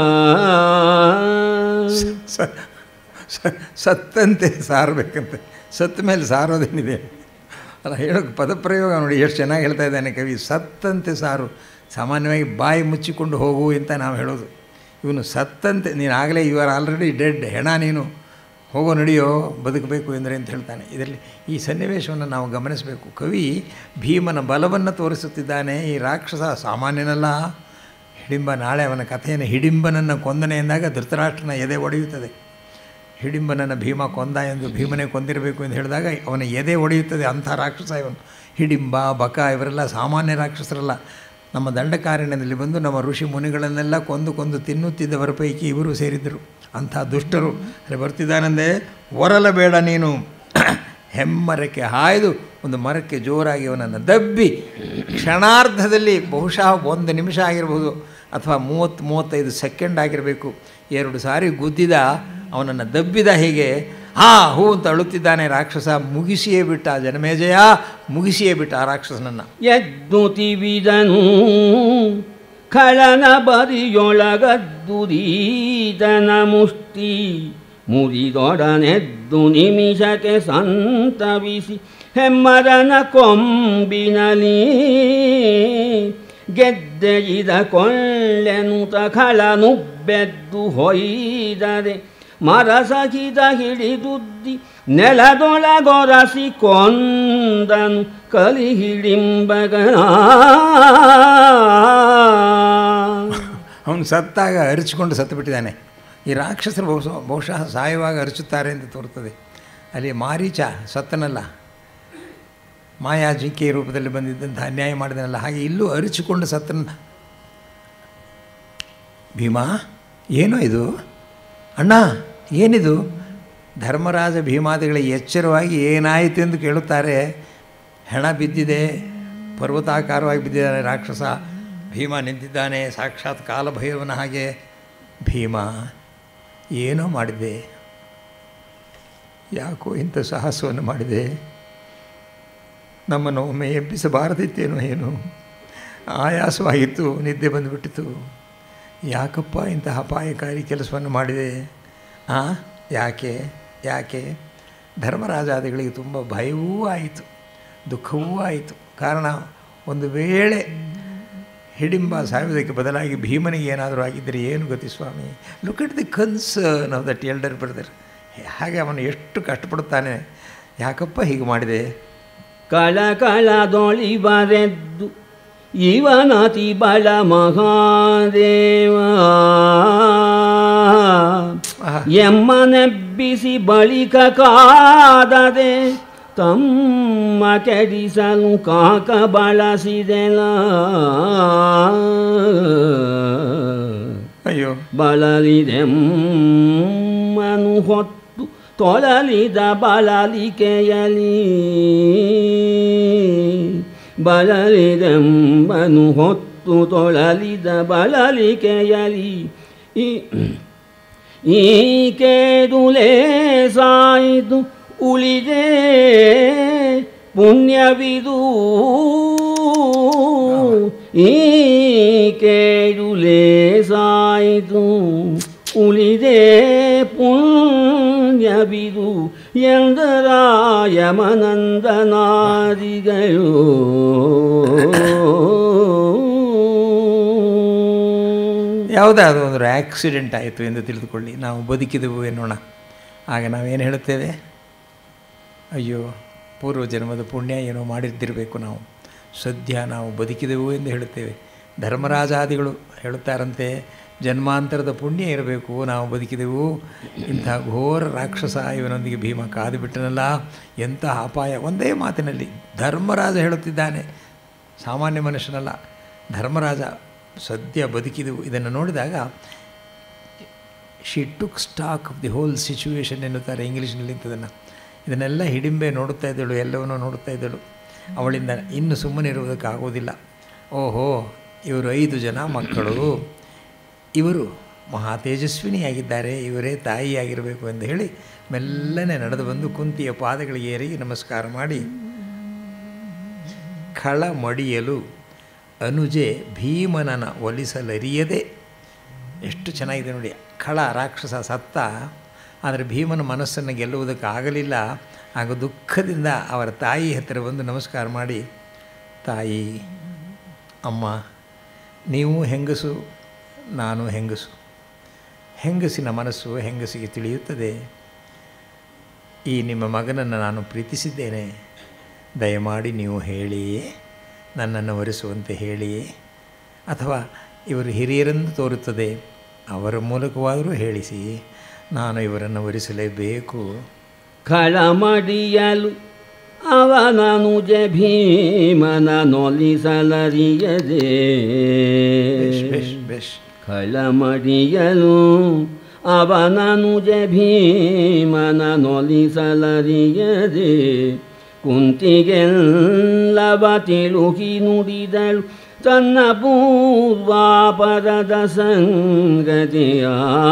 ಸ- ಸ- ಸತ್ತಂತೆ ಸಾರಬೇಕಂತೆ ಸತ್ತ ಮೇಲೆ ಸಾರೋದೇನಿದೆ ಅಲ್ಲ ಹೇಳೋಕೆ ಪದಪ್ರಯೋಗ ನೋಡಿ ಎಷ್ಟು ಚೆನ್ನಾಗಿ ಹೇಳ್ತಾ ಇದ್ದಾನೆ ಕವಿ ಸತ್ತಂತೆ ಸಾರು ಸಾಮಾನ್ಯವಾಗಿ ಬಾಯಿ ಮುಚ್ಚಿಕೊಂಡು ಹೋಗು ಅಂತ ನಾವು ಹೇಳೋದು ಇವನು ಸತ್ತಂತೆ ನೀನು ಆಗಲೇ ಯು ಆರ್ ಆಲ್ರೆಡಿ ಡೆಡ್ ಹೆಣ ನೀನು ಹೋಗೋ ನಡೆಯೋ ಬದುಕಬೇಕು ಎಂದರೆ ಅಂತ ಹೇಳ್ತಾನೆ ಇದರಲ್ಲಿ ಈ ಸನ್ನಿವೇಶವನ್ನು ನಾವು ಗಮನಿಸಬೇಕು ಕವಿ ಭೀಮನ ಬಲವನ್ನು ತೋರಿಸುತ್ತಿದ್ದಾನೆ ಈ ರಾಕ್ಷಸ ಸಾಮಾನ್ಯನಲ್ಲ ಹಿಡಿಂಬ ನಾಳೆ ಅವನ ಕಥೆಯನ್ನು ಹಿಡಿಂಬನನ್ನು ಕೊಂದನೆ ಎಂದಾಗ ಧೃತರಾಷ್ಟ್ರನ ಎದೆ ಒಡೆಯುತ್ತದೆ ಹಿಡಿಂಬನನ್ನು ಭೀಮ ಕೊಂದ ಎಂದು ಭೀಮನೇ ಕೊಂದಿರಬೇಕು ಎಂದು ಹೇಳಿದಾಗ ಅವನ ಎದೆ ಒಡೆಯುತ್ತದೆ ಅಂಥ ರಾಕ್ಷಸ ಇವನು ಹಿಡಿಂಬ ಬಕ ಇವರೆಲ್ಲ ಸಾಮಾನ್ಯ ರಾಕ್ಷಸರಲ್ಲ ನಮ್ಮ ದಂಡಕಾರಣ್ಯದಲ್ಲಿ ಬಂದು ನಮ್ಮ ಋಷಿ ಮುನಿಗಳನ್ನೆಲ್ಲ ಕೊಂದು ಕೊಂದು ತಿನ್ನುತ್ತಿದ್ದವರ ಪೈಕಿ ಇವರು ಸೇರಿದ್ದರು ಅಂಥ ದುಷ್ಟರು ಅಲ್ಲಿ ಬರ್ತಿದ್ದಾನಂದೇ ಒರಲಬೇಡ ನೀನು ಹೆಮ್ಮರಕ್ಕೆ ಹಾಯ್ದು ಒಂದು ಮರಕ್ಕೆ ಜೋರಾಗಿ ಅವನನ್ನು ದಬ್ಬಿ ಕ್ಷಣಾರ್ಧದಲ್ಲಿ ಬಹುಶಃ ಒಂದು ನಿಮಿಷ ಆಗಿರ್ಬೋದು ಅಥವಾ ಮೂವತ್ತು ಮೂವತ್ತೈದು ಸೆಕೆಂಡ್ ಆಗಿರಬೇಕು ಎರಡು ಸಾರಿ ಗುದ್ದಿದ ಅವನನ್ನು ದಬ್ಬಿದ ಹೀಗೆ ಹಾ ಹೂ ಅಂತ ಅಳುತ್ತಿದ್ದಾನೆ ರಾಕ್ಷಸ ಮುಗಿಸಿಯೇ ಬಿಟ್ಟ ಜನಮೇಜಯ ಮುಗಿಸಿಯೇ ಬಿಟ್ಟ ಆ ರಾಕ್ಷಸನನ್ನು ಎದ್ದು ತಿವಿದನು ಖಳನ ಬರಿಯೊಳಗದ್ದುದೀತನ ಮುಷ್ಟಿ ಮುರಿದೊಡನೆದ್ದು ನಿಮಿಷಕ್ಕೆ ಸಂತವಿಸಿ ಹೆಮ್ಮರನ ಕೊಂಬಿನಲಿ ಗೆದ್ದೆಯಿದ ಕೊಳ್ಳೆನುತ ಖಳನು ಬೆದ್ದು ಹೊಯ್ದರೆ ಮರಸಹಿತ ಹಿಡಿದುದ್ದಿ ನೆಲದೊಳಗೊರಸಿ ಕೊಂದನು ಕಲಿ ಹಿಡಿಂಬಗನ ಅವನು ಸತ್ತಾಗ ಅರಿಚಿಕೊಂಡು ಸತ್ತು ಬಿಟ್ಟಿದ್ದಾನೆ ಈ ರಾಕ್ಷಸರು ಬಹುಶಃ ಬಹುಶಃ ಸಾಯುವಾಗ ಅರಚುತ್ತಾರೆ ಎಂದು ತೋರುತ್ತದೆ ಅಲ್ಲಿ ಮಾರೀಚ ಸತ್ತನಲ್ಲ ಮಾಯಾ ಜಿಂಕೆ ರೂಪದಲ್ಲಿ ಬಂದಿದ್ದಂಥ ಅನ್ಯಾಯ ಮಾಡಿದನಲ್ಲ ಹಾಗೆ ಇಲ್ಲೂ ಅರಿಚಿಕೊಂಡು ಸತ್ತನ ಭೀಮಾ ಏನೋ ಇದು ಅಣ್ಣ ಏನಿದು ಧರ್ಮರಾಜ ಭೀಮಾದಿಗಳಿಗೆ ಎಚ್ಚರವಾಗಿ ಏನಾಯಿತು ಎಂದು ಕೇಳುತ್ತಾರೆ ಹೆಣ ಬಿದ್ದಿದೆ ಪರ್ವತಾಕಾರವಾಗಿ ಬಿದ್ದಿದ್ದಾನೆ ರಾಕ್ಷಸ ಭೀಮ ನಿಂತಿದ್ದಾನೆ ಸಾಕ್ಷಾತ್ ಕಾಲಭೈರವನ ಹಾಗೆ ಭೀಮ ಏನೋ ಮಾಡಿದೆ ಯಾಕೋ ಇಂಥ ಸಾಹಸವನ್ನು ಮಾಡಿದೆ ನಮ್ಮನ್ನು ಒಮ್ಮೆ ಎಬ್ಬಿಸಬಾರದಿತ್ತೇನೋ ಏನು ಆಯಾಸವಾಗಿತ್ತು ನಿದ್ದೆ ಬಂದುಬಿಟ್ಟಿತು ಯಾಕಪ್ಪ ಇಂತಹ ಅಪಾಯಕಾರಿ ಕೆಲಸವನ್ನು ಮಾಡಿದೆ ಆ ಯಾಕೆ ಯಾಕೆ ಧರ್ಮರಾಜಾದಿಗಳಿಗೆ ತುಂಬ ಭಯವೂ ಆಯಿತು ದುಃಖವೂ ಆಯಿತು ಕಾರಣ ಒಂದು ವೇಳೆ ಹಿಡಿಂಬ ಸಾಯುವುದಕ್ಕೆ ಬದಲಾಗಿ ಭೀಮನಿಗೆ ಏನಾದರೂ ಆಗಿದ್ದರೆ ಏನು ಗತಿ ಸ್ವಾಮಿ look at the concern of that elder brother ಹಾಗೆ ಅವನು ಎಷ್ಟು ಕಷ್ಟಪಡುತ್ತಾನೆ ಯಾಕಪ್ಪ ಹೀಗೆ ಮಾಡಿದೆ ಕಳ ಕಳದೊಳಿ ಬರೆದ್ದು ಇವನತಿ ಬಲ ಮಹಾದೇವ ಆಹಾ. ಎಮ್ಮನೆಬ್ಬಿಸಿ ಬಳಿಕ ಕಾದದೆ ತಮ್ಮ ಕೆಡಿಸಲು ಕಾಕ ಬಳಸಿದೆಲ ಅಯ್ಯೋ ಬಳಲಿದೆಮ್ಮನು ಹೊತ್ತು ತೊಳಲಿದ ಬಳಲಿಕೆಯಲಿ ಬಳಲಿದೆಂಬನು ಹೊತ್ತು ತೊಳಲಿದ ಬಳಲಿಕೆಯಲಿ ಈ ಈ ಕೇದುಲೇ ಸಾಯಿತು ಉಳಿದೆ ಪುಣ್ಯವಿದು ಈ ಕೇಳುಲೇ ಸಾಯಿತು ಉಳಿದೆ ಪುಣ್ಯವಿದು ಎಂದರಾಯಮನಂದನಾದಿಗಳು ಯಾವುದಾದ್ರೂ ಒಂದು ಆಕ್ಸಿಡೆಂಟ್ ಆಯಿತು ಎಂದು ತಿಳಿದುಕೊಳ್ಳಿ ನಾವು ಬದುಕಿದೆವು ಎನ್ನೋಣ ಆಗ ನಾವೇನು ಹೇಳುತ್ತೇವೆ ಅಯ್ಯೋ ಪೂರ್ವ ಜನ್ಮದ ಪುಣ್ಯ ಏನೋ ಮಾಡಿದ್ದಿರಬೇಕು ನಾವು ಸದ್ಯ ನಾವು ಬದುಕಿದೆವು ಎಂದು ಹೇಳುತ್ತೇವೆ ಧರ್ಮರಾಜಾದಿಗಳು ಹೇಳುತ್ತಾರಂತೆ ಜನ್ಮಾಂತರದ ಪುಣ್ಯ ಇರಬೇಕು ನಾವು ಬದುಕಿದೆವು ಇಂಥ ಘೋರ ರಾಕ್ಷಸ ಇವನೊಂದಿಗೆ ಭೀಮ ಕಾದು ಬಿಟ್ಟನಲ್ಲ ಎಂತಹ ಅಪಾಯ ಒಂದೇ ಮಾತಿನಲ್ಲಿ ಧರ್ಮರಾಜ ಹೇಳುತ್ತಿದ್ದಾನೆ ಸಾಮಾನ್ಯ ಮನುಷ್ಯನಲ್ಲ ಧರ್ಮರಾಜ ಸದ್ಯ ಬದುಕಿದೆವು ಇದನ್ನು ನೋಡಿದಾಗ she took stock of the whole situation ಎನ್ನುತ್ತಾರೆ ಇಂಗ್ಲೀಷ್ನಲ್ಲಿ ಇಂಥದನ್ನು ಇದನ್ನೆಲ್ಲ ಹಿಡಿಂಬೆ ನೋಡುತ್ತಾ ಇದ್ದಳು ಎಲ್ಲವನ್ನೂ ನೋಡುತ್ತಾ ಇದ್ದಳು ಅವಳಿಂದ ಇನ್ನು ಸುಮ್ಮನಿರುವುದಕ್ಕಾಗೋದಿಲ್ಲ ಓಹೋ ಇವರು ಐದು ಜನ ಮಕ್ಕಳು ಇವರು ಮಹಾ ತೇಜಸ್ವಿನಿಯಾಗಿದ್ದಾರೆ ಇವರೇ ತಾಯಿಯಾಗಿರಬೇಕು ಎಂದು ಹೇಳಿ ಮೆಲ್ಲನೆ ನಡೆದು ಬಂದು ಕುಂತಿಯ ಪಾದಗಳಿಗೆ ಏರಿ ನಮಸ್ಕಾರ ಮಾಡಿ ಖಳ ಮಡಿಯಲು ಅನುಜೆ ಭೀಮನನ ಒಲಿಸಲರಿಯದೆ ಎಷ್ಟು ಚೆನ್ನಾಗಿದೆ ನೋಡಿ ಖಳ ರಾಕ್ಷಸ ಸತ್ತ ಆದರೆ ಭೀಮನ ಮನಸ್ಸನ್ನು ಗೆಲ್ಲುವುದಕ್ಕಾಗಲಿಲ್ಲ ಆಗ ದುಃಖದಿಂದ ಅವರ ತಾಯಿ ಹತ್ತಿರ ಬಂದು ನಮಸ್ಕಾರ ಮಾಡಿ ತಾಯಿ ಅಮ್ಮ ನೀವು ಹೆಂಗಸು ನಾನು ಹೆಂಗಸು ಹೆಂಗಸಿನ ಮನಸ್ಸು ಹೆಂಗಸಿಗೆ ತಿಳಿಯುತ್ತದೆ ಈ ನಿಮ್ಮ ಮಗನನ್ನು ನಾನು ಪ್ರೀತಿಸಿದ್ದೇನೆ ದಯಮಾಡಿ ನೀವು ಹೇಳಿ ನನ್ನನ್ನು ಒರೆಸುವಂತೆ ಹೇಳಿ ಅಥವಾ ಇವರು ಹಿರಿಯರೆಂದು ತೋರುತ್ತದೆ ಅವರ ಮೂಲಕವಾದರೂ ಹೇಳಿಸಿ ನಾನು ಇವರನ್ನು ವರಿಸಲೇಬೇಕು ಖಳಮಡಿಯಲು ಅವನನುಜ ಭೀಮನ ನೊಲಿಸಲರಿಯದೆ ಬೆಶ್ ಬೆಶ್ ಬೆಶ್ ಖಳಮಡಿಯಲು ಅವನನುಜ ಭೀಮನ ನೊಲಿಸಲರಿಯದೆ ಕುಂತಿಗೆಲ್ಲವ ತಿಳುಕಿ ನುಡಿದಳು ತನ್ನ ಪೂರ್ವಾಪರದ ಸಂಗತಿಯ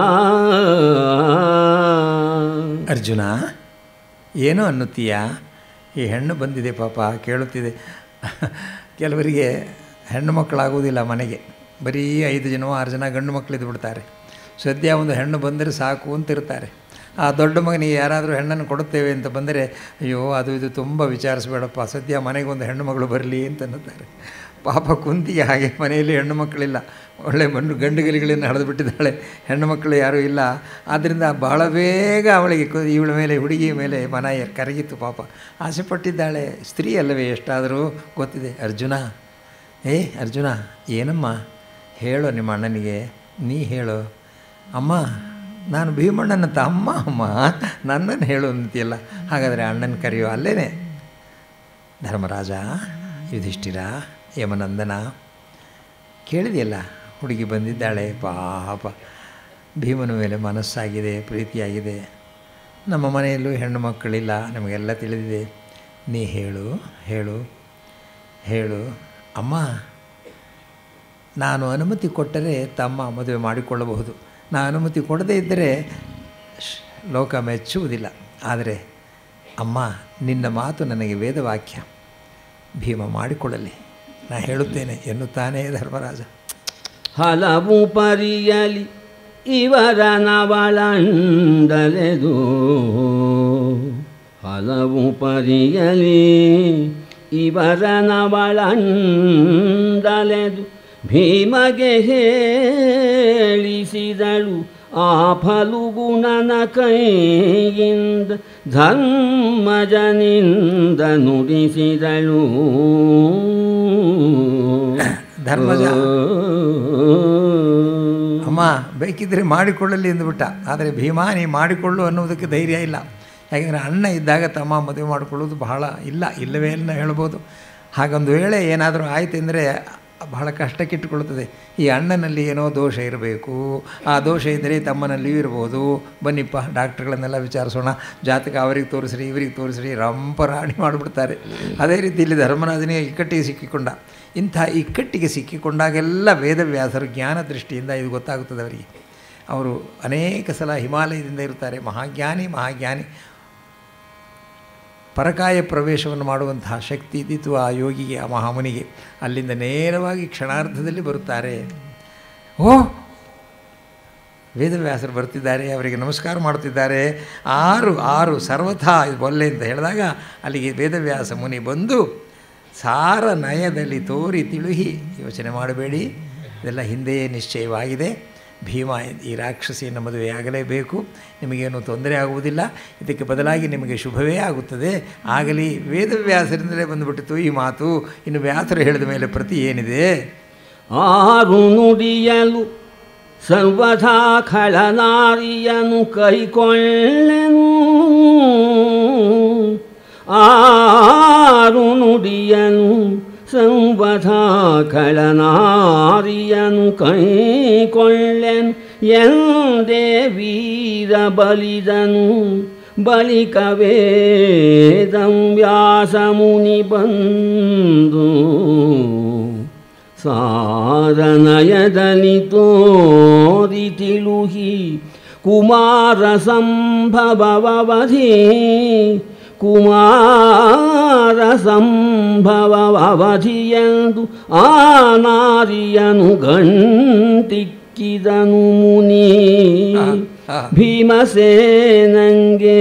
ಅರ್ಜುನ ಏನು ಅನ್ನುತ್ತೀಯ ಈ ಹೆಣ್ಣು ಬಂದಿದೆ ಪಾಪ ಕೇಳುತ್ತಿದೆ ಕೆಲವರಿಗೆ ಹೆಣ್ಣು ಮಕ್ಕಳಾಗುವುದಿಲ್ಲ ಮನೆಗೆ ಬರೀ ಐದು ಜನವೋ ಆರು ಜನ ಗಂಡು ಮಕ್ಕಳಿದ್ದು ಬಿಡ್ತಾರೆ ಸದ್ಯ ಒಂದು ಹೆಣ್ಣು ಬಂದರೆ ಸಾಕು ಅಂತ ಇರ್ತಾರೆ ಆ ದೊಡ್ಡ ಮಗನಿಗೆ ಯಾರಾದರೂ ಹೆಣ್ಣನ್ನು ಕೊಡುತ್ತೇವೆ ಅಂತ ಬಂದರೆ ಅಯ್ಯೋ ಅದು ಇದು ತುಂಬ ವಿಚಾರಿಸ್ಬೇಡಪ್ಪ ಸದ್ಯ ಮನೆಗೆ ಒಂದು ಹೆಣ್ಣು ಮಗಳು ಬರಲಿ ಅಂತ ಅನ್ನುತ್ತಾರೆ ಪಾಪ ಕುಂತಿಗೆ ಹಾಗೆ ಮನೆಯಲ್ಲಿ ಹೆಣ್ಣು ಮಕ್ಕಳಿಲ್ಲ ಒಳ್ಳೆ ಮಣ್ಣು ಗಂಡುಗಲಿಗಳನ್ನು ಹರಿದು ಬಿಟ್ಟಿದ್ದಾಳೆ ಹೆಣ್ಣು ಮಕ್ಕಳು ಯಾರೂ ಇಲ್ಲ ಆದ್ದರಿಂದ ಬಹಳ ಬೇಗ ಅವಳಿಗೆ ಕು- ಇವಳ ಮೇಲೆ ಹುಡುಗಿಯ ಮೇಲೆ ಮನ ಎ- ಕರಗಿತ್ತು ಪಾಪ ಆಸೆ ಪಟ್ಟಿದ್ದಾಳೆ ಸ್ತ್ರೀ ಅಲ್ಲವೇ ಎಷ್ಟಾದರೂ ಗೊತ್ತಿದೆ ಅರ್ಜುನ ಏ ಅರ್ಜುನ ಏನಮ್ಮ ಹೇಳೋ ನಿಮ್ಮ ಅಣ್ಣನಿಗೆ ನೀ ಹೇಳು ಅಮ್ಮ ನಾನು ಭೀಮಣ್ಣನ ತಮ್ಮ ಅಮ್ಮ ನನ್ನನ್ನು ಹೇಳು ಅಂತೀಯಲ್ಲ ಹಾಗಾದರೆ ಅಣ್ಣನ ಕರೆಯೋ ಅಲ್ಲೇನೆ ಧರ್ಮರಾಜ ಯುಧಿಷ್ಠಿರ ಯಮನಂದನ ಕೇಳಿದೆಯಲ್ಲ ಹುಡುಗಿ ಬಂದಿದ್ದಾಳೆ ಪಾಪ ಭೀಮನ ಮೇಲೆ ಮನಸ್ಸಾಗಿದೆ ಪ್ರೀತಿಯಾಗಿದೆ ನಮ್ಮ ಮನೆಯಲ್ಲೂ ಹೆಣ್ಣು ಮಕ್ಕಳಿಲ್ಲ ನಮಗೆಲ್ಲ ತಿಳಿದಿದೆ ನೀ ಹೇಳು ಹೇಳು ಹೇಳು ಅಮ್ಮ ನಾನು ಅನುಮತಿ ಕೊಟ್ಟರೆ ತಮ್ಮ ಮದುವೆ ಮಾಡಿಕೊಳ್ಳಬಹುದು ನಾನು ಅನುಮತಿ ಕೊಡದೇ ಇದ್ದರೆ ಶ್, ಲೋಕ ಮೆಚ್ಚುವುದಿಲ್ಲ ಆದರೆ ಅಮ್ಮ ನಿನ್ನ ಮಾತು ನನಗೆ ವೇದವಾಕ್ಯ ಭೀಮ ಮಾಡಿಕೊಳ್ಳಲಿ ನಾ ಹೇಳುತ್ತೇನೆ ಎನ್ನುತ್ತಾನೇ ಧರ್ಮರಾಜ ಹಲವು ಪರಿಯಲಿ ಇವರ ನವಳಂದಲೆದು ಹಲವು ಪರಿಯಲಿ ಇವರ ನವಳಂದಲೆದು ಭೀಮಗೆ ಹೇಳಿಸಿದಳು ಆ ಫಲುಗುಣನ ಕೈಯಿಂದ ಧರ್ಮಜನಿಂದ ನುಡಿಸಿದಳು ಧರ್ಮಜ. ಅಮ್ಮ ಬೇಕಿದ್ದರೆ ಮಾಡಿಕೊಳ್ಳಲಿ ಎಂದುಬಿಟ್ಟ ಆದರೆ ಭೀಮಾ ನೀ ಮಾಡಿಕೊಳ್ಳು ಅನ್ನುವುದಕ್ಕೆ ಧೈರ್ಯ ಇಲ್ಲ ಯಾಕೆಂದರೆ ಅಣ್ಣ ಇದ್ದಾಗ ತಮ್ಮ ಮದುವೆ ಮಾಡಿಕೊಳ್ಳೋದು ಬಹಳ ಇಲ್ಲ ಇಲ್ಲವೇ ಇಲ್ಲ ಹೇಳ್ಬೋದು ಹಾಗೊಂದು ವೇಳೆ ಏನಾದರೂ ಆಯಿತು ಅಂದರೆ ಬಹಳ ಕಷ್ಟಕ್ಕಿಟ್ಟುಕೊಳ್ಳುತ್ತದೆ ಈ ಅಣ್ಣನಲ್ಲಿ ಏನೋ ದೋಷ ಇರಬೇಕು ಆ ದೋಷ ಇದ್ದರೆ ತಮ್ಮನಲ್ಲಿಯೂ ಇರ್ಬೋದು ಬನ್ನಿಪ್ಪ ಡಾಕ್ಟ್ರುಗಳನ್ನೆಲ್ಲ ವಿಚಾರಿಸೋಣ ಜಾತಕ ಅವರಿಗೆ ತೋರಿಸ್ರಿ ಇವರಿಗೆ ತೋರಿಸ್ರಿ ರಂಪರಾಣಿ ಮಾಡಿಬಿಡ್ತಾರೆ ಅದೇ ರೀತಿ ಇಲ್ಲಿ ಧರ್ಮರಾಜನಿಗೆ ಇಕ್ಕಟ್ಟಿಗೆ ಸಿಕ್ಕಿಕೊಂಡ ಇಂಥ ಇಕ್ಕಟ್ಟಿಗೆ ಸಿಕ್ಕಿಕೊಂಡಾಗೆಲ್ಲ ವೇದವ್ಯಾಸರು ಜ್ಞಾನ ದೃಷ್ಟಿಯಿಂದ ಇದು ಗೊತ್ತಾಗುತ್ತದೆ ಅವರಿಗೆ ಅವರು ಅನೇಕ ಸಲ ಹಿಮಾಲಯದಿಂದ ಇರ್ತಾರೆ ಮಹಾಜ್ಞಾನಿ ಮಹಾಜ್ಞಾನಿ ಪರಕಾಯ ಪ್ರವೇಶವನ್ನು ಮಾಡುವಂತಹ ಶಕ್ತಿ ಇದ್ದಿತು ಆ ಯೋಗಿಗೆ ಆ ಮಹಾಮುನಿಗೆ ಅಲ್ಲಿಂದ ನೇರವಾಗಿ ಕ್ಷಣಾರ್ಧದಲ್ಲಿ ಬರುತ್ತಾರೆ ಓ ವೇದವ್ಯಾಸರು ಬರ್ತಿದ್ದಾರೆ ಅವರಿಗೆ ನಮಸ್ಕಾರ ಮಾಡುತ್ತಿದ್ದಾರೆ ಆರು ಆರು ಸರ್ವಥಾ ಇದು ಒಲ್ಲೆ ಅಂತ ಹೇಳಿದಾಗ ಅಲ್ಲಿಗೆ ವೇದವ್ಯಾಸ ಮುನಿ ಬಂದು ಸಾರ ನಯದಲ್ಲಿ ತೋರಿ ತಿಳುಹಿ ಯೋಚನೆ ಮಾಡಬೇಡಿ ಇದೆಲ್ಲ ಹಿಂದೆಯೇ ನಿಶ್ಚಯವಾಗಿದೆ ಭೀಮ ಈ ರಾಕ್ಷಸಿಯನ್ನು ಮದುವೆಯಾಗಲೇಬೇಕು ನಿಮಗೇನು ತೊಂದರೆ ಆಗುವುದಿಲ್ಲ ಇದಕ್ಕೆ ಬದಲಾಗಿ ನಿಮಗೆ ಶುಭವೇ ಆಗುತ್ತದೆ ಆಗಲಿ ವೇದವ್ಯಾಸರಿಂದಲೇ ಬಂದುಬಿಟ್ಟಿತು ಈ ಮಾತು ಇನ್ನು ವ್ಯಾಸರು ಹೇಳಿದ ಮೇಲೆ ಪ್ರತಿ ಏನಿದೆ ಆರು ನುಡಿಯಲು ಸರ್ವಥಾ ಖಳನಾರಿಯನು ಕೈಕೊಳ್ಳೆನು ಆರು ನುಡಿಯನು ಸರ್ವಥಾ ಖಳನಾರಿಯನು ಕೈಕೊಳ್ಳೆನು ಎಂದೇ ವೀರ ಬಲಿದನು ಬಳಿಕ ವೇದಂ ವ್ಯಾಸ ಮುನಿ ಬಂದು ಸಾರನಯದಲ್ಲಿ ತೋರಿ ತಿಳುಹಿ ಕುಮಾರ ಸಂಭವವಧಿ ಕುಮಾರ ಸಂಭವವಧಿಯೆಂದು ಆ ನಾರಿಯನು ಗಂಟಿಕ್ಕಿದನು ಮುನಿ ಆ, ಆ. ಭೀಮಸೇನಂಗೆ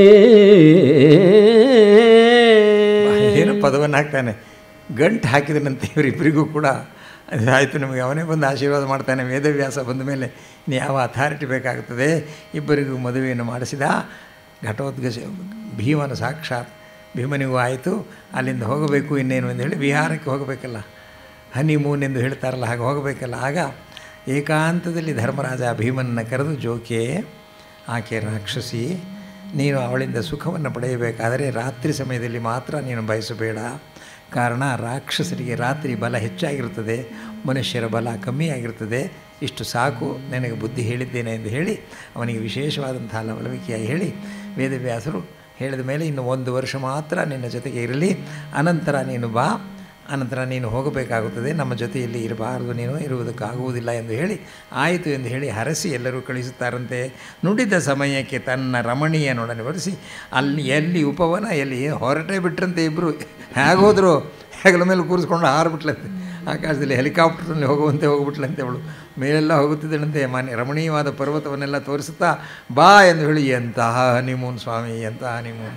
ಏನು ಪದವನ್ನು ಹಾಕ್ತಾನೆ ಗಂಟು ಹಾಕಿದನಂತೆ ಇವರಿಬ್ಬರಿಗೂ ಕೂಡ ಆಯಿತು ನಿಮಗೆ ಅವನೇ ಬಂದು ಆಶೀರ್ವಾದ ಮಾಡ್ತಾನೆ ವೇದವ್ಯಾಸ ಬಂದ ಮೇಲೆ ಇನ್ನು ಯಾವ ಅಥಾರಿಟಿ ಬೇಕಾಗುತ್ತದೆ ಇಬ್ಬರಿಗೂ ಮದುವೆಯನ್ನು ಮಾಡಿಸಿದ ಘಟೋದ್ಗಜ ಭೀಮನ ಸಾಕ್ಷಾತ್ ಭೀಮನಿಗೂ ಆಯಿತು ಅಲ್ಲಿಂದ ಹೋಗಬೇಕು ಇನ್ನೇನು ಅಂತ ಹೇಳಿ ವಿಹಾರಕ್ಕೆ ಹೋಗಬೇಕಲ್ಲ ಹನಿ ಮೂನ್ ಎಂದು ಹೇಳ್ತಾರಲ್ಲ ಹಾಗೆ ಹೋಗಬೇಕಲ್ಲ ಆಗ ಏಕಾಂತದಲ್ಲಿ ಧರ್ಮರಾಜ ಭೀಮನನ್ನು ಕರೆದು ಜೋಕೆ ಆಕೆ ರಾಕ್ಷಸಿ ನೀನು ಅವಳಿಂದ ಸುಖವನ್ನು ಪಡೆಯಬೇಕಾದರೆ ರಾತ್ರಿ ಸಮಯದಲ್ಲಿ ಮಾತ್ರ ನೀನು ಬಯಸಬೇಡ ಕಾರಣ ರಾಕ್ಷಸರಿಗೆ ರಾತ್ರಿ ಬಲ ಹೆಚ್ಚಾಗಿರುತ್ತದೆ ಮನುಷ್ಯರ ಬಲ ಕಮ್ಮಿಯಾಗಿರುತ್ತದೆ ಇಷ್ಟು ಸಾಕು ನನಗೆ ಬುದ್ಧಿ ಹೇಳಿದ್ದೇನೆ ಎಂದು ಹೇಳಿ ಅವನಿಗೆ ವಿಶೇಷವಾದಂಥ ಲವಲವಿಕೆಯಾಗಿ ಹೇಳಿ ವೇದವ್ಯಾಸರು ಹೇಳಿದ ಮೇಲೆ ಇನ್ನು ಒಂದು ವರ್ಷ ಮಾತ್ರ ನಿನ್ನ ಜೊತೆಗೆ ಇರಲಿ ಅನಂತರ ನೀನು ಬಾ ಅನಂತರ ನೀನು ಹೋಗಬೇಕಾಗುತ್ತದೆ ನಮ್ಮ ಜೊತೆಯಲ್ಲಿ ಇರಬಾರದು ನೀನು ಇರುವುದಕ್ಕಾಗುವುದಿಲ್ಲ ಎಂದು ಹೇಳಿ ಆಯಿತು ಎಂದು ಹೇಳಿ ಹರಸಿ ಎಲ್ಲರೂ ಕಳಿಸುತ್ತಾರಂತೆ ನುಡಿದ ಸಮಯಕ್ಕೆ ತನ್ನ ರಮಣೀಯನೊಡನೆ ಬರೆಸಿ ಅಲ್ಲಿ ಎಲ್ಲಿ ಉಪವನ ಎಲ್ಲಿ ಹೊರಟೇ ಬಿಟ್ರಂತೆ ಇಬ್ಬರು ಹೇಗೋದ್ರು ಹೆಗಲ ಮೇಲೆ ಕೂರಿಸ್ಕೊಂಡು ಹಾರಿಬಿಟ್ಲಂತೆ ಆಕಾಶದಲ್ಲಿ ಹೆಲಿಕಾಪ್ಟರ್ನಲ್ಲಿ ಹೋಗುವಂತೆ ಹೋಗ್ಬಿಟ್ಲಂತೆ ಅವಳು ಮೇಲೆಲ್ಲ ಹೋಗುತ್ತಿದ್ದಳಂತೆ ಮಾನ್ಯ ರಮಣೀಯವಾದ ಪರ್ವತವನ್ನೆಲ್ಲ ತೋರಿಸುತ್ತಾ ಬಾ ಎಂದು ಹೇಳಿ ಎಂತಹ ಹನಿಮೂನ್ ಸ್ವಾಮಿ ಎಂತಹ ಹನಿಮೂನ್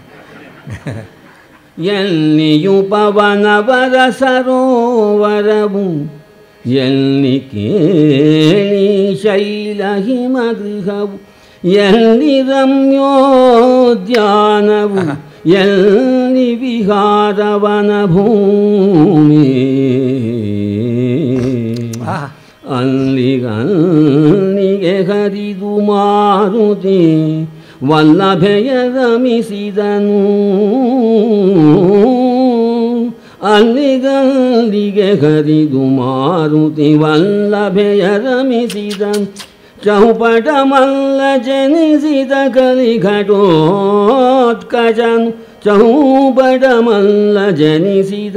ಎಲ್ಲಿಯು ಪವನವರ ಸರೋವರವು ಎಲ್ಲಿ ಕೇಳಿ ಶೈಲ ಹಿಮಗೃಹವು ಎಲ್ಲಿ ರಮ್ಯೋದ್ಯಾನವು ಎಲ್ಲಿ ವಿಹಾರವನ ಭೂಮಿ ಆಹಾ. ಅಲ್ಲಿಗಲ್ಲಿಗೆ ಹರಿದು ಮಾರುತಿ ವಲ್ಲಭೆಯ ರಮಿಸಿದನು ಅಲ್ಲಿಗಲ್ಲಿಗೆ ಹರಿದು ಮಾರುತಿ ವಲ್ಲಭೆಯ ರಮಿಸಿದನು ಚೌಪಟ ಮಲ್ಲ ಜನಿಸಿದ ಕಲಿಘಟೋತ್ಕಜನು ಚೌಪಟ ಮಲ್ಲ ಜನಿಸಿದ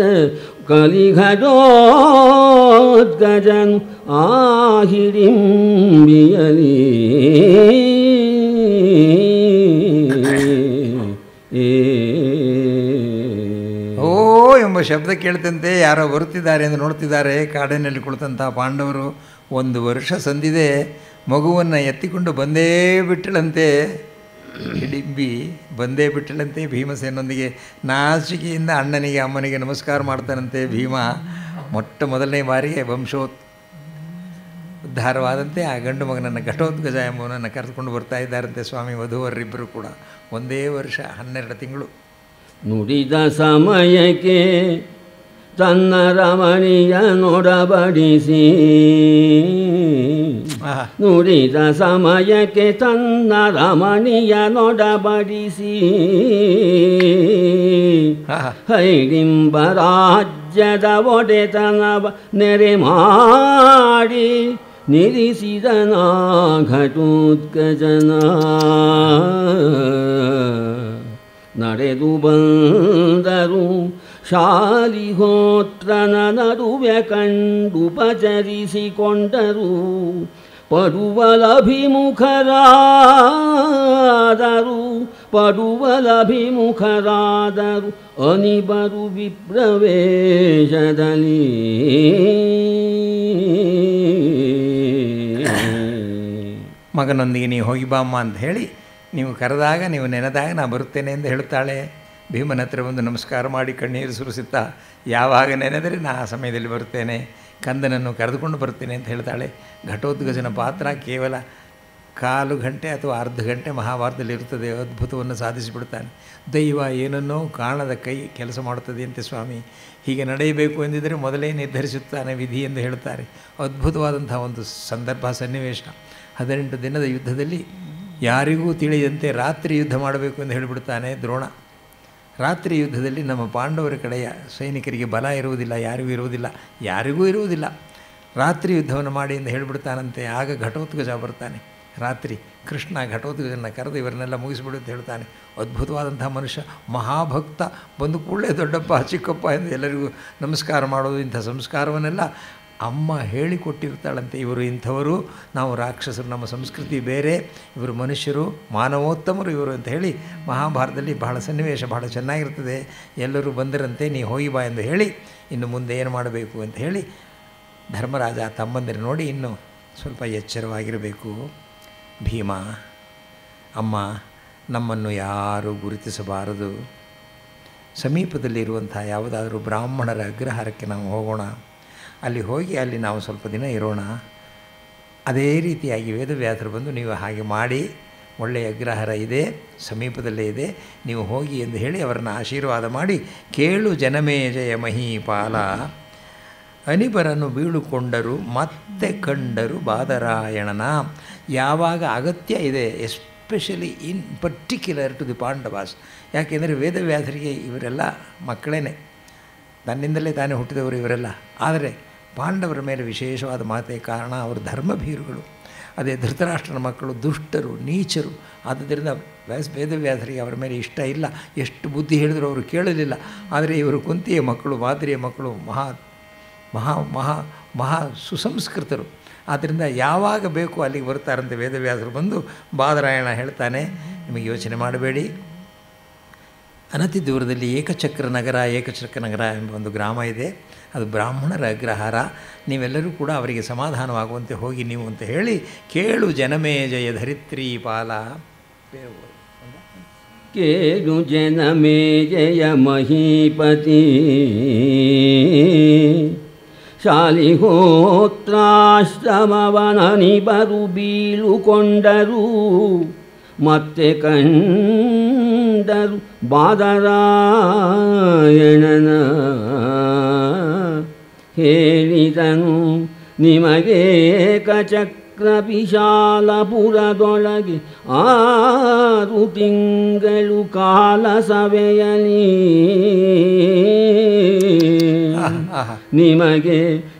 ಕಲಿಘಟೋತ್ಕಜನು ಆಹಿರಿಂಬಿಯಲಿ ಓ ಎಂಬ ಶಬ್ದ ಕೇಳ್ತಂತೆ ಯಾರೋ ಬರುತ್ತಿದ್ದಾರೆ ಎಂದು ನೋಡ್ತಿದ್ದಾರೆ ಕಾಡಿನಲ್ಲಿ ಕುಳಿತಂಥ ಪಾಂಡವರು ಒಂದು ವರ್ಷ ಸಂದಿದೆ ಮಗುವನ್ನು ಎತ್ತಿಕೊಂಡು ಬಂದೇ ಬಿಟ್ಟಳಂತೆ ಹಿಡಿಂಬಿ ಬಂದೇ ಬಿಟ್ಟಳಂತೆ ಭೀಮಸೇನೊಂದಿಗೆ ನಾಚಿಕೆಯಿಂದ ಅಣ್ಣನಿಗೆ ಅಮ್ಮನಿಗೆ ನಮಸ್ಕಾರ ಮಾಡ್ತಾನಂತೆ ಭೀಮ ಮೊಟ್ಟ ಮೊದಲನೇ ಬಾರಿಗೆ ವಂಶೋತ್ ಉದ್ಧಾರವಾದಂತೆ ಆ ಗಂಡು ಮಗನನ್ನು ಘಟೋದ್ಗಜ ಎಂಬುವನನ್ನು ಕರೆದುಕೊಂಡು ಬರ್ತಾ ಇದ್ದಾರಂತೆ ಸ್ವಾಮಿ ವಧುವರಿಬ್ಬರು ಕೂಡ ಒಂದೇ ವರ್ಷ ಹನ್ನೆರಡು ತಿಂಗಳು ನುಡಿದ ಸಮಯಕ್ಕೆ ತನ್ನ ರಮಣಿಯ ನೊಡಬಡಿಸಿ ಆಹಾ. ನುಡಿದ ಸಮಯಕ್ಕೆ ತನ್ನ ರಮಣಿಯ ನೊಡಬಡಿಸಿ ಆಹಾ. ಹೈಡಿಂಬ ರಾಜ್ಯದ ಒಡೆತನವ ನೆರೆ ಮಾಡಿ ನಿಲ್ಲಿಸಿದನ ಘಟೋತ್ಕಜನ ನಡೆದು ಬಂದರು ಶಾಲಿಹೋತ್ರನ ನಡುವೆ ಕಂಡು ಪಚರಿಸಿಕೊಂಡರು ಪಡುವಲಭಿಮುಖರಾದರು ಪಡುವಲಭಿಮುಖರಾದರು ಅನಿಬರು ವಿಪ್ರವೇಶದಲ್ಲಿ ಮಗನೊಂದಿಗೆ ನೀವು ಹೋಗಿ ಬಾಮ್ಮ ಅಂತ ಹೇಳಿ ನೀವು ಕರೆದಾಗ ನೀವು ನೆನೆದಾಗ ನಾ ಬರುತ್ತೇನೆ ಎಂದು ಹೇಳುತ್ತಾಳೆ ಭೀಮನ ಹತ್ರ ಬಂದು ನಮಸ್ಕಾರ ಮಾಡಿ ಕಣ್ಣೀರು ಸುರಿಸುತ್ತಾ ಯಾವಾಗ ನೆನೆದರೆ ನಾ ಆ ಸಮಯದಲ್ಲಿ ಬರುತ್ತೇನೆ ಕಂದನನ್ನು ಕರೆದುಕೊಂಡು ಬರುತ್ತೇನೆ ಅಂತ ಹೇಳ್ತಾಳೆ ಘಟೋದ್ಗಜನ ಪಾತ್ರ ಕೇವಲ ಕಾಲು ಗಂಟೆ ಅಥವಾ ಅರ್ಧ ಗಂಟೆ ಮಹಾಭಾರತದಲ್ಲಿ ಇರುತ್ತದೆ ಅದ್ಭುತವನ್ನು ಸಾಧಿಸಿಬಿಡ್ತಾನೆ ದೈವ ಏನನ್ನೋ ಕಾಣದ ಕೈ ಕೆಲಸ ಮಾಡುತ್ತದೆ ಅಂತೆ ಸ್ವಾಮಿ ಹೀಗೆ ನಡೆಯಬೇಕು ಎಂದಿದ್ದರೆ ಮೊದಲೇ ನಿರ್ಧರಿಸುತ್ತಾನೆ ವಿಧಿ ಎಂದು ಹೇಳ್ತಾರೆ ಅದ್ಭುತವಾದಂಥ ಒಂದು ಸಂದರ್ಭ ಸನ್ನಿವೇಶ ಹದಿನೆಂಟು ದಿನದ ಯುದ್ಧದಲ್ಲಿ ಯಾರಿಗೂ ತಿಳಿಯದಂತೆ ರಾತ್ರಿ ಯುದ್ಧ ಮಾಡಬೇಕು ಎಂದು ಹೇಳಿಬಿಡ್ತಾನೆ ದ್ರೋಣ ರಾತ್ರಿ ಯುದ್ಧದಲ್ಲಿ ನಮ್ಮ ಪಾಂಡವರ ಕಡೆಯ ಸೈನಿಕರಿಗೆ ಬಲ ಇರುವುದಿಲ್ಲ ಯಾರಿಗೂ ಇರುವುದಿಲ್ಲ ಯಾರಿಗೂ ಇರುವುದಿಲ್ಲ ರಾತ್ರಿ ಯುದ್ಧವನ್ನು ಮಾಡಿ ಎಂದು ಹೇಳಿಬಿಡ್ತಾನಂತೆ ಆಗ ಘಟೋತ್ಕಜ ಬರ್ತಾನೆ ರಾತ್ರಿ ಕೃಷ್ಣ ಘಟೋತ್ಕಜನ ಕರೆದು ಇವರನ್ನೆಲ್ಲ ಮುಗಿಸಿಬಿಡು ಅಂತ ಹೇಳ್ತಾನೆ ಅದ್ಭುತವಾದಂಥ ಮನುಷ್ಯ ಮಹಾಭಕ್ತ ಬಂದು ಕೂಡಲೇ ದೊಡ್ಡಪ್ಪ ಚಿಕ್ಕಪ್ಪ ಎಂದು ಎಲ್ಲರಿಗೂ ನಮಸ್ಕಾರ ಮಾಡೋದು ಇಂಥ ಸಂಸ್ಕಾರವನ್ನೆಲ್ಲ ಅಮ್ಮ ಹೇಳಿಕೊಟ್ಟಿರ್ತಾಳಂತೆ ಇವರು ಇಂಥವರು ನಾವು ರಾಕ್ಷಸರು ನಮ್ಮ ಸಂಸ್ಕೃತಿ ಬೇರೆ ಇವರು ಮನುಷ್ಯರು ಮಾನವೋತ್ತಮರು ಇವರು ಅಂತ ಹೇಳಿ ಮಹಾಭಾರತದಲ್ಲಿ ಬಹಳ ಸನ್ನಿವೇಶ ಬಹಳ ಚೆನ್ನಾಗಿರ್ತದೆ ಎಲ್ಲರೂ ಬಂದರಂತೆ ನೀ ಹೋಗಿ ಬಾ ಎಂದು ಹೇಳಿ ಇನ್ನು ಮುಂದೆ ಏನು ಮಾಡಬೇಕು ಅಂತ ಹೇಳಿ ಧರ್ಮರಾಜ ತಮ್ಮಂದಿರು ನೋಡಿ ಇನ್ನು ಸ್ವಲ್ಪ ಎಚ್ಚರವಾಗಿರಬೇಕು ಭೀಮ ಅಮ್ಮ ನಮ್ಮನ್ನು ಯಾರೂ ಗುರುತಿಸಬಾರದು ಸಮೀಪದಲ್ಲಿರುವಂಥ ಯಾವುದಾದ್ರೂ ಬ್ರಾಹ್ಮಣರ ಅಗ್ರಹಾರಕ್ಕೆ ನಾವು ಹೋಗೋಣ ಅಲ್ಲಿ ಹೋಗಿ ಅಲ್ಲಿ ನಾವು ಸ್ವಲ್ಪ ದಿನ ಇರೋಣ ಅದೇ ರೀತಿಯಾಗಿ ವೇದವ್ಯಾಸರು ಬಂದು ನೀವು ಹಾಗೆ ಮಾಡಿ ಒಳ್ಳೆಯ ಅಗ್ರಹಾರ ಇದೆ ಸಮೀಪದಲ್ಲೇ ಇದೆ ನೀವು ಹೋಗಿ ಎಂದು ಹೇಳಿ ಅವರನ್ನು ಆಶೀರ್ವಾದ ಮಾಡಿ ಕೇಳು ಜನಮೇ ಜಯ ಮಹೀಪಾಲ ಅನಿಬರನ್ನು ಬೀಳುಕೊಂಡರು ಮತ್ತೆ ಕಂಡರು ಬಾದರಾಯಣನ ಯಾವಾಗ ಅಗತ್ಯ ಇದೆ especially in particular to the Pandavas ಯಾಕೆಂದರೆ ವೇದವ್ಯಾಸರಿಗೆ ಇವರೆಲ್ಲ ಮಕ್ಕಳೇನೆ ತನ್ನಿಂದಲೇ ತಾನೇ ಹುಟ್ಟಿದವರು ಇವರೆಲ್ಲ ಆದರೆ ಪಾಂಡವರ ಮೇಲೆ ವಿಶೇಷವಾದ ಮಾತೆ ಕಾರಣ ಅವರು ಧರ್ಮಭೀರುಗಳು ಅದೇ ಧೃತರಾಷ್ಟ್ರನ ಮಕ್ಕಳು ದುಷ್ಟರು ನೀಚರು ಆದ್ದರಿಂದ ವ್ಯಾಸ ವೇದವ್ಯಾಸರಿಗೆ ಅವರ ಮೇಲೆ ಇಷ್ಟ ಇಲ್ಲ ಎಷ್ಟು ಬುದ್ಧಿ ಹೇಳಿದರೂ ಅವರು ಕೇಳಲಿಲ್ಲ ಆದರೆ ಇವರು ಕುಂತಿಯ ಮಕ್ಕಳು ಮಾದರಿಯ ಮಕ್ಕಳು ಮಹಾ ಮಹಾ ಮಹಾ ಮಹಾ ಸುಸಂಸ್ಕೃತರು ಆದ್ದರಿಂದ ಯಾವಾಗ ಬೇಕು ಅಲ್ಲಿಗೆ ಬರ್ತಾರಂತೆ ವೇದವ್ಯಾಸರು ಬಂದು ಬಾದರಾಯಣ ಹೇಳ್ತಾನೆ ನಿಮಗೆ ಯೋಚನೆ ಮಾಡಬೇಡಿ ಅನತಿ ದೂರದಲ್ಲಿ ಏಕಚಕ್ರ ನಗರ ಏಕಚಕ್ರ ನಗರ ಎಂಬ ಒಂದು ಗ್ರಾಮ ಇದೆ ಅದು ಬ್ರಾಹ್ಮಣರ ಅಗ್ರಹಾರ ನೀವೆಲ್ಲರೂ ಕೂಡ ಅವರಿಗೆ ಸಮಾಧಾನವಾಗುವಂತೆ ಹೋಗಿ ನೀವು ಅಂತ ಹೇಳಿ ಕೇಳು ಜನಮೇ ಜಯ ಧರಿತ್ರಿ ಪಾಲ ಕೇಳು ಜನಮೇ ಜಯ ಮಹೀಪತಿ ಶಾಲಿಹೋತ್ರಾಶ್ರಮವನನಿ ಬರು ಬೀಳುಕೊಂಡರು ಮತ್ತೆ ಕಂಡರು ಬಾದರಾಯಣನ ಹೇಳಿದನು ನಿಮಗೆ ಕಚಕ್ರ ವಿಶಾಲಪುರದೊಳಗೆ ಆರು ತಿಂಗಳು ಕಾಲ ಸವೆಯಲಿ ಆಹಾ ನಿಮಗೆ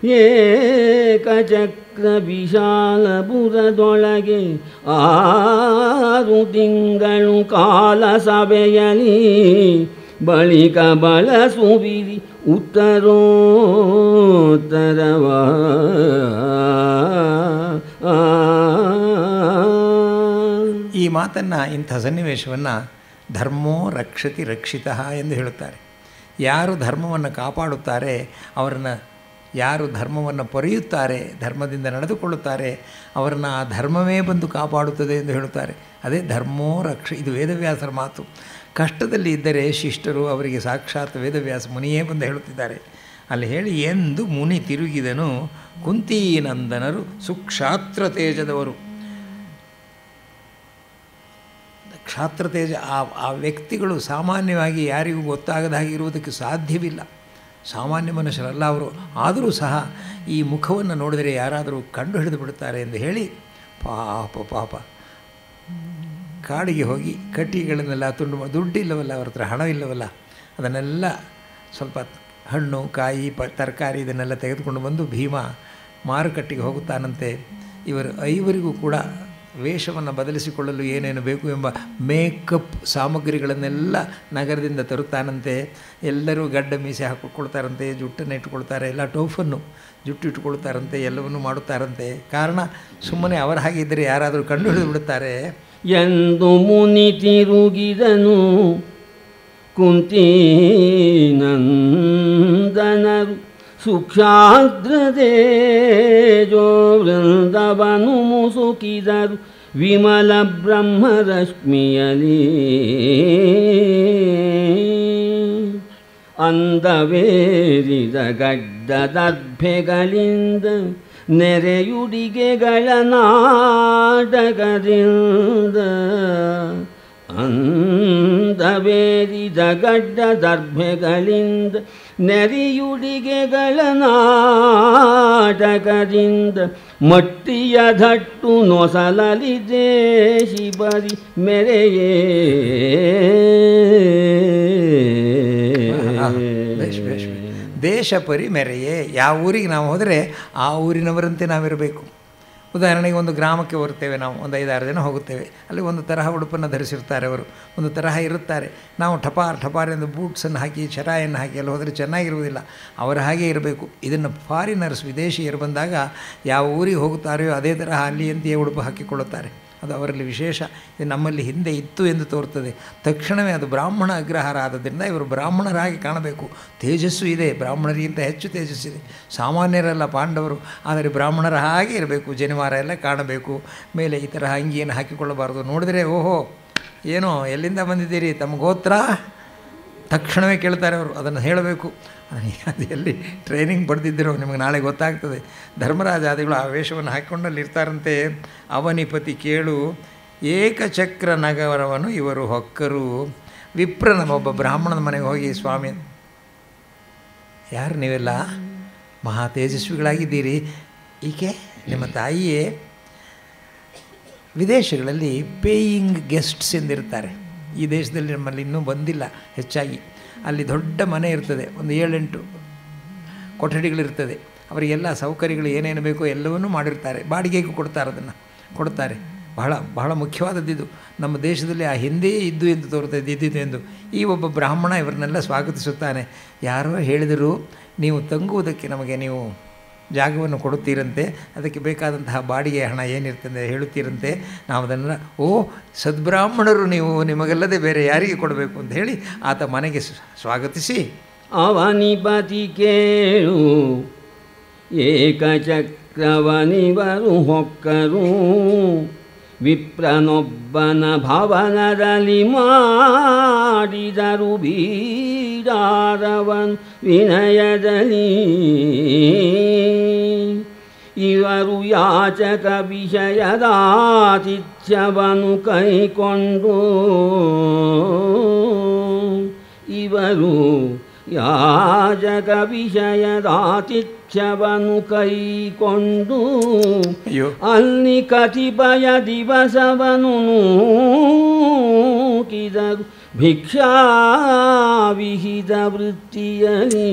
ಏಕಚಕ್ರ ವಿಶಾಲಪುರದೊಳಗೆ ಆರು ತಿಂಗಳು ಕಾಲ ಸಭೆಯಲಿ ಬಳಿಕ ಬಳಸುವಿರಿ ಉತ್ತರೋತ್ತರವ ಈ ಮಾತನ್ನು ಇಂಥ ಸನ್ನಿವೇಶವನ್ನು ಧರ್ಮೋ ರಕ್ಷತಿ ರಕ್ಷಿತ ಎಂದು ಹೇಳುತ್ತಾರೆ ಯಾರು ಧರ್ಮವನ್ನು ಕಾಪಾಡುತ್ತಾರೆ ಅವರನ್ನು ಯಾರು ಧರ್ಮವನ್ನು ಪೊರೆಯುತ್ತಾರೆ ಧರ್ಮದಿಂದ ನಡೆದುಕೊಳ್ಳುತ್ತಾರೆ ಅವರನ್ನು ಆ ಧರ್ಮವೇ ಬಂದು ಕಾಪಾಡುತ್ತದೆ ಎಂದು ಹೇಳುತ್ತಾರೆ ಅದೇ ಧರ್ಮೋ ರಕ್ಷ ಇದು ವೇದವ್ಯಾಸರ ಮಾತು ಕಷ್ಟದಲ್ಲಿ ಇದ್ದರೆ ಶಿಷ್ಟರು ಅವರಿಗೆ ಸಾಕ್ಷಾತ್ ವೇದವ್ಯಾಸ ಮುನಿಯೇ ಬಂದು ಹೇಳುತ್ತಿದ್ದಾರೆ ಅಲ್ಲಿ ಹೇಳಿ ಎಂದು ಮುನಿ ತಿರುಗಿದನು ಕುಂತೀನಂದನರು ಸುಕ್ಷಾತ್ರ ತೇಜದವರು ಕ್ಷಾತ್ರ ತೇಜ ಆ ಆ ವ್ಯಕ್ತಿಗಳು ಸಾಮಾನ್ಯವಾಗಿ ಯಾರಿಗೂ ಗೊತ್ತಾಗದ ಹಾಗೆ ಇರುವುದಕ್ಕೆ ಸಾಧ್ಯವಿಲ್ಲ ಸಾಮಾನ್ಯ ಮನುಷ್ಯರಲ್ಲ ಅವರು ಆದರೂ ಸಹ ಈ ಮುಖವನ್ನು ನೋಡಿದರೆ ಯಾರಾದರೂ ಕಂಡು ಹಿಡಿದು ಬಿಡುತ್ತಾರೆ ಎಂದು ಹೇಳಿ ಪಾಪ ಪಾಪ ಕಾಡಿಗೆ ಹೋಗಿ ಕಟ್ಟಿಗಳನ್ನೆಲ್ಲ ತುಂಡು ಮಾ- ದುಡ್ಡಿಲ್ಲವಲ್ಲ ಅವ್ರ ಹತ್ರ ಹಣವಿಲ್ಲವಲ್ಲ ಅದನ್ನೆಲ್ಲ ಸ್ವಲ್ಪ ಹಣ್ಣು ಕಾಯಿ ಪ ತರಕಾರಿ ಇದನ್ನೆಲ್ಲ ತೆಗೆದುಕೊಂಡು ಬಂದು ಭೀಮ ಮಾರುಕಟ್ಟೆಗೆ ಹೋಗುತ್ತಾನಂತೆ ಇವರು ಐವರಿಗೂ ಕೂಡ ವೇಷವನ್ನು ಬದಲಿಸಿಕೊಳ್ಳಲು ಏನೇನು ಬೇಕು ಎಂಬ ಮೇಕಪ್ ಸಾಮಗ್ರಿಗಳನ್ನೆಲ್ಲ ನಗರದಿಂದ ತರುತ್ತಾನಂತೆ ಎಲ್ಲರೂ ಗಡ್ಡ ಮೀಸೆ ಹಾಕಿಕೊಳ್ತಾರಂತೆ ಜುಟ್ಟನ್ನು ಇಟ್ಟುಕೊಳ್ತಾರೆ ಎಲ್ಲ ಟೋಫನ್ನು ಜುಟ್ಟು ಇಟ್ಟುಕೊಳ್ತಾರಂತೆ ಎಲ್ಲವನ್ನೂ ಮಾಡುತ್ತಾರಂತೆ ಕಾರಣ ಸುಮ್ಮನೆ ಅವರ ಹಾಗೆ ಇದ್ದರೆ ಯಾರಾದರೂ ಕಂಡು ಹಿಡಿದು ಬಿಡುತ್ತಾರೆ ಎಂದು ಮುನಿ ತಿರುಗಿದನು ಕುಂತೀನಂದನರು ಸುಕ್ಷಾದ್ರದೇಜೋ ವೃಂದವನು ಮುಸುಕಿದರು ವಿಮಲ ಬ್ರಹ್ಮರಶ್ಮಿಯಲಿ ಅಂದವೇರಿದ ಗಡ್ಡದರ್ಭೆಗಳಿಂದ ನೆರೆಯುಡಿಗೆಗಳ ನಾಟಕದಿಂದ ಅಂದವೇರಿದ ಗಡ್ಡದರ್ಭೆಗಳಿಂದ ನೆರೆಯುಡಿಗೆಗಳ ನಾಟಕದಿಂದ ಮಟ್ಟಿಯ ಧಟ್ಟು ನೊಸಲಲಿ ದೇಶಿ ಬರಿ ಮೆರೆಯೇ ಬೇಷ್ ಬೇಷ್ ಬೇಷ್. ದೇಶ ಪರಿ ಮೆರೆಯೇ ಯಾವ ಊರಿಗೆ ನಾವು ಹೋದರೆ ಆ ಊರಿನವರಂತೆ ನಾವಿರಬೇಕು ಉದಾಹರಣೆಗೆ ಒಂದು ಗ್ರಾಮಕ್ಕೆ ಬರ್ತೇವೆ ನಾವು ಒಂದು ಐದಾರು ಜನ ಹೋಗುತ್ತೇವೆ ಅಲ್ಲಿ ಒಂದು ತರಹ ಉಡುಪನ್ನು ಧರಿಸಿರ್ತಾರೆ ಅವರು ಒಂದು ತರಹ ಇರುತ್ತಾರೆ ನಾವು ಠಪಾರ್ ಠಪಾರ್ ಎಂದು ಬೂಟ್ಸನ್ನು ಹಾಕಿ ಚರಾಯನ್ನು ಹಾಕಿ ಅಲ್ಲಿ ಹೋದರೆ ಚೆನ್ನಾಗಿರುವುದಿಲ್ಲ ಅವರ ಹಾಗೆ ಇರಬೇಕು ಇದನ್ನು ಫಾರಿನರ್ಸ್ ವಿದೇಶಿಯರು ಬಂದಾಗ ಯಾವ ಊರಿಗೆ ಹೋಗುತ್ತಾರೆಯೋ ಅದೇ ತರಹ ಅಲ್ಲಿಯಂತೆಯೇ ಉಡುಪು ಹಾಕಿಕೊಳ್ಳುತ್ತಾರೆ ಅದು ಅವರಲ್ಲಿ ವಿಶೇಷ ಇದು ನಮ್ಮಲ್ಲಿ ಹಿಂದೆ ಇತ್ತು ಎಂದು ತೋರುತ್ತದೆ ತಕ್ಷಣವೇ ಅದು ಬ್ರಾಹ್ಮಣ ಅಗ್ರಹಾರ ಆದದ್ದರಿಂದ ಇವರು ಬ್ರಾಹ್ಮಣರಾಗಿ ಕಾಣಬೇಕು ತೇಜಸ್ಸು ಇದೆ ಬ್ರಾಹ್ಮಣರಿಗಿಂತ ಹೆಚ್ಚು ತೇಜಸ್ಸಿದೆ ಸಾಮಾನ್ಯರಲ್ಲ ಪಾಂಡವರು ಆದರೆ ಬ್ರಾಹ್ಮಣರ ಹಾಗೆ ಇರಬೇಕು ಜನಿವಾರ ಎಲ್ಲ ಕಾಣಬೇಕು ಮೇಲೆ ಈ ಥರ ಅಂಗಿಯನ್ನು ಹಾಕಿಕೊಳ್ಳಬಾರದು ನೋಡಿದರೆ ಓಹೋ ಏನೋ ಎಲ್ಲಿಂದ ಬಂದಿದ್ದೀರಿ ತಮ್ಮ ಗೋತ್ರ ತಕ್ಷಣವೇ ಕೇಳ್ತಾರೆ ಅವರು ಅದನ್ನು ಹೇಳಬೇಕು ಅದು ಎಲ್ಲಿ ಟ್ರೈನಿಂಗ್ ಪಡೆದಿದ್ದರು ನಿಮಗೆ ನಾಳೆ ಗೊತ್ತಾಗ್ತದೆ ಧರ್ಮರಾಜಾದಿಗಳು ಆ ವೇಷವನ್ನು ಹಾಕಿಕೊಂಡಲ್ಲಿ ಇರ್ತಾರಂತೆ ಅವನಿಪತಿ ಕೇಳು ಏಕಚಕ್ರ ನಗರವನ್ನು ಇವರು ಹೊಕ್ಕರು ವಿಪ್ರನ ಒಬ್ಬ ಬ್ರಾಹ್ಮಣನ ಮನೆಗೆ ಹೋಗಿ ಸ್ವಾಮಿ ಯಾರು ನೀವೆಲ್ಲ ಮಹಾ ತೇಜಸ್ವಿಗಳಾಗಿದ್ದೀರಿ ಈಕೆ ನಿಮ್ಮ ತಾಯಿಯೇ ವಿದೇಶಗಳಲ್ಲಿ ಪೇಯಿಂಗ್ ಗೆಸ್ಟ್ಸ್ ಎಂದಿರ್ತಾರೆ ಈ ದೇಶದಲ್ಲಿ ನಮ್ಮಲ್ಲಿ ಇನ್ನೂ ಬಂದಿಲ್ಲ ಹೆಚ್ಚಾಗಿ ಅಲ್ಲಿ ದೊಡ್ಡ ಮನೆ ಇರ್ತದೆ ಒಂದು ಏಳೆಂಟು ಕೊಠಡಿಗಳಿರ್ತದೆ ಅವರಿಗೆಲ್ಲ ಸೌಕರ್ಯಗಳು ಏನೇನು ಬೇಕೋ ಎಲ್ಲವನ್ನೂ ಮಾಡಿರ್ತಾರೆ ಬಾಡಿಗೆಗೂ ಕೊಡ್ತಾರೆ ಅದನ್ನು ಕೊಡ್ತಾರೆ ಬಹಳ ಬಹಳ ಮುಖ್ಯವಾದದ್ದಿದು ನಮ್ಮ ದೇಶದಲ್ಲಿ ಆ ಹಿಂದೆ ಇದ್ದು ಎಂದು ತೋರ್ತದೆ ಇದ್ದಿದ್ದು ಎಂದು ಈ ಒಬ್ಬ ಬ್ರಾಹ್ಮಣ ಇವರನ್ನೆಲ್ಲ ಸ್ವಾಗತಿಸುತ್ತಾನೆ ಯಾರೋ ಹೇಳಿದರು ನೀವು ತಂಗುವುದಕ್ಕೆ ನಮಗೆ ನೀವು ಜಾಗವನ್ನು ಕೊಡುತ್ತೀರಂತೆ ಅದಕ್ಕೆ ಬೇಕಾದಂತಹ ಬಾಡಿಗೆ ಹಣ ಏನಿರ್ತದೆ ಹೇಳುತ್ತೀರಂತೆ ನಾವು ಅದನ್ನು ಓ ಸದ್ಬ್ರಾಹ್ಮಣರು ನೀವು ನಿಮಗಲ್ಲದೆ ಬೇರೆ ಯಾರಿಗೆ ಕೊಡಬೇಕು ಅಂತ ಹೇಳಿ ಆತ ಮನೆಗೆ ಸ್- ಸ್ವಾಗತಿಸಿ ಅವನಿಪತಿ ಕೇಳು ಏಕಚಕ್ರವನಿವರು ಹೊಕ್ಕರು ವಿಪ್ರನೊಬ್ಬನ ಭವನದಲ್ಲಿ ಮಾಡಿದರು ಬೀಡಾರವನ್ ವಿನಯದಲ್ಲಿ ಇವರು ಯಾಚಕ ವಿಷಯದಾತಿಥ್ಯವನ್ನು ಕೈಕೊಂಡು ಇವರು ಯಾಜಕ ವಿಷಯದಾತಿಥ್ಯವನ್ನು ಕೈಕೊಂಡು ಅಯ್ಯೋ ಅಲ್ಲಿ ಕತಿಪಯ ದಿವಸವನು ನೂಕಿದರು ಭಿಕ್ಷಾ ವಿಹಿತ ವೃತ್ತಿಯಲಿ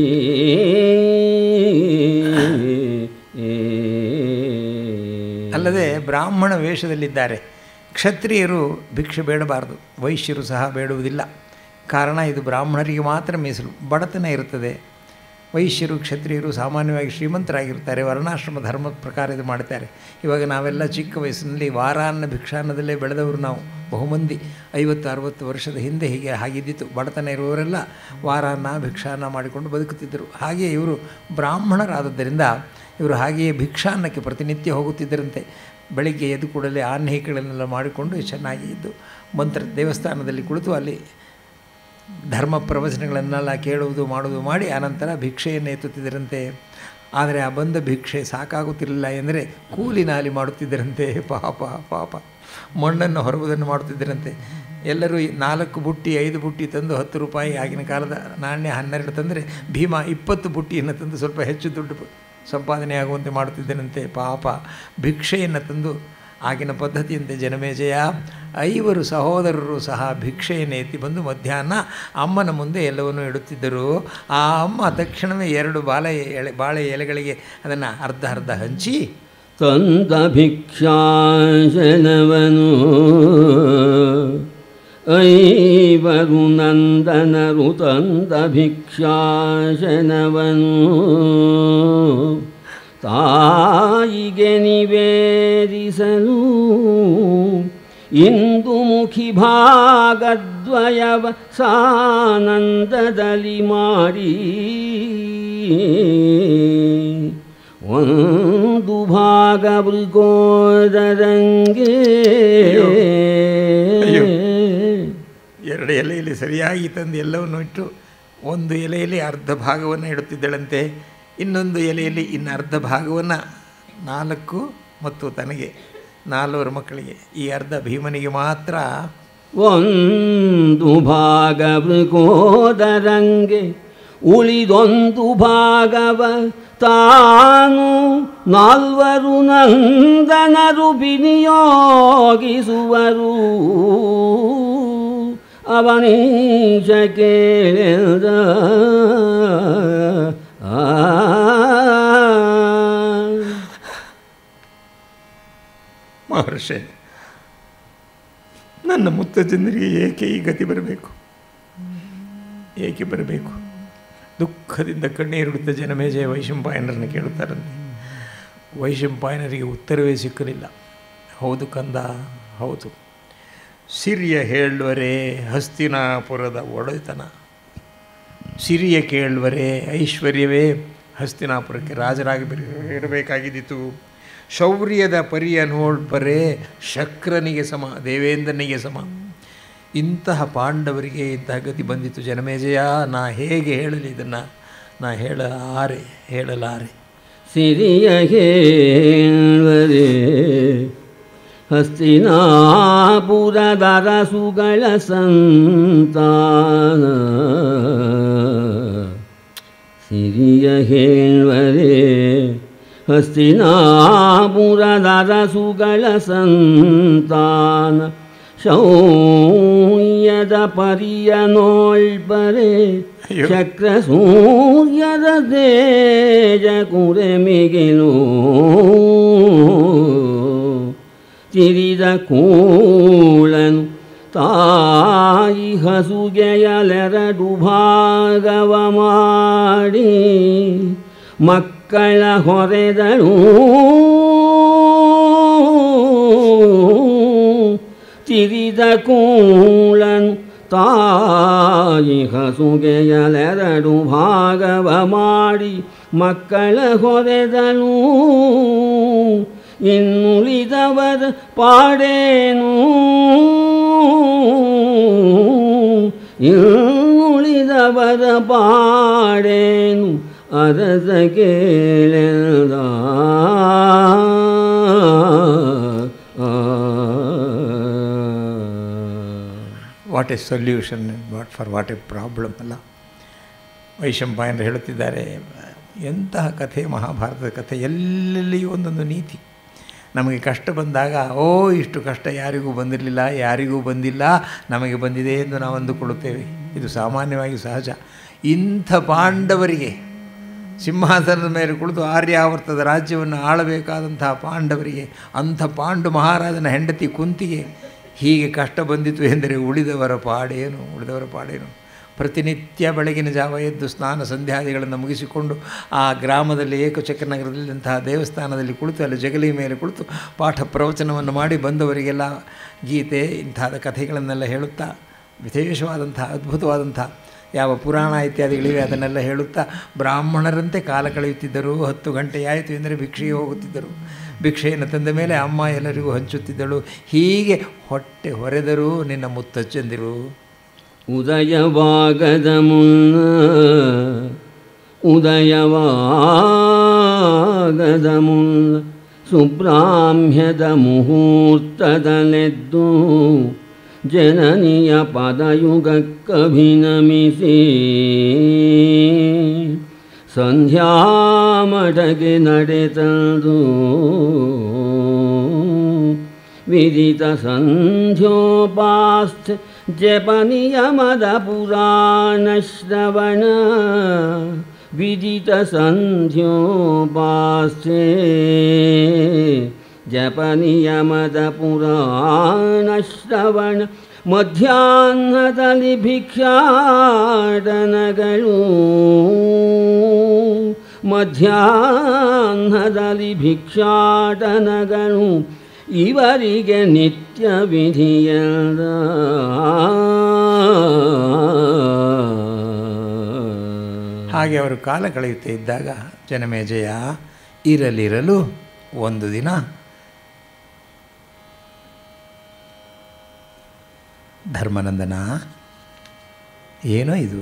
ಅಲ್ಲದೆ ಬ್ರಾಹ್ಮಣ ವೇಷದಲ್ಲಿದ್ದಾರೆ ಕ್ಷತ್ರಿಯರು ಭಿಕ್ಷೆ ಬೇಡಬಾರದು ವೈಶ್ಯರು ಸಹ ಬೇಡುವುದಿಲ್ಲ ಕಾರಣ ಇದು ಬ್ರಾಹ್ಮಣರಿಗೆ ಮಾತ್ರ ಮೀಸಲು ಬಡತನ ಇರುತ್ತದೆ ವೈಶ್ಯರು ಕ್ಷತ್ರಿಯರು ಸಾಮಾನ್ಯವಾಗಿ ಶ್ರೀಮಂತರಾಗಿರ್ತಾರೆ ವರ್ಣಾಶ್ರಮ ಧರ್ಮದ ಪ್ರಕಾರ ಇದು ಮಾಡ್ತಾರೆ ಇವಾಗ ನಾವೆಲ್ಲ ಚಿಕ್ಕ ವಯಸ್ಸಿನಲ್ಲಿ ವಾರಾನ್ನ ಭಿಕ್ಷಾನ್ನದಲ್ಲೇ ಬೆಳೆದವರು ನಾವು ಬಹುಮಂದಿ ಐವತ್ತು ಅರವತ್ತು ವರ್ಷದ ಹಿಂದೆ ಹೀಗೆ ಹಾಗಿದ್ದಿತ್ತು ಬಡತನ ಇರುವವರೆಲ್ಲ ವಾರಾನ್ನ ಭಿಕ್ಷಾನ್ನ ಮಾಡಿಕೊಂಡು ಬದುಕುತ್ತಿದ್ದರು ಹಾಗೆ ಇವರು ಬ್ರಾಹ್ಮಣರಾದದ್ದರಿಂದ ಇವರು ಹಾಗೆಯೇ ಭಿಕ್ಷಾನ್ನಕ್ಕೆ ಪ್ರತಿನಿತ್ಯ ಹೋಗುತ್ತಿದ್ದರಂತೆ ಬೆಳಿಗ್ಗೆ ಎದ್ದು ಕೂಡಲೇ ಆನ್ಹೈಕೆಗಳನ್ನೆಲ್ಲ ಮಾಡಿಕೊಂಡು ಚೆನ್ನಾಗಿ ಇದ್ದು ಮಂತ್ರ ದೇವಸ್ಥಾನದಲ್ಲಿ ಕುಳಿತು ಅಲ್ಲಿ ಧರ್ಮ ಪ್ರವಚನಗಳನ್ನೆಲ್ಲ ಕೇಳುವುದು ಮಾಡುವುದು ಮಾಡಿ ಆನಂತರ ಭಿಕ್ಷೆಯನ್ನು ಎತ್ತುತ್ತಿದ್ದರಂತೆ ಆದರೆ ಆ ಬಂದ ಭಿಕ್ಷೆ ಸಾಕಾಗುತ್ತಿರಲಿಲ್ಲ ಎಂದರೆ ಕೂಲಿ ನಾಲಿ ಮಾಡುತ್ತಿದ್ದರಂತೆ ಪಾಪ ಪಾಪ ಮಣ್ಣನ್ನು ಹೊರಬುದನ್ನು ಮಾಡುತ್ತಿದ್ದರಂತೆ ಎಲ್ಲರೂ ಈ ನಾಲ್ಕು ಬುಟ್ಟಿ ಐದು ಬುಟ್ಟಿ ತಂದು ಹತ್ತು ರೂಪಾಯಿ ಆಗಿನ ಕಾಲದ ನಾಣ್ಯ ಹನ್ನೆರಡು ತಂದರೆ ಭೀಮ ಇಪ್ಪತ್ತು ಬುಟ್ಟಿಯನ್ನು ತಂದು ಸ್ವಲ್ಪ ಹೆಚ್ಚು ದುಡ್ಡು ಸಂಪಾದನೆ ಆಗುವಂತೆ ಮಾಡುತ್ತಿದ್ದನಂತೆ ಪಾಪ ಭಿಕ್ಷೆಯನ್ನು ತಂದು ಆಗಿನ ಪದ್ಧತಿಯಂತೆ ಜನಮೇಜಯ ಐವರು ಸಹೋದರರು ಸಹ ಭಿಕ್ಷೆಯನ್ನು ಎತ್ತಿ ಬಂದು ಮಧ್ಯಾಹ್ನ ಅಮ್ಮನ ಮುಂದೆ ಎಲ್ಲವನ್ನೂ ಇಡುತ್ತಿದ್ದರು ಆ ಅಮ್ಮ ತಕ್ಷಣವೇ ಎರಡು ಬಾಳೆ ಎಳೆ ಬಾಳೆ ಎಲೆಗಳಿಗೆ ಅದನ್ನು ಅರ್ಧ ಅರ್ಧ ಹಂಚಿ ತಂದ ಭಿಕ್ಷಾಶನವನು ಐವರು ನಂದನರು ತಂದ ಭಿಕ್ಷಾಶನವನು ತಾಯಿಗೆ ನಿವೇದಿಸಲು ಇಂದು ಮುಖಿ ಭಾಗದ್ವಯವ ಸಾನಂದದಲ್ಲಿ ಮಾಡಿ ಒಂದು ಭಾಗ ಮೃಗೋದರಂಗೆ ಅಯ್ಯೋ. ಅಯ್ಯೋ. ಎರಡು ಎಲೆಯಲ್ಲಿ ಸರಿಯಾಗಿ ತಂದು ಎಲ್ಲವನ್ನು ಇಟ್ಟು ಒಂದು ಎಲೆಯಲ್ಲಿ ಅರ್ಧ ಭಾಗವನ್ನು ಇಡುತ್ತಿದ್ದಳಂತೆ ಇನ್ನೊಂದು ಎಲೆಯಲ್ಲಿ ಇನ್ನು ಅರ್ಧ ಭಾಗವನ್ನು ನಾಲ್ಕು ಮತ್ತು ತನಗೆ ನಾಲ್ವರು ಮಕ್ಕಳಿಗೆ ಈ ಅರ್ಧ ಭೀಮನಿಗೆ ಮಾತ್ರ ಒಂದು ಭಾಗ ಮೃಗೋದರಂಗೆ ಉಳಿದೊಂದು ಭಾಗವ ತಾನು ನಾಲ್ವರು ನಂದನರು ವಿನಿಯೋಗಿಸುವರು ಅವನೀಶ ಕೇಳಿದ ಆ ಮಹರ್ಷೆ ನನ್ನ ಮುತ್ತಜ್ಜನರಿಗೆ ಏಕೆ ಈ ಗತಿ ಬರಬೇಕು ಏಕೆ ಬರಬೇಕು ದುಃಖದಿಂದ ಕಣ್ಣೀರಿಡುತ್ತ ಜನಮೇಜಯ ವೈಶಂಪಾಯನರನ್ನು ಕೇಳುತ್ತಾರಂತೆ ವೈಶಂಪಾಯನರಿಗೆ ಉತ್ತರವೇ ಸಿಕ್ಕಲಿಲ್ಲ ಹೌದು ಕಂದ ಹೌದು ಸಿರಿಯ ಹೇಳುವರೆ ಹಸ್ತಿನಾಪುರದ ಒಡೆತನ ಸಿರಿಯ ಕೇಳುವರೆ ಐಶ್ವರ್ಯವೇ ಹಸ್ತಿನಾಪುರಕ್ಕೆ ರಾಜರಾಗಿ ಬರ- ಇರಬೇಕಾಗಿದ್ದಿತು ಶೌರ್ಯದ ಪರಿಯ ನೋಡ್ಬರೇ ಶಕ್ರನಿಗೆ ಸಮ ದೇವೇಂದ್ರನಿಗೆ ಸಮ ಇಂತಹ ಪಾಂಡವರಿಗೆ ಇಂತಹ ಗತಿ ಬಂದಿತ್ತು ಜನಮೇಜಯ ನಾ ಹೇಗೆ ಹೇಳಲಿ ಇದನ್ನು ನಾ ಹೇಳಲಾರೆ ಹೇಳಲಾರೆ ಸಿರಿಯ ಹೇಳುವರೆ ಹಸ್ತಿನಾಪುರದ ರಸುಗಳ ಸಂತಾನ ಸಿರಿಯ ಸಿರಿಯ ಹೇಳ್ವರೆ ಹಸ್ತಿನಾಪುರದರ ಸುಗಳ ಸಂತಾನ ಶೌರ್ಯದ ಪರಿಯ ನೋಳ್ಬರೆ ಅಯ್ಯೋ. ಚಕ್ರ ಸೂರ್ಯದ ತೇಜ ಕುರೆ ಮಿಗಿಲು ತಿರಿದ ಕೂಳನು ತಾಯಿ ಹಸುಗೆಯಲೆರಡು ಭಾಗವ ಮಾಡಿ ಮಕ್ಕಳ ಹೊರೆದಳು ತಿರಿದ ಕೂಳನು ತಾಯಿ ಹಸುಗೆಯಲೆರಡು ಭಾಗವ ಮಾಡಿ ಮಕ್ಕಳ ಹೊರೆದಳು ಇನ್ನುಳಿದವರ ಪಾಡೇನು ಇನ್ನುಳಿದವರ ಪಾಡೇನು ಅರಸ ಕೇಳದ what a solution what for what a problem ಅಲ್ಲ ವೈಶಂಪಾಯನರು ಹೇಳುತ್ತಿದ್ದಾರೆ ಎಂತಹ ಕಥೆ ಮಹಾಭಾರತದ ಕಥೆ ಎಲ್ಲೆಲ್ಲಿಯೂ ಒಂದೊಂದು ನೀತಿ ನಮಗೆ ಕಷ್ಟ ಬಂದಾಗ ಓ ಇಷ್ಟು ಕಷ್ಟ ಯಾರಿಗೂ ಬಂದಿರಲಿಲ್ಲ ಯಾರಿಗೂ ಬಂದಿಲ್ಲ ನಮಗೆ ಬಂದಿದೆ ಎಂದು ನಾವು ಅಂದುಕೊಳ್ಳುತ್ತೇವೆ ಇದು ಸಾಮಾನ್ಯವಾಗಿ ಸಹಜ ಇಂಥ ಪಾಂಡವರಿಗೆ ಸಿಂಹಾಸನದ ಮೇಲೆ ಕುಳಿತು ಆರ್ಯಾವರ್ತದ ರಾಜ್ಯವನ್ನು ಆಳಬೇಕಾದಂತಹ ಪಾಂಡವರಿಗೆ ಅಂಥ ಪಾಂಡು ಮಹಾರಾಜನ ಹೆಂಡತಿ ಕುಂತಿಗೆ ಹೀಗೆ ಕಷ್ಟ ಬಂದಿತು ಎಂದರೆ ಉಳಿದವರ ಪಾಡೇನು ಉಳಿದವರ ಪಾಡೇನು ಪ್ರತಿನಿತ್ಯ ಬೆಳಗಿನ ಜಾವ ಎದ್ದು ಸ್ನಾನ ಸಂಧ್ಯಾದಿಗಳನ್ನು ಮುಗಿಸಿಕೊಂಡು ಆ ಗ್ರಾಮದಲ್ಲಿ ಏಕಚಕ್ರನಗರದಲ್ಲಿಂತಹ ದೇವಸ್ಥಾನದಲ್ಲಿ ಕುಳಿತು ಅಲ್ಲಿ ಜಗಲಿ ಮೇಲೆ ಕುಳಿತು ಪಾಠ ಪ್ರವಚನವನ್ನು ಮಾಡಿ ಬಂದವರಿಗೆಲ್ಲ ಗೀತೆ ಇಂಥಾದ ಕಥೆಗಳನ್ನೆಲ್ಲ ಹೇಳುತ್ತಾ ವಿಶೇಷವಾದಂಥ ಅದ್ಭುತವಾದಂಥ ಯಾವ ಪುರಾಣ ಇತ್ಯಾದಿಗಳಿವೆ ಅದನ್ನೆಲ್ಲ ಹೇಳುತ್ತಾ ಬ್ರಾಹ್ಮಣರಂತೆ ಕಾಲ ಕಳೆಯುತ್ತಿದ್ದರು ಹತ್ತು ಗಂಟೆಯಾಯಿತು ಎಂದರೆ ಭಿಕ್ಷೆಗೆ ಹೋಗುತ್ತಿದ್ದರು ಭಿಕ್ಷೆಯನ್ನು ತಂದ ಮೇಲೆ ಅಮ್ಮ ಎಲ್ಲರಿಗೂ ಹಂಚುತ್ತಿದ್ದಳು ಹೀಗೆ ಹೊಟ್ಟೆ ಹೊರೆದರೂ ನಿನ್ನ ಮುತ್ತಚ್ಚಂದಿರು ಉದಯವಾಗದ ಮುನ್ನ ಉದಯವಾಗದ ಮುನ್ನ ಸುಬ್ರಾಹ್ಮ್ಯದ ಮುಹೂರ್ತದಲೆದ್ದು ಜನನಿಯ ಪದಯುಗಕ್ಕಭಿನಮಿಸಿ ಸಂಧ್ಯಾಮಠಗೆ ನಡೆತಂದು ವಿದಿತ ಸಂಧ್ಯೋಪಾಸ್ಥ ಜಪನಿಯಮದ ಪುರಾಣ ಶ್ರವಣ ವಿದಿತ ಸಂಧ್ಯೋಪಾಸ್ಥೆ ಜಪನಿಯಮದ ಪುರಾಣ ಶ್ರವಣ ಮಧ್ಯಾಹ್ನದಲ್ಲಿ ಭಿಕ್ಷಾಟನಗಳು ಮಧ್ಯಾಹ್ನದಲ್ಲಿ ಭಿಕ್ಷಾಟನಗಳು ಇವರಿಗೆ ನಿತ್ಯ ವಿಧಿಯದ ಹಾಗೆ ಅವರು ಕಾಲ ಕಳೆಯುತ್ತಾ ಇದ್ದಾಗ ಜನಮೇಜಯ ಇರಲಿರಲು ಒಂದು ದಿನ ಧರ್ಮನಂದನ ಏನೋ ಇದು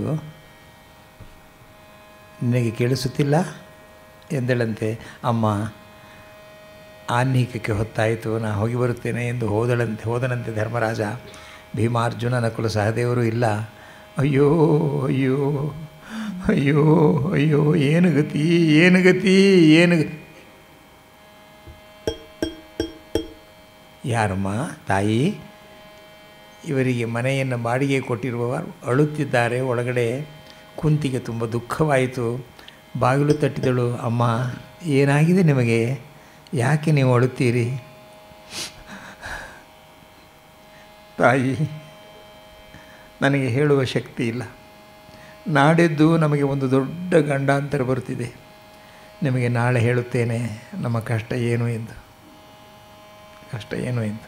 ನಿನಗೆ ಕೇಳಿಸುತ್ತಿಲ್ಲ ಎಂದಳಂತೆ ಅಮ್ಮ ಆನ್ಹೀಕಕ್ಕೆ ಹೊತ್ತಾಯಿತು ನಾ ಹೋಗಿ ಬರುತ್ತೇನೆ ಎಂದು ಹೋದಳಂತೆ ಹೋದನಂತೆ ಧರ್ಮರಾಜ ಭೀಮಾರ್ಜುನ ನಕುಲ ಸಹದೇವರು ಇಲ್ಲ ಅಯ್ಯೋ ಅಯ್ಯೋ ಅಯ್ಯೋ ಅಯ್ಯೋ ಏನು ಗತಿ ಏನು ಗತಿ ಏನು ಗ- ಯಾರಮ್ಮ ತಾಯಿ ಇವರಿಗೆ ಮನೆಯನ್ನು ಬಾಡಿಗೆ ಕೊಟ್ಟಿರುವವರು ಅಳುತ್ತಿದ್ದಾರೆ ಒಳಗಡೆ ಕುಂತಿಗೆ ತುಂಬ ದುಃಖವಾಯಿತು ಬಾಗಿಲು ತಟ್ಟಿದಳು ಅಮ್ಮ ಏನಾಗಿದೆ ನಿಮಗೆ ಯಾಕೆ ನೀವು ಅಳುತ್ತೀರಿ ತಾಯಿ ನನಗೆ ಹೇಳುವ ಶಕ್ತಿ ಇಲ್ಲ ನಾಡಿದ್ದು ನಮಗೆ ಒಂದು ದೊಡ್ಡ ಗಂಡಾಂತರ ಬರುತ್ತಿದೆ ನಿಮಗೆ ನಾಳೆ ಹೇಳುತ್ತೇನೆ ನಮ್ಮ ಕಷ್ಟ ಏನು ಎಂದು ಕಷ್ಟ ಏನು ಎಂದು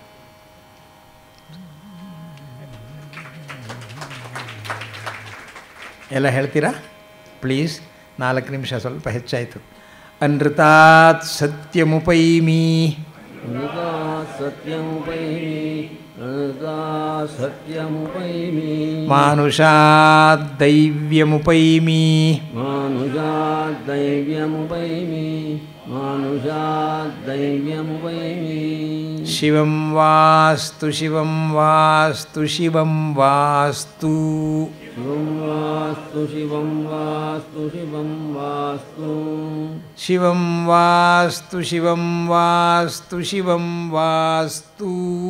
ಎಲ್ಲ ಹೇಳ್ತೀರಾ ಪ್ಲೀಸ್ ನಾಲ್ಕು ನಿಮಿಷ ಸ್ವಲ್ಪ ಹೆಚ್ಚಾಯಿತು ಅನೃತಾತ್ ಸತ್ಯಮುಪೈಮಿ ಅನುಗಾ ಸತ್ಯಮುಪೈಮಿ ಅನುಗಾ ಸತ್ಯಮುಪೈಮಿ ಮಾನುಷಾತ್ ದೈವ್ಯಮುಪೈಮಿ ಮಾನುಜಾ ದೈವ್ಯಮುಪೈಮಿ मानुषाद्दैव्यमुपैमि शिवं वास्तु शिवं वास्तु शिवं वास्तु शिवं वास्तु शिवं वास्तु शिवं वास्तु शिवं वास्तु शिवं वास्तु शिवं वास्तु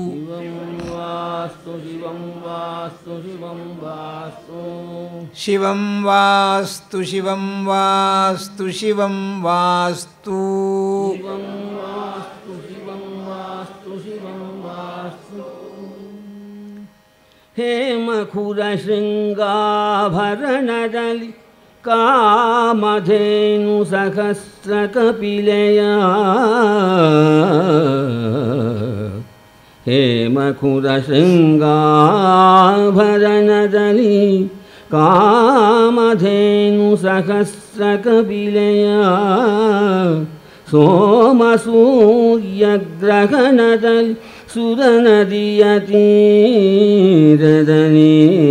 शिवं वास्तु शिवं वास्तु शिवं वास्तु शिवं वास्तु शिवं वास्तु शिवं वास्तु शिवं वास्तु शिवं वास्तु शिवं वास्तु हेमखुरशृङ्गाभरणदलि कामधेनुसहस्रकपिलया हेमखुरशृङ्गाभरणदलि कामधेनुसहस्रकपिलया सोमसूर्यग्रहणदलि सुरनदियतीरदनी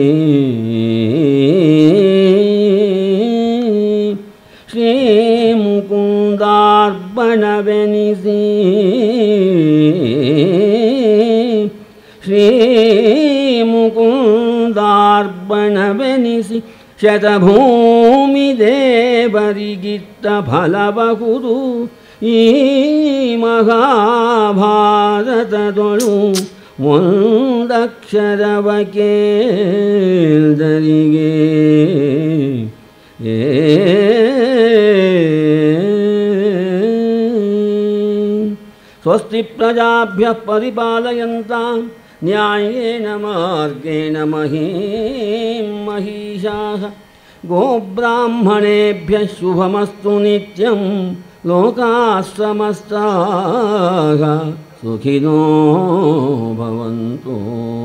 ಶ್ರೀಮುಕುಂದಾರ್ಪಣವೆನಿಸಿ ಶ್ರೀಮುಕುಂದಾರ್ಪಣವೆನಿಸಿ ಶತಭೂಮಿ ದೇವರಿಗಿತ್ತ ಫಲಬಹುದು ಈ ಮಹಾಭಾರತದೊಳು ಒಂದಕ್ಷರವ ಕೇಳ್ದರಿಗೆ ಏ ಸ್ವಸ್ತಿ ಪ್ರಜಾಭ್ಯ ಪರಿಪಾಲಯಂತ ನ್ಯಾಯೇನ ಮಾರ್ಗೇಣ ಮಹೀಂ ಮಹಿಷಾಃ ಗೋಬ್ರಾಹ್ಮಣೇಭ್ಯ ಶುಭಮಸ್ತು ನಿತ್ಯಂ ಲೋಕಾಃ ಸಮಸ್ತಾಃ ಸುಖಿನೋ ಭವಂತು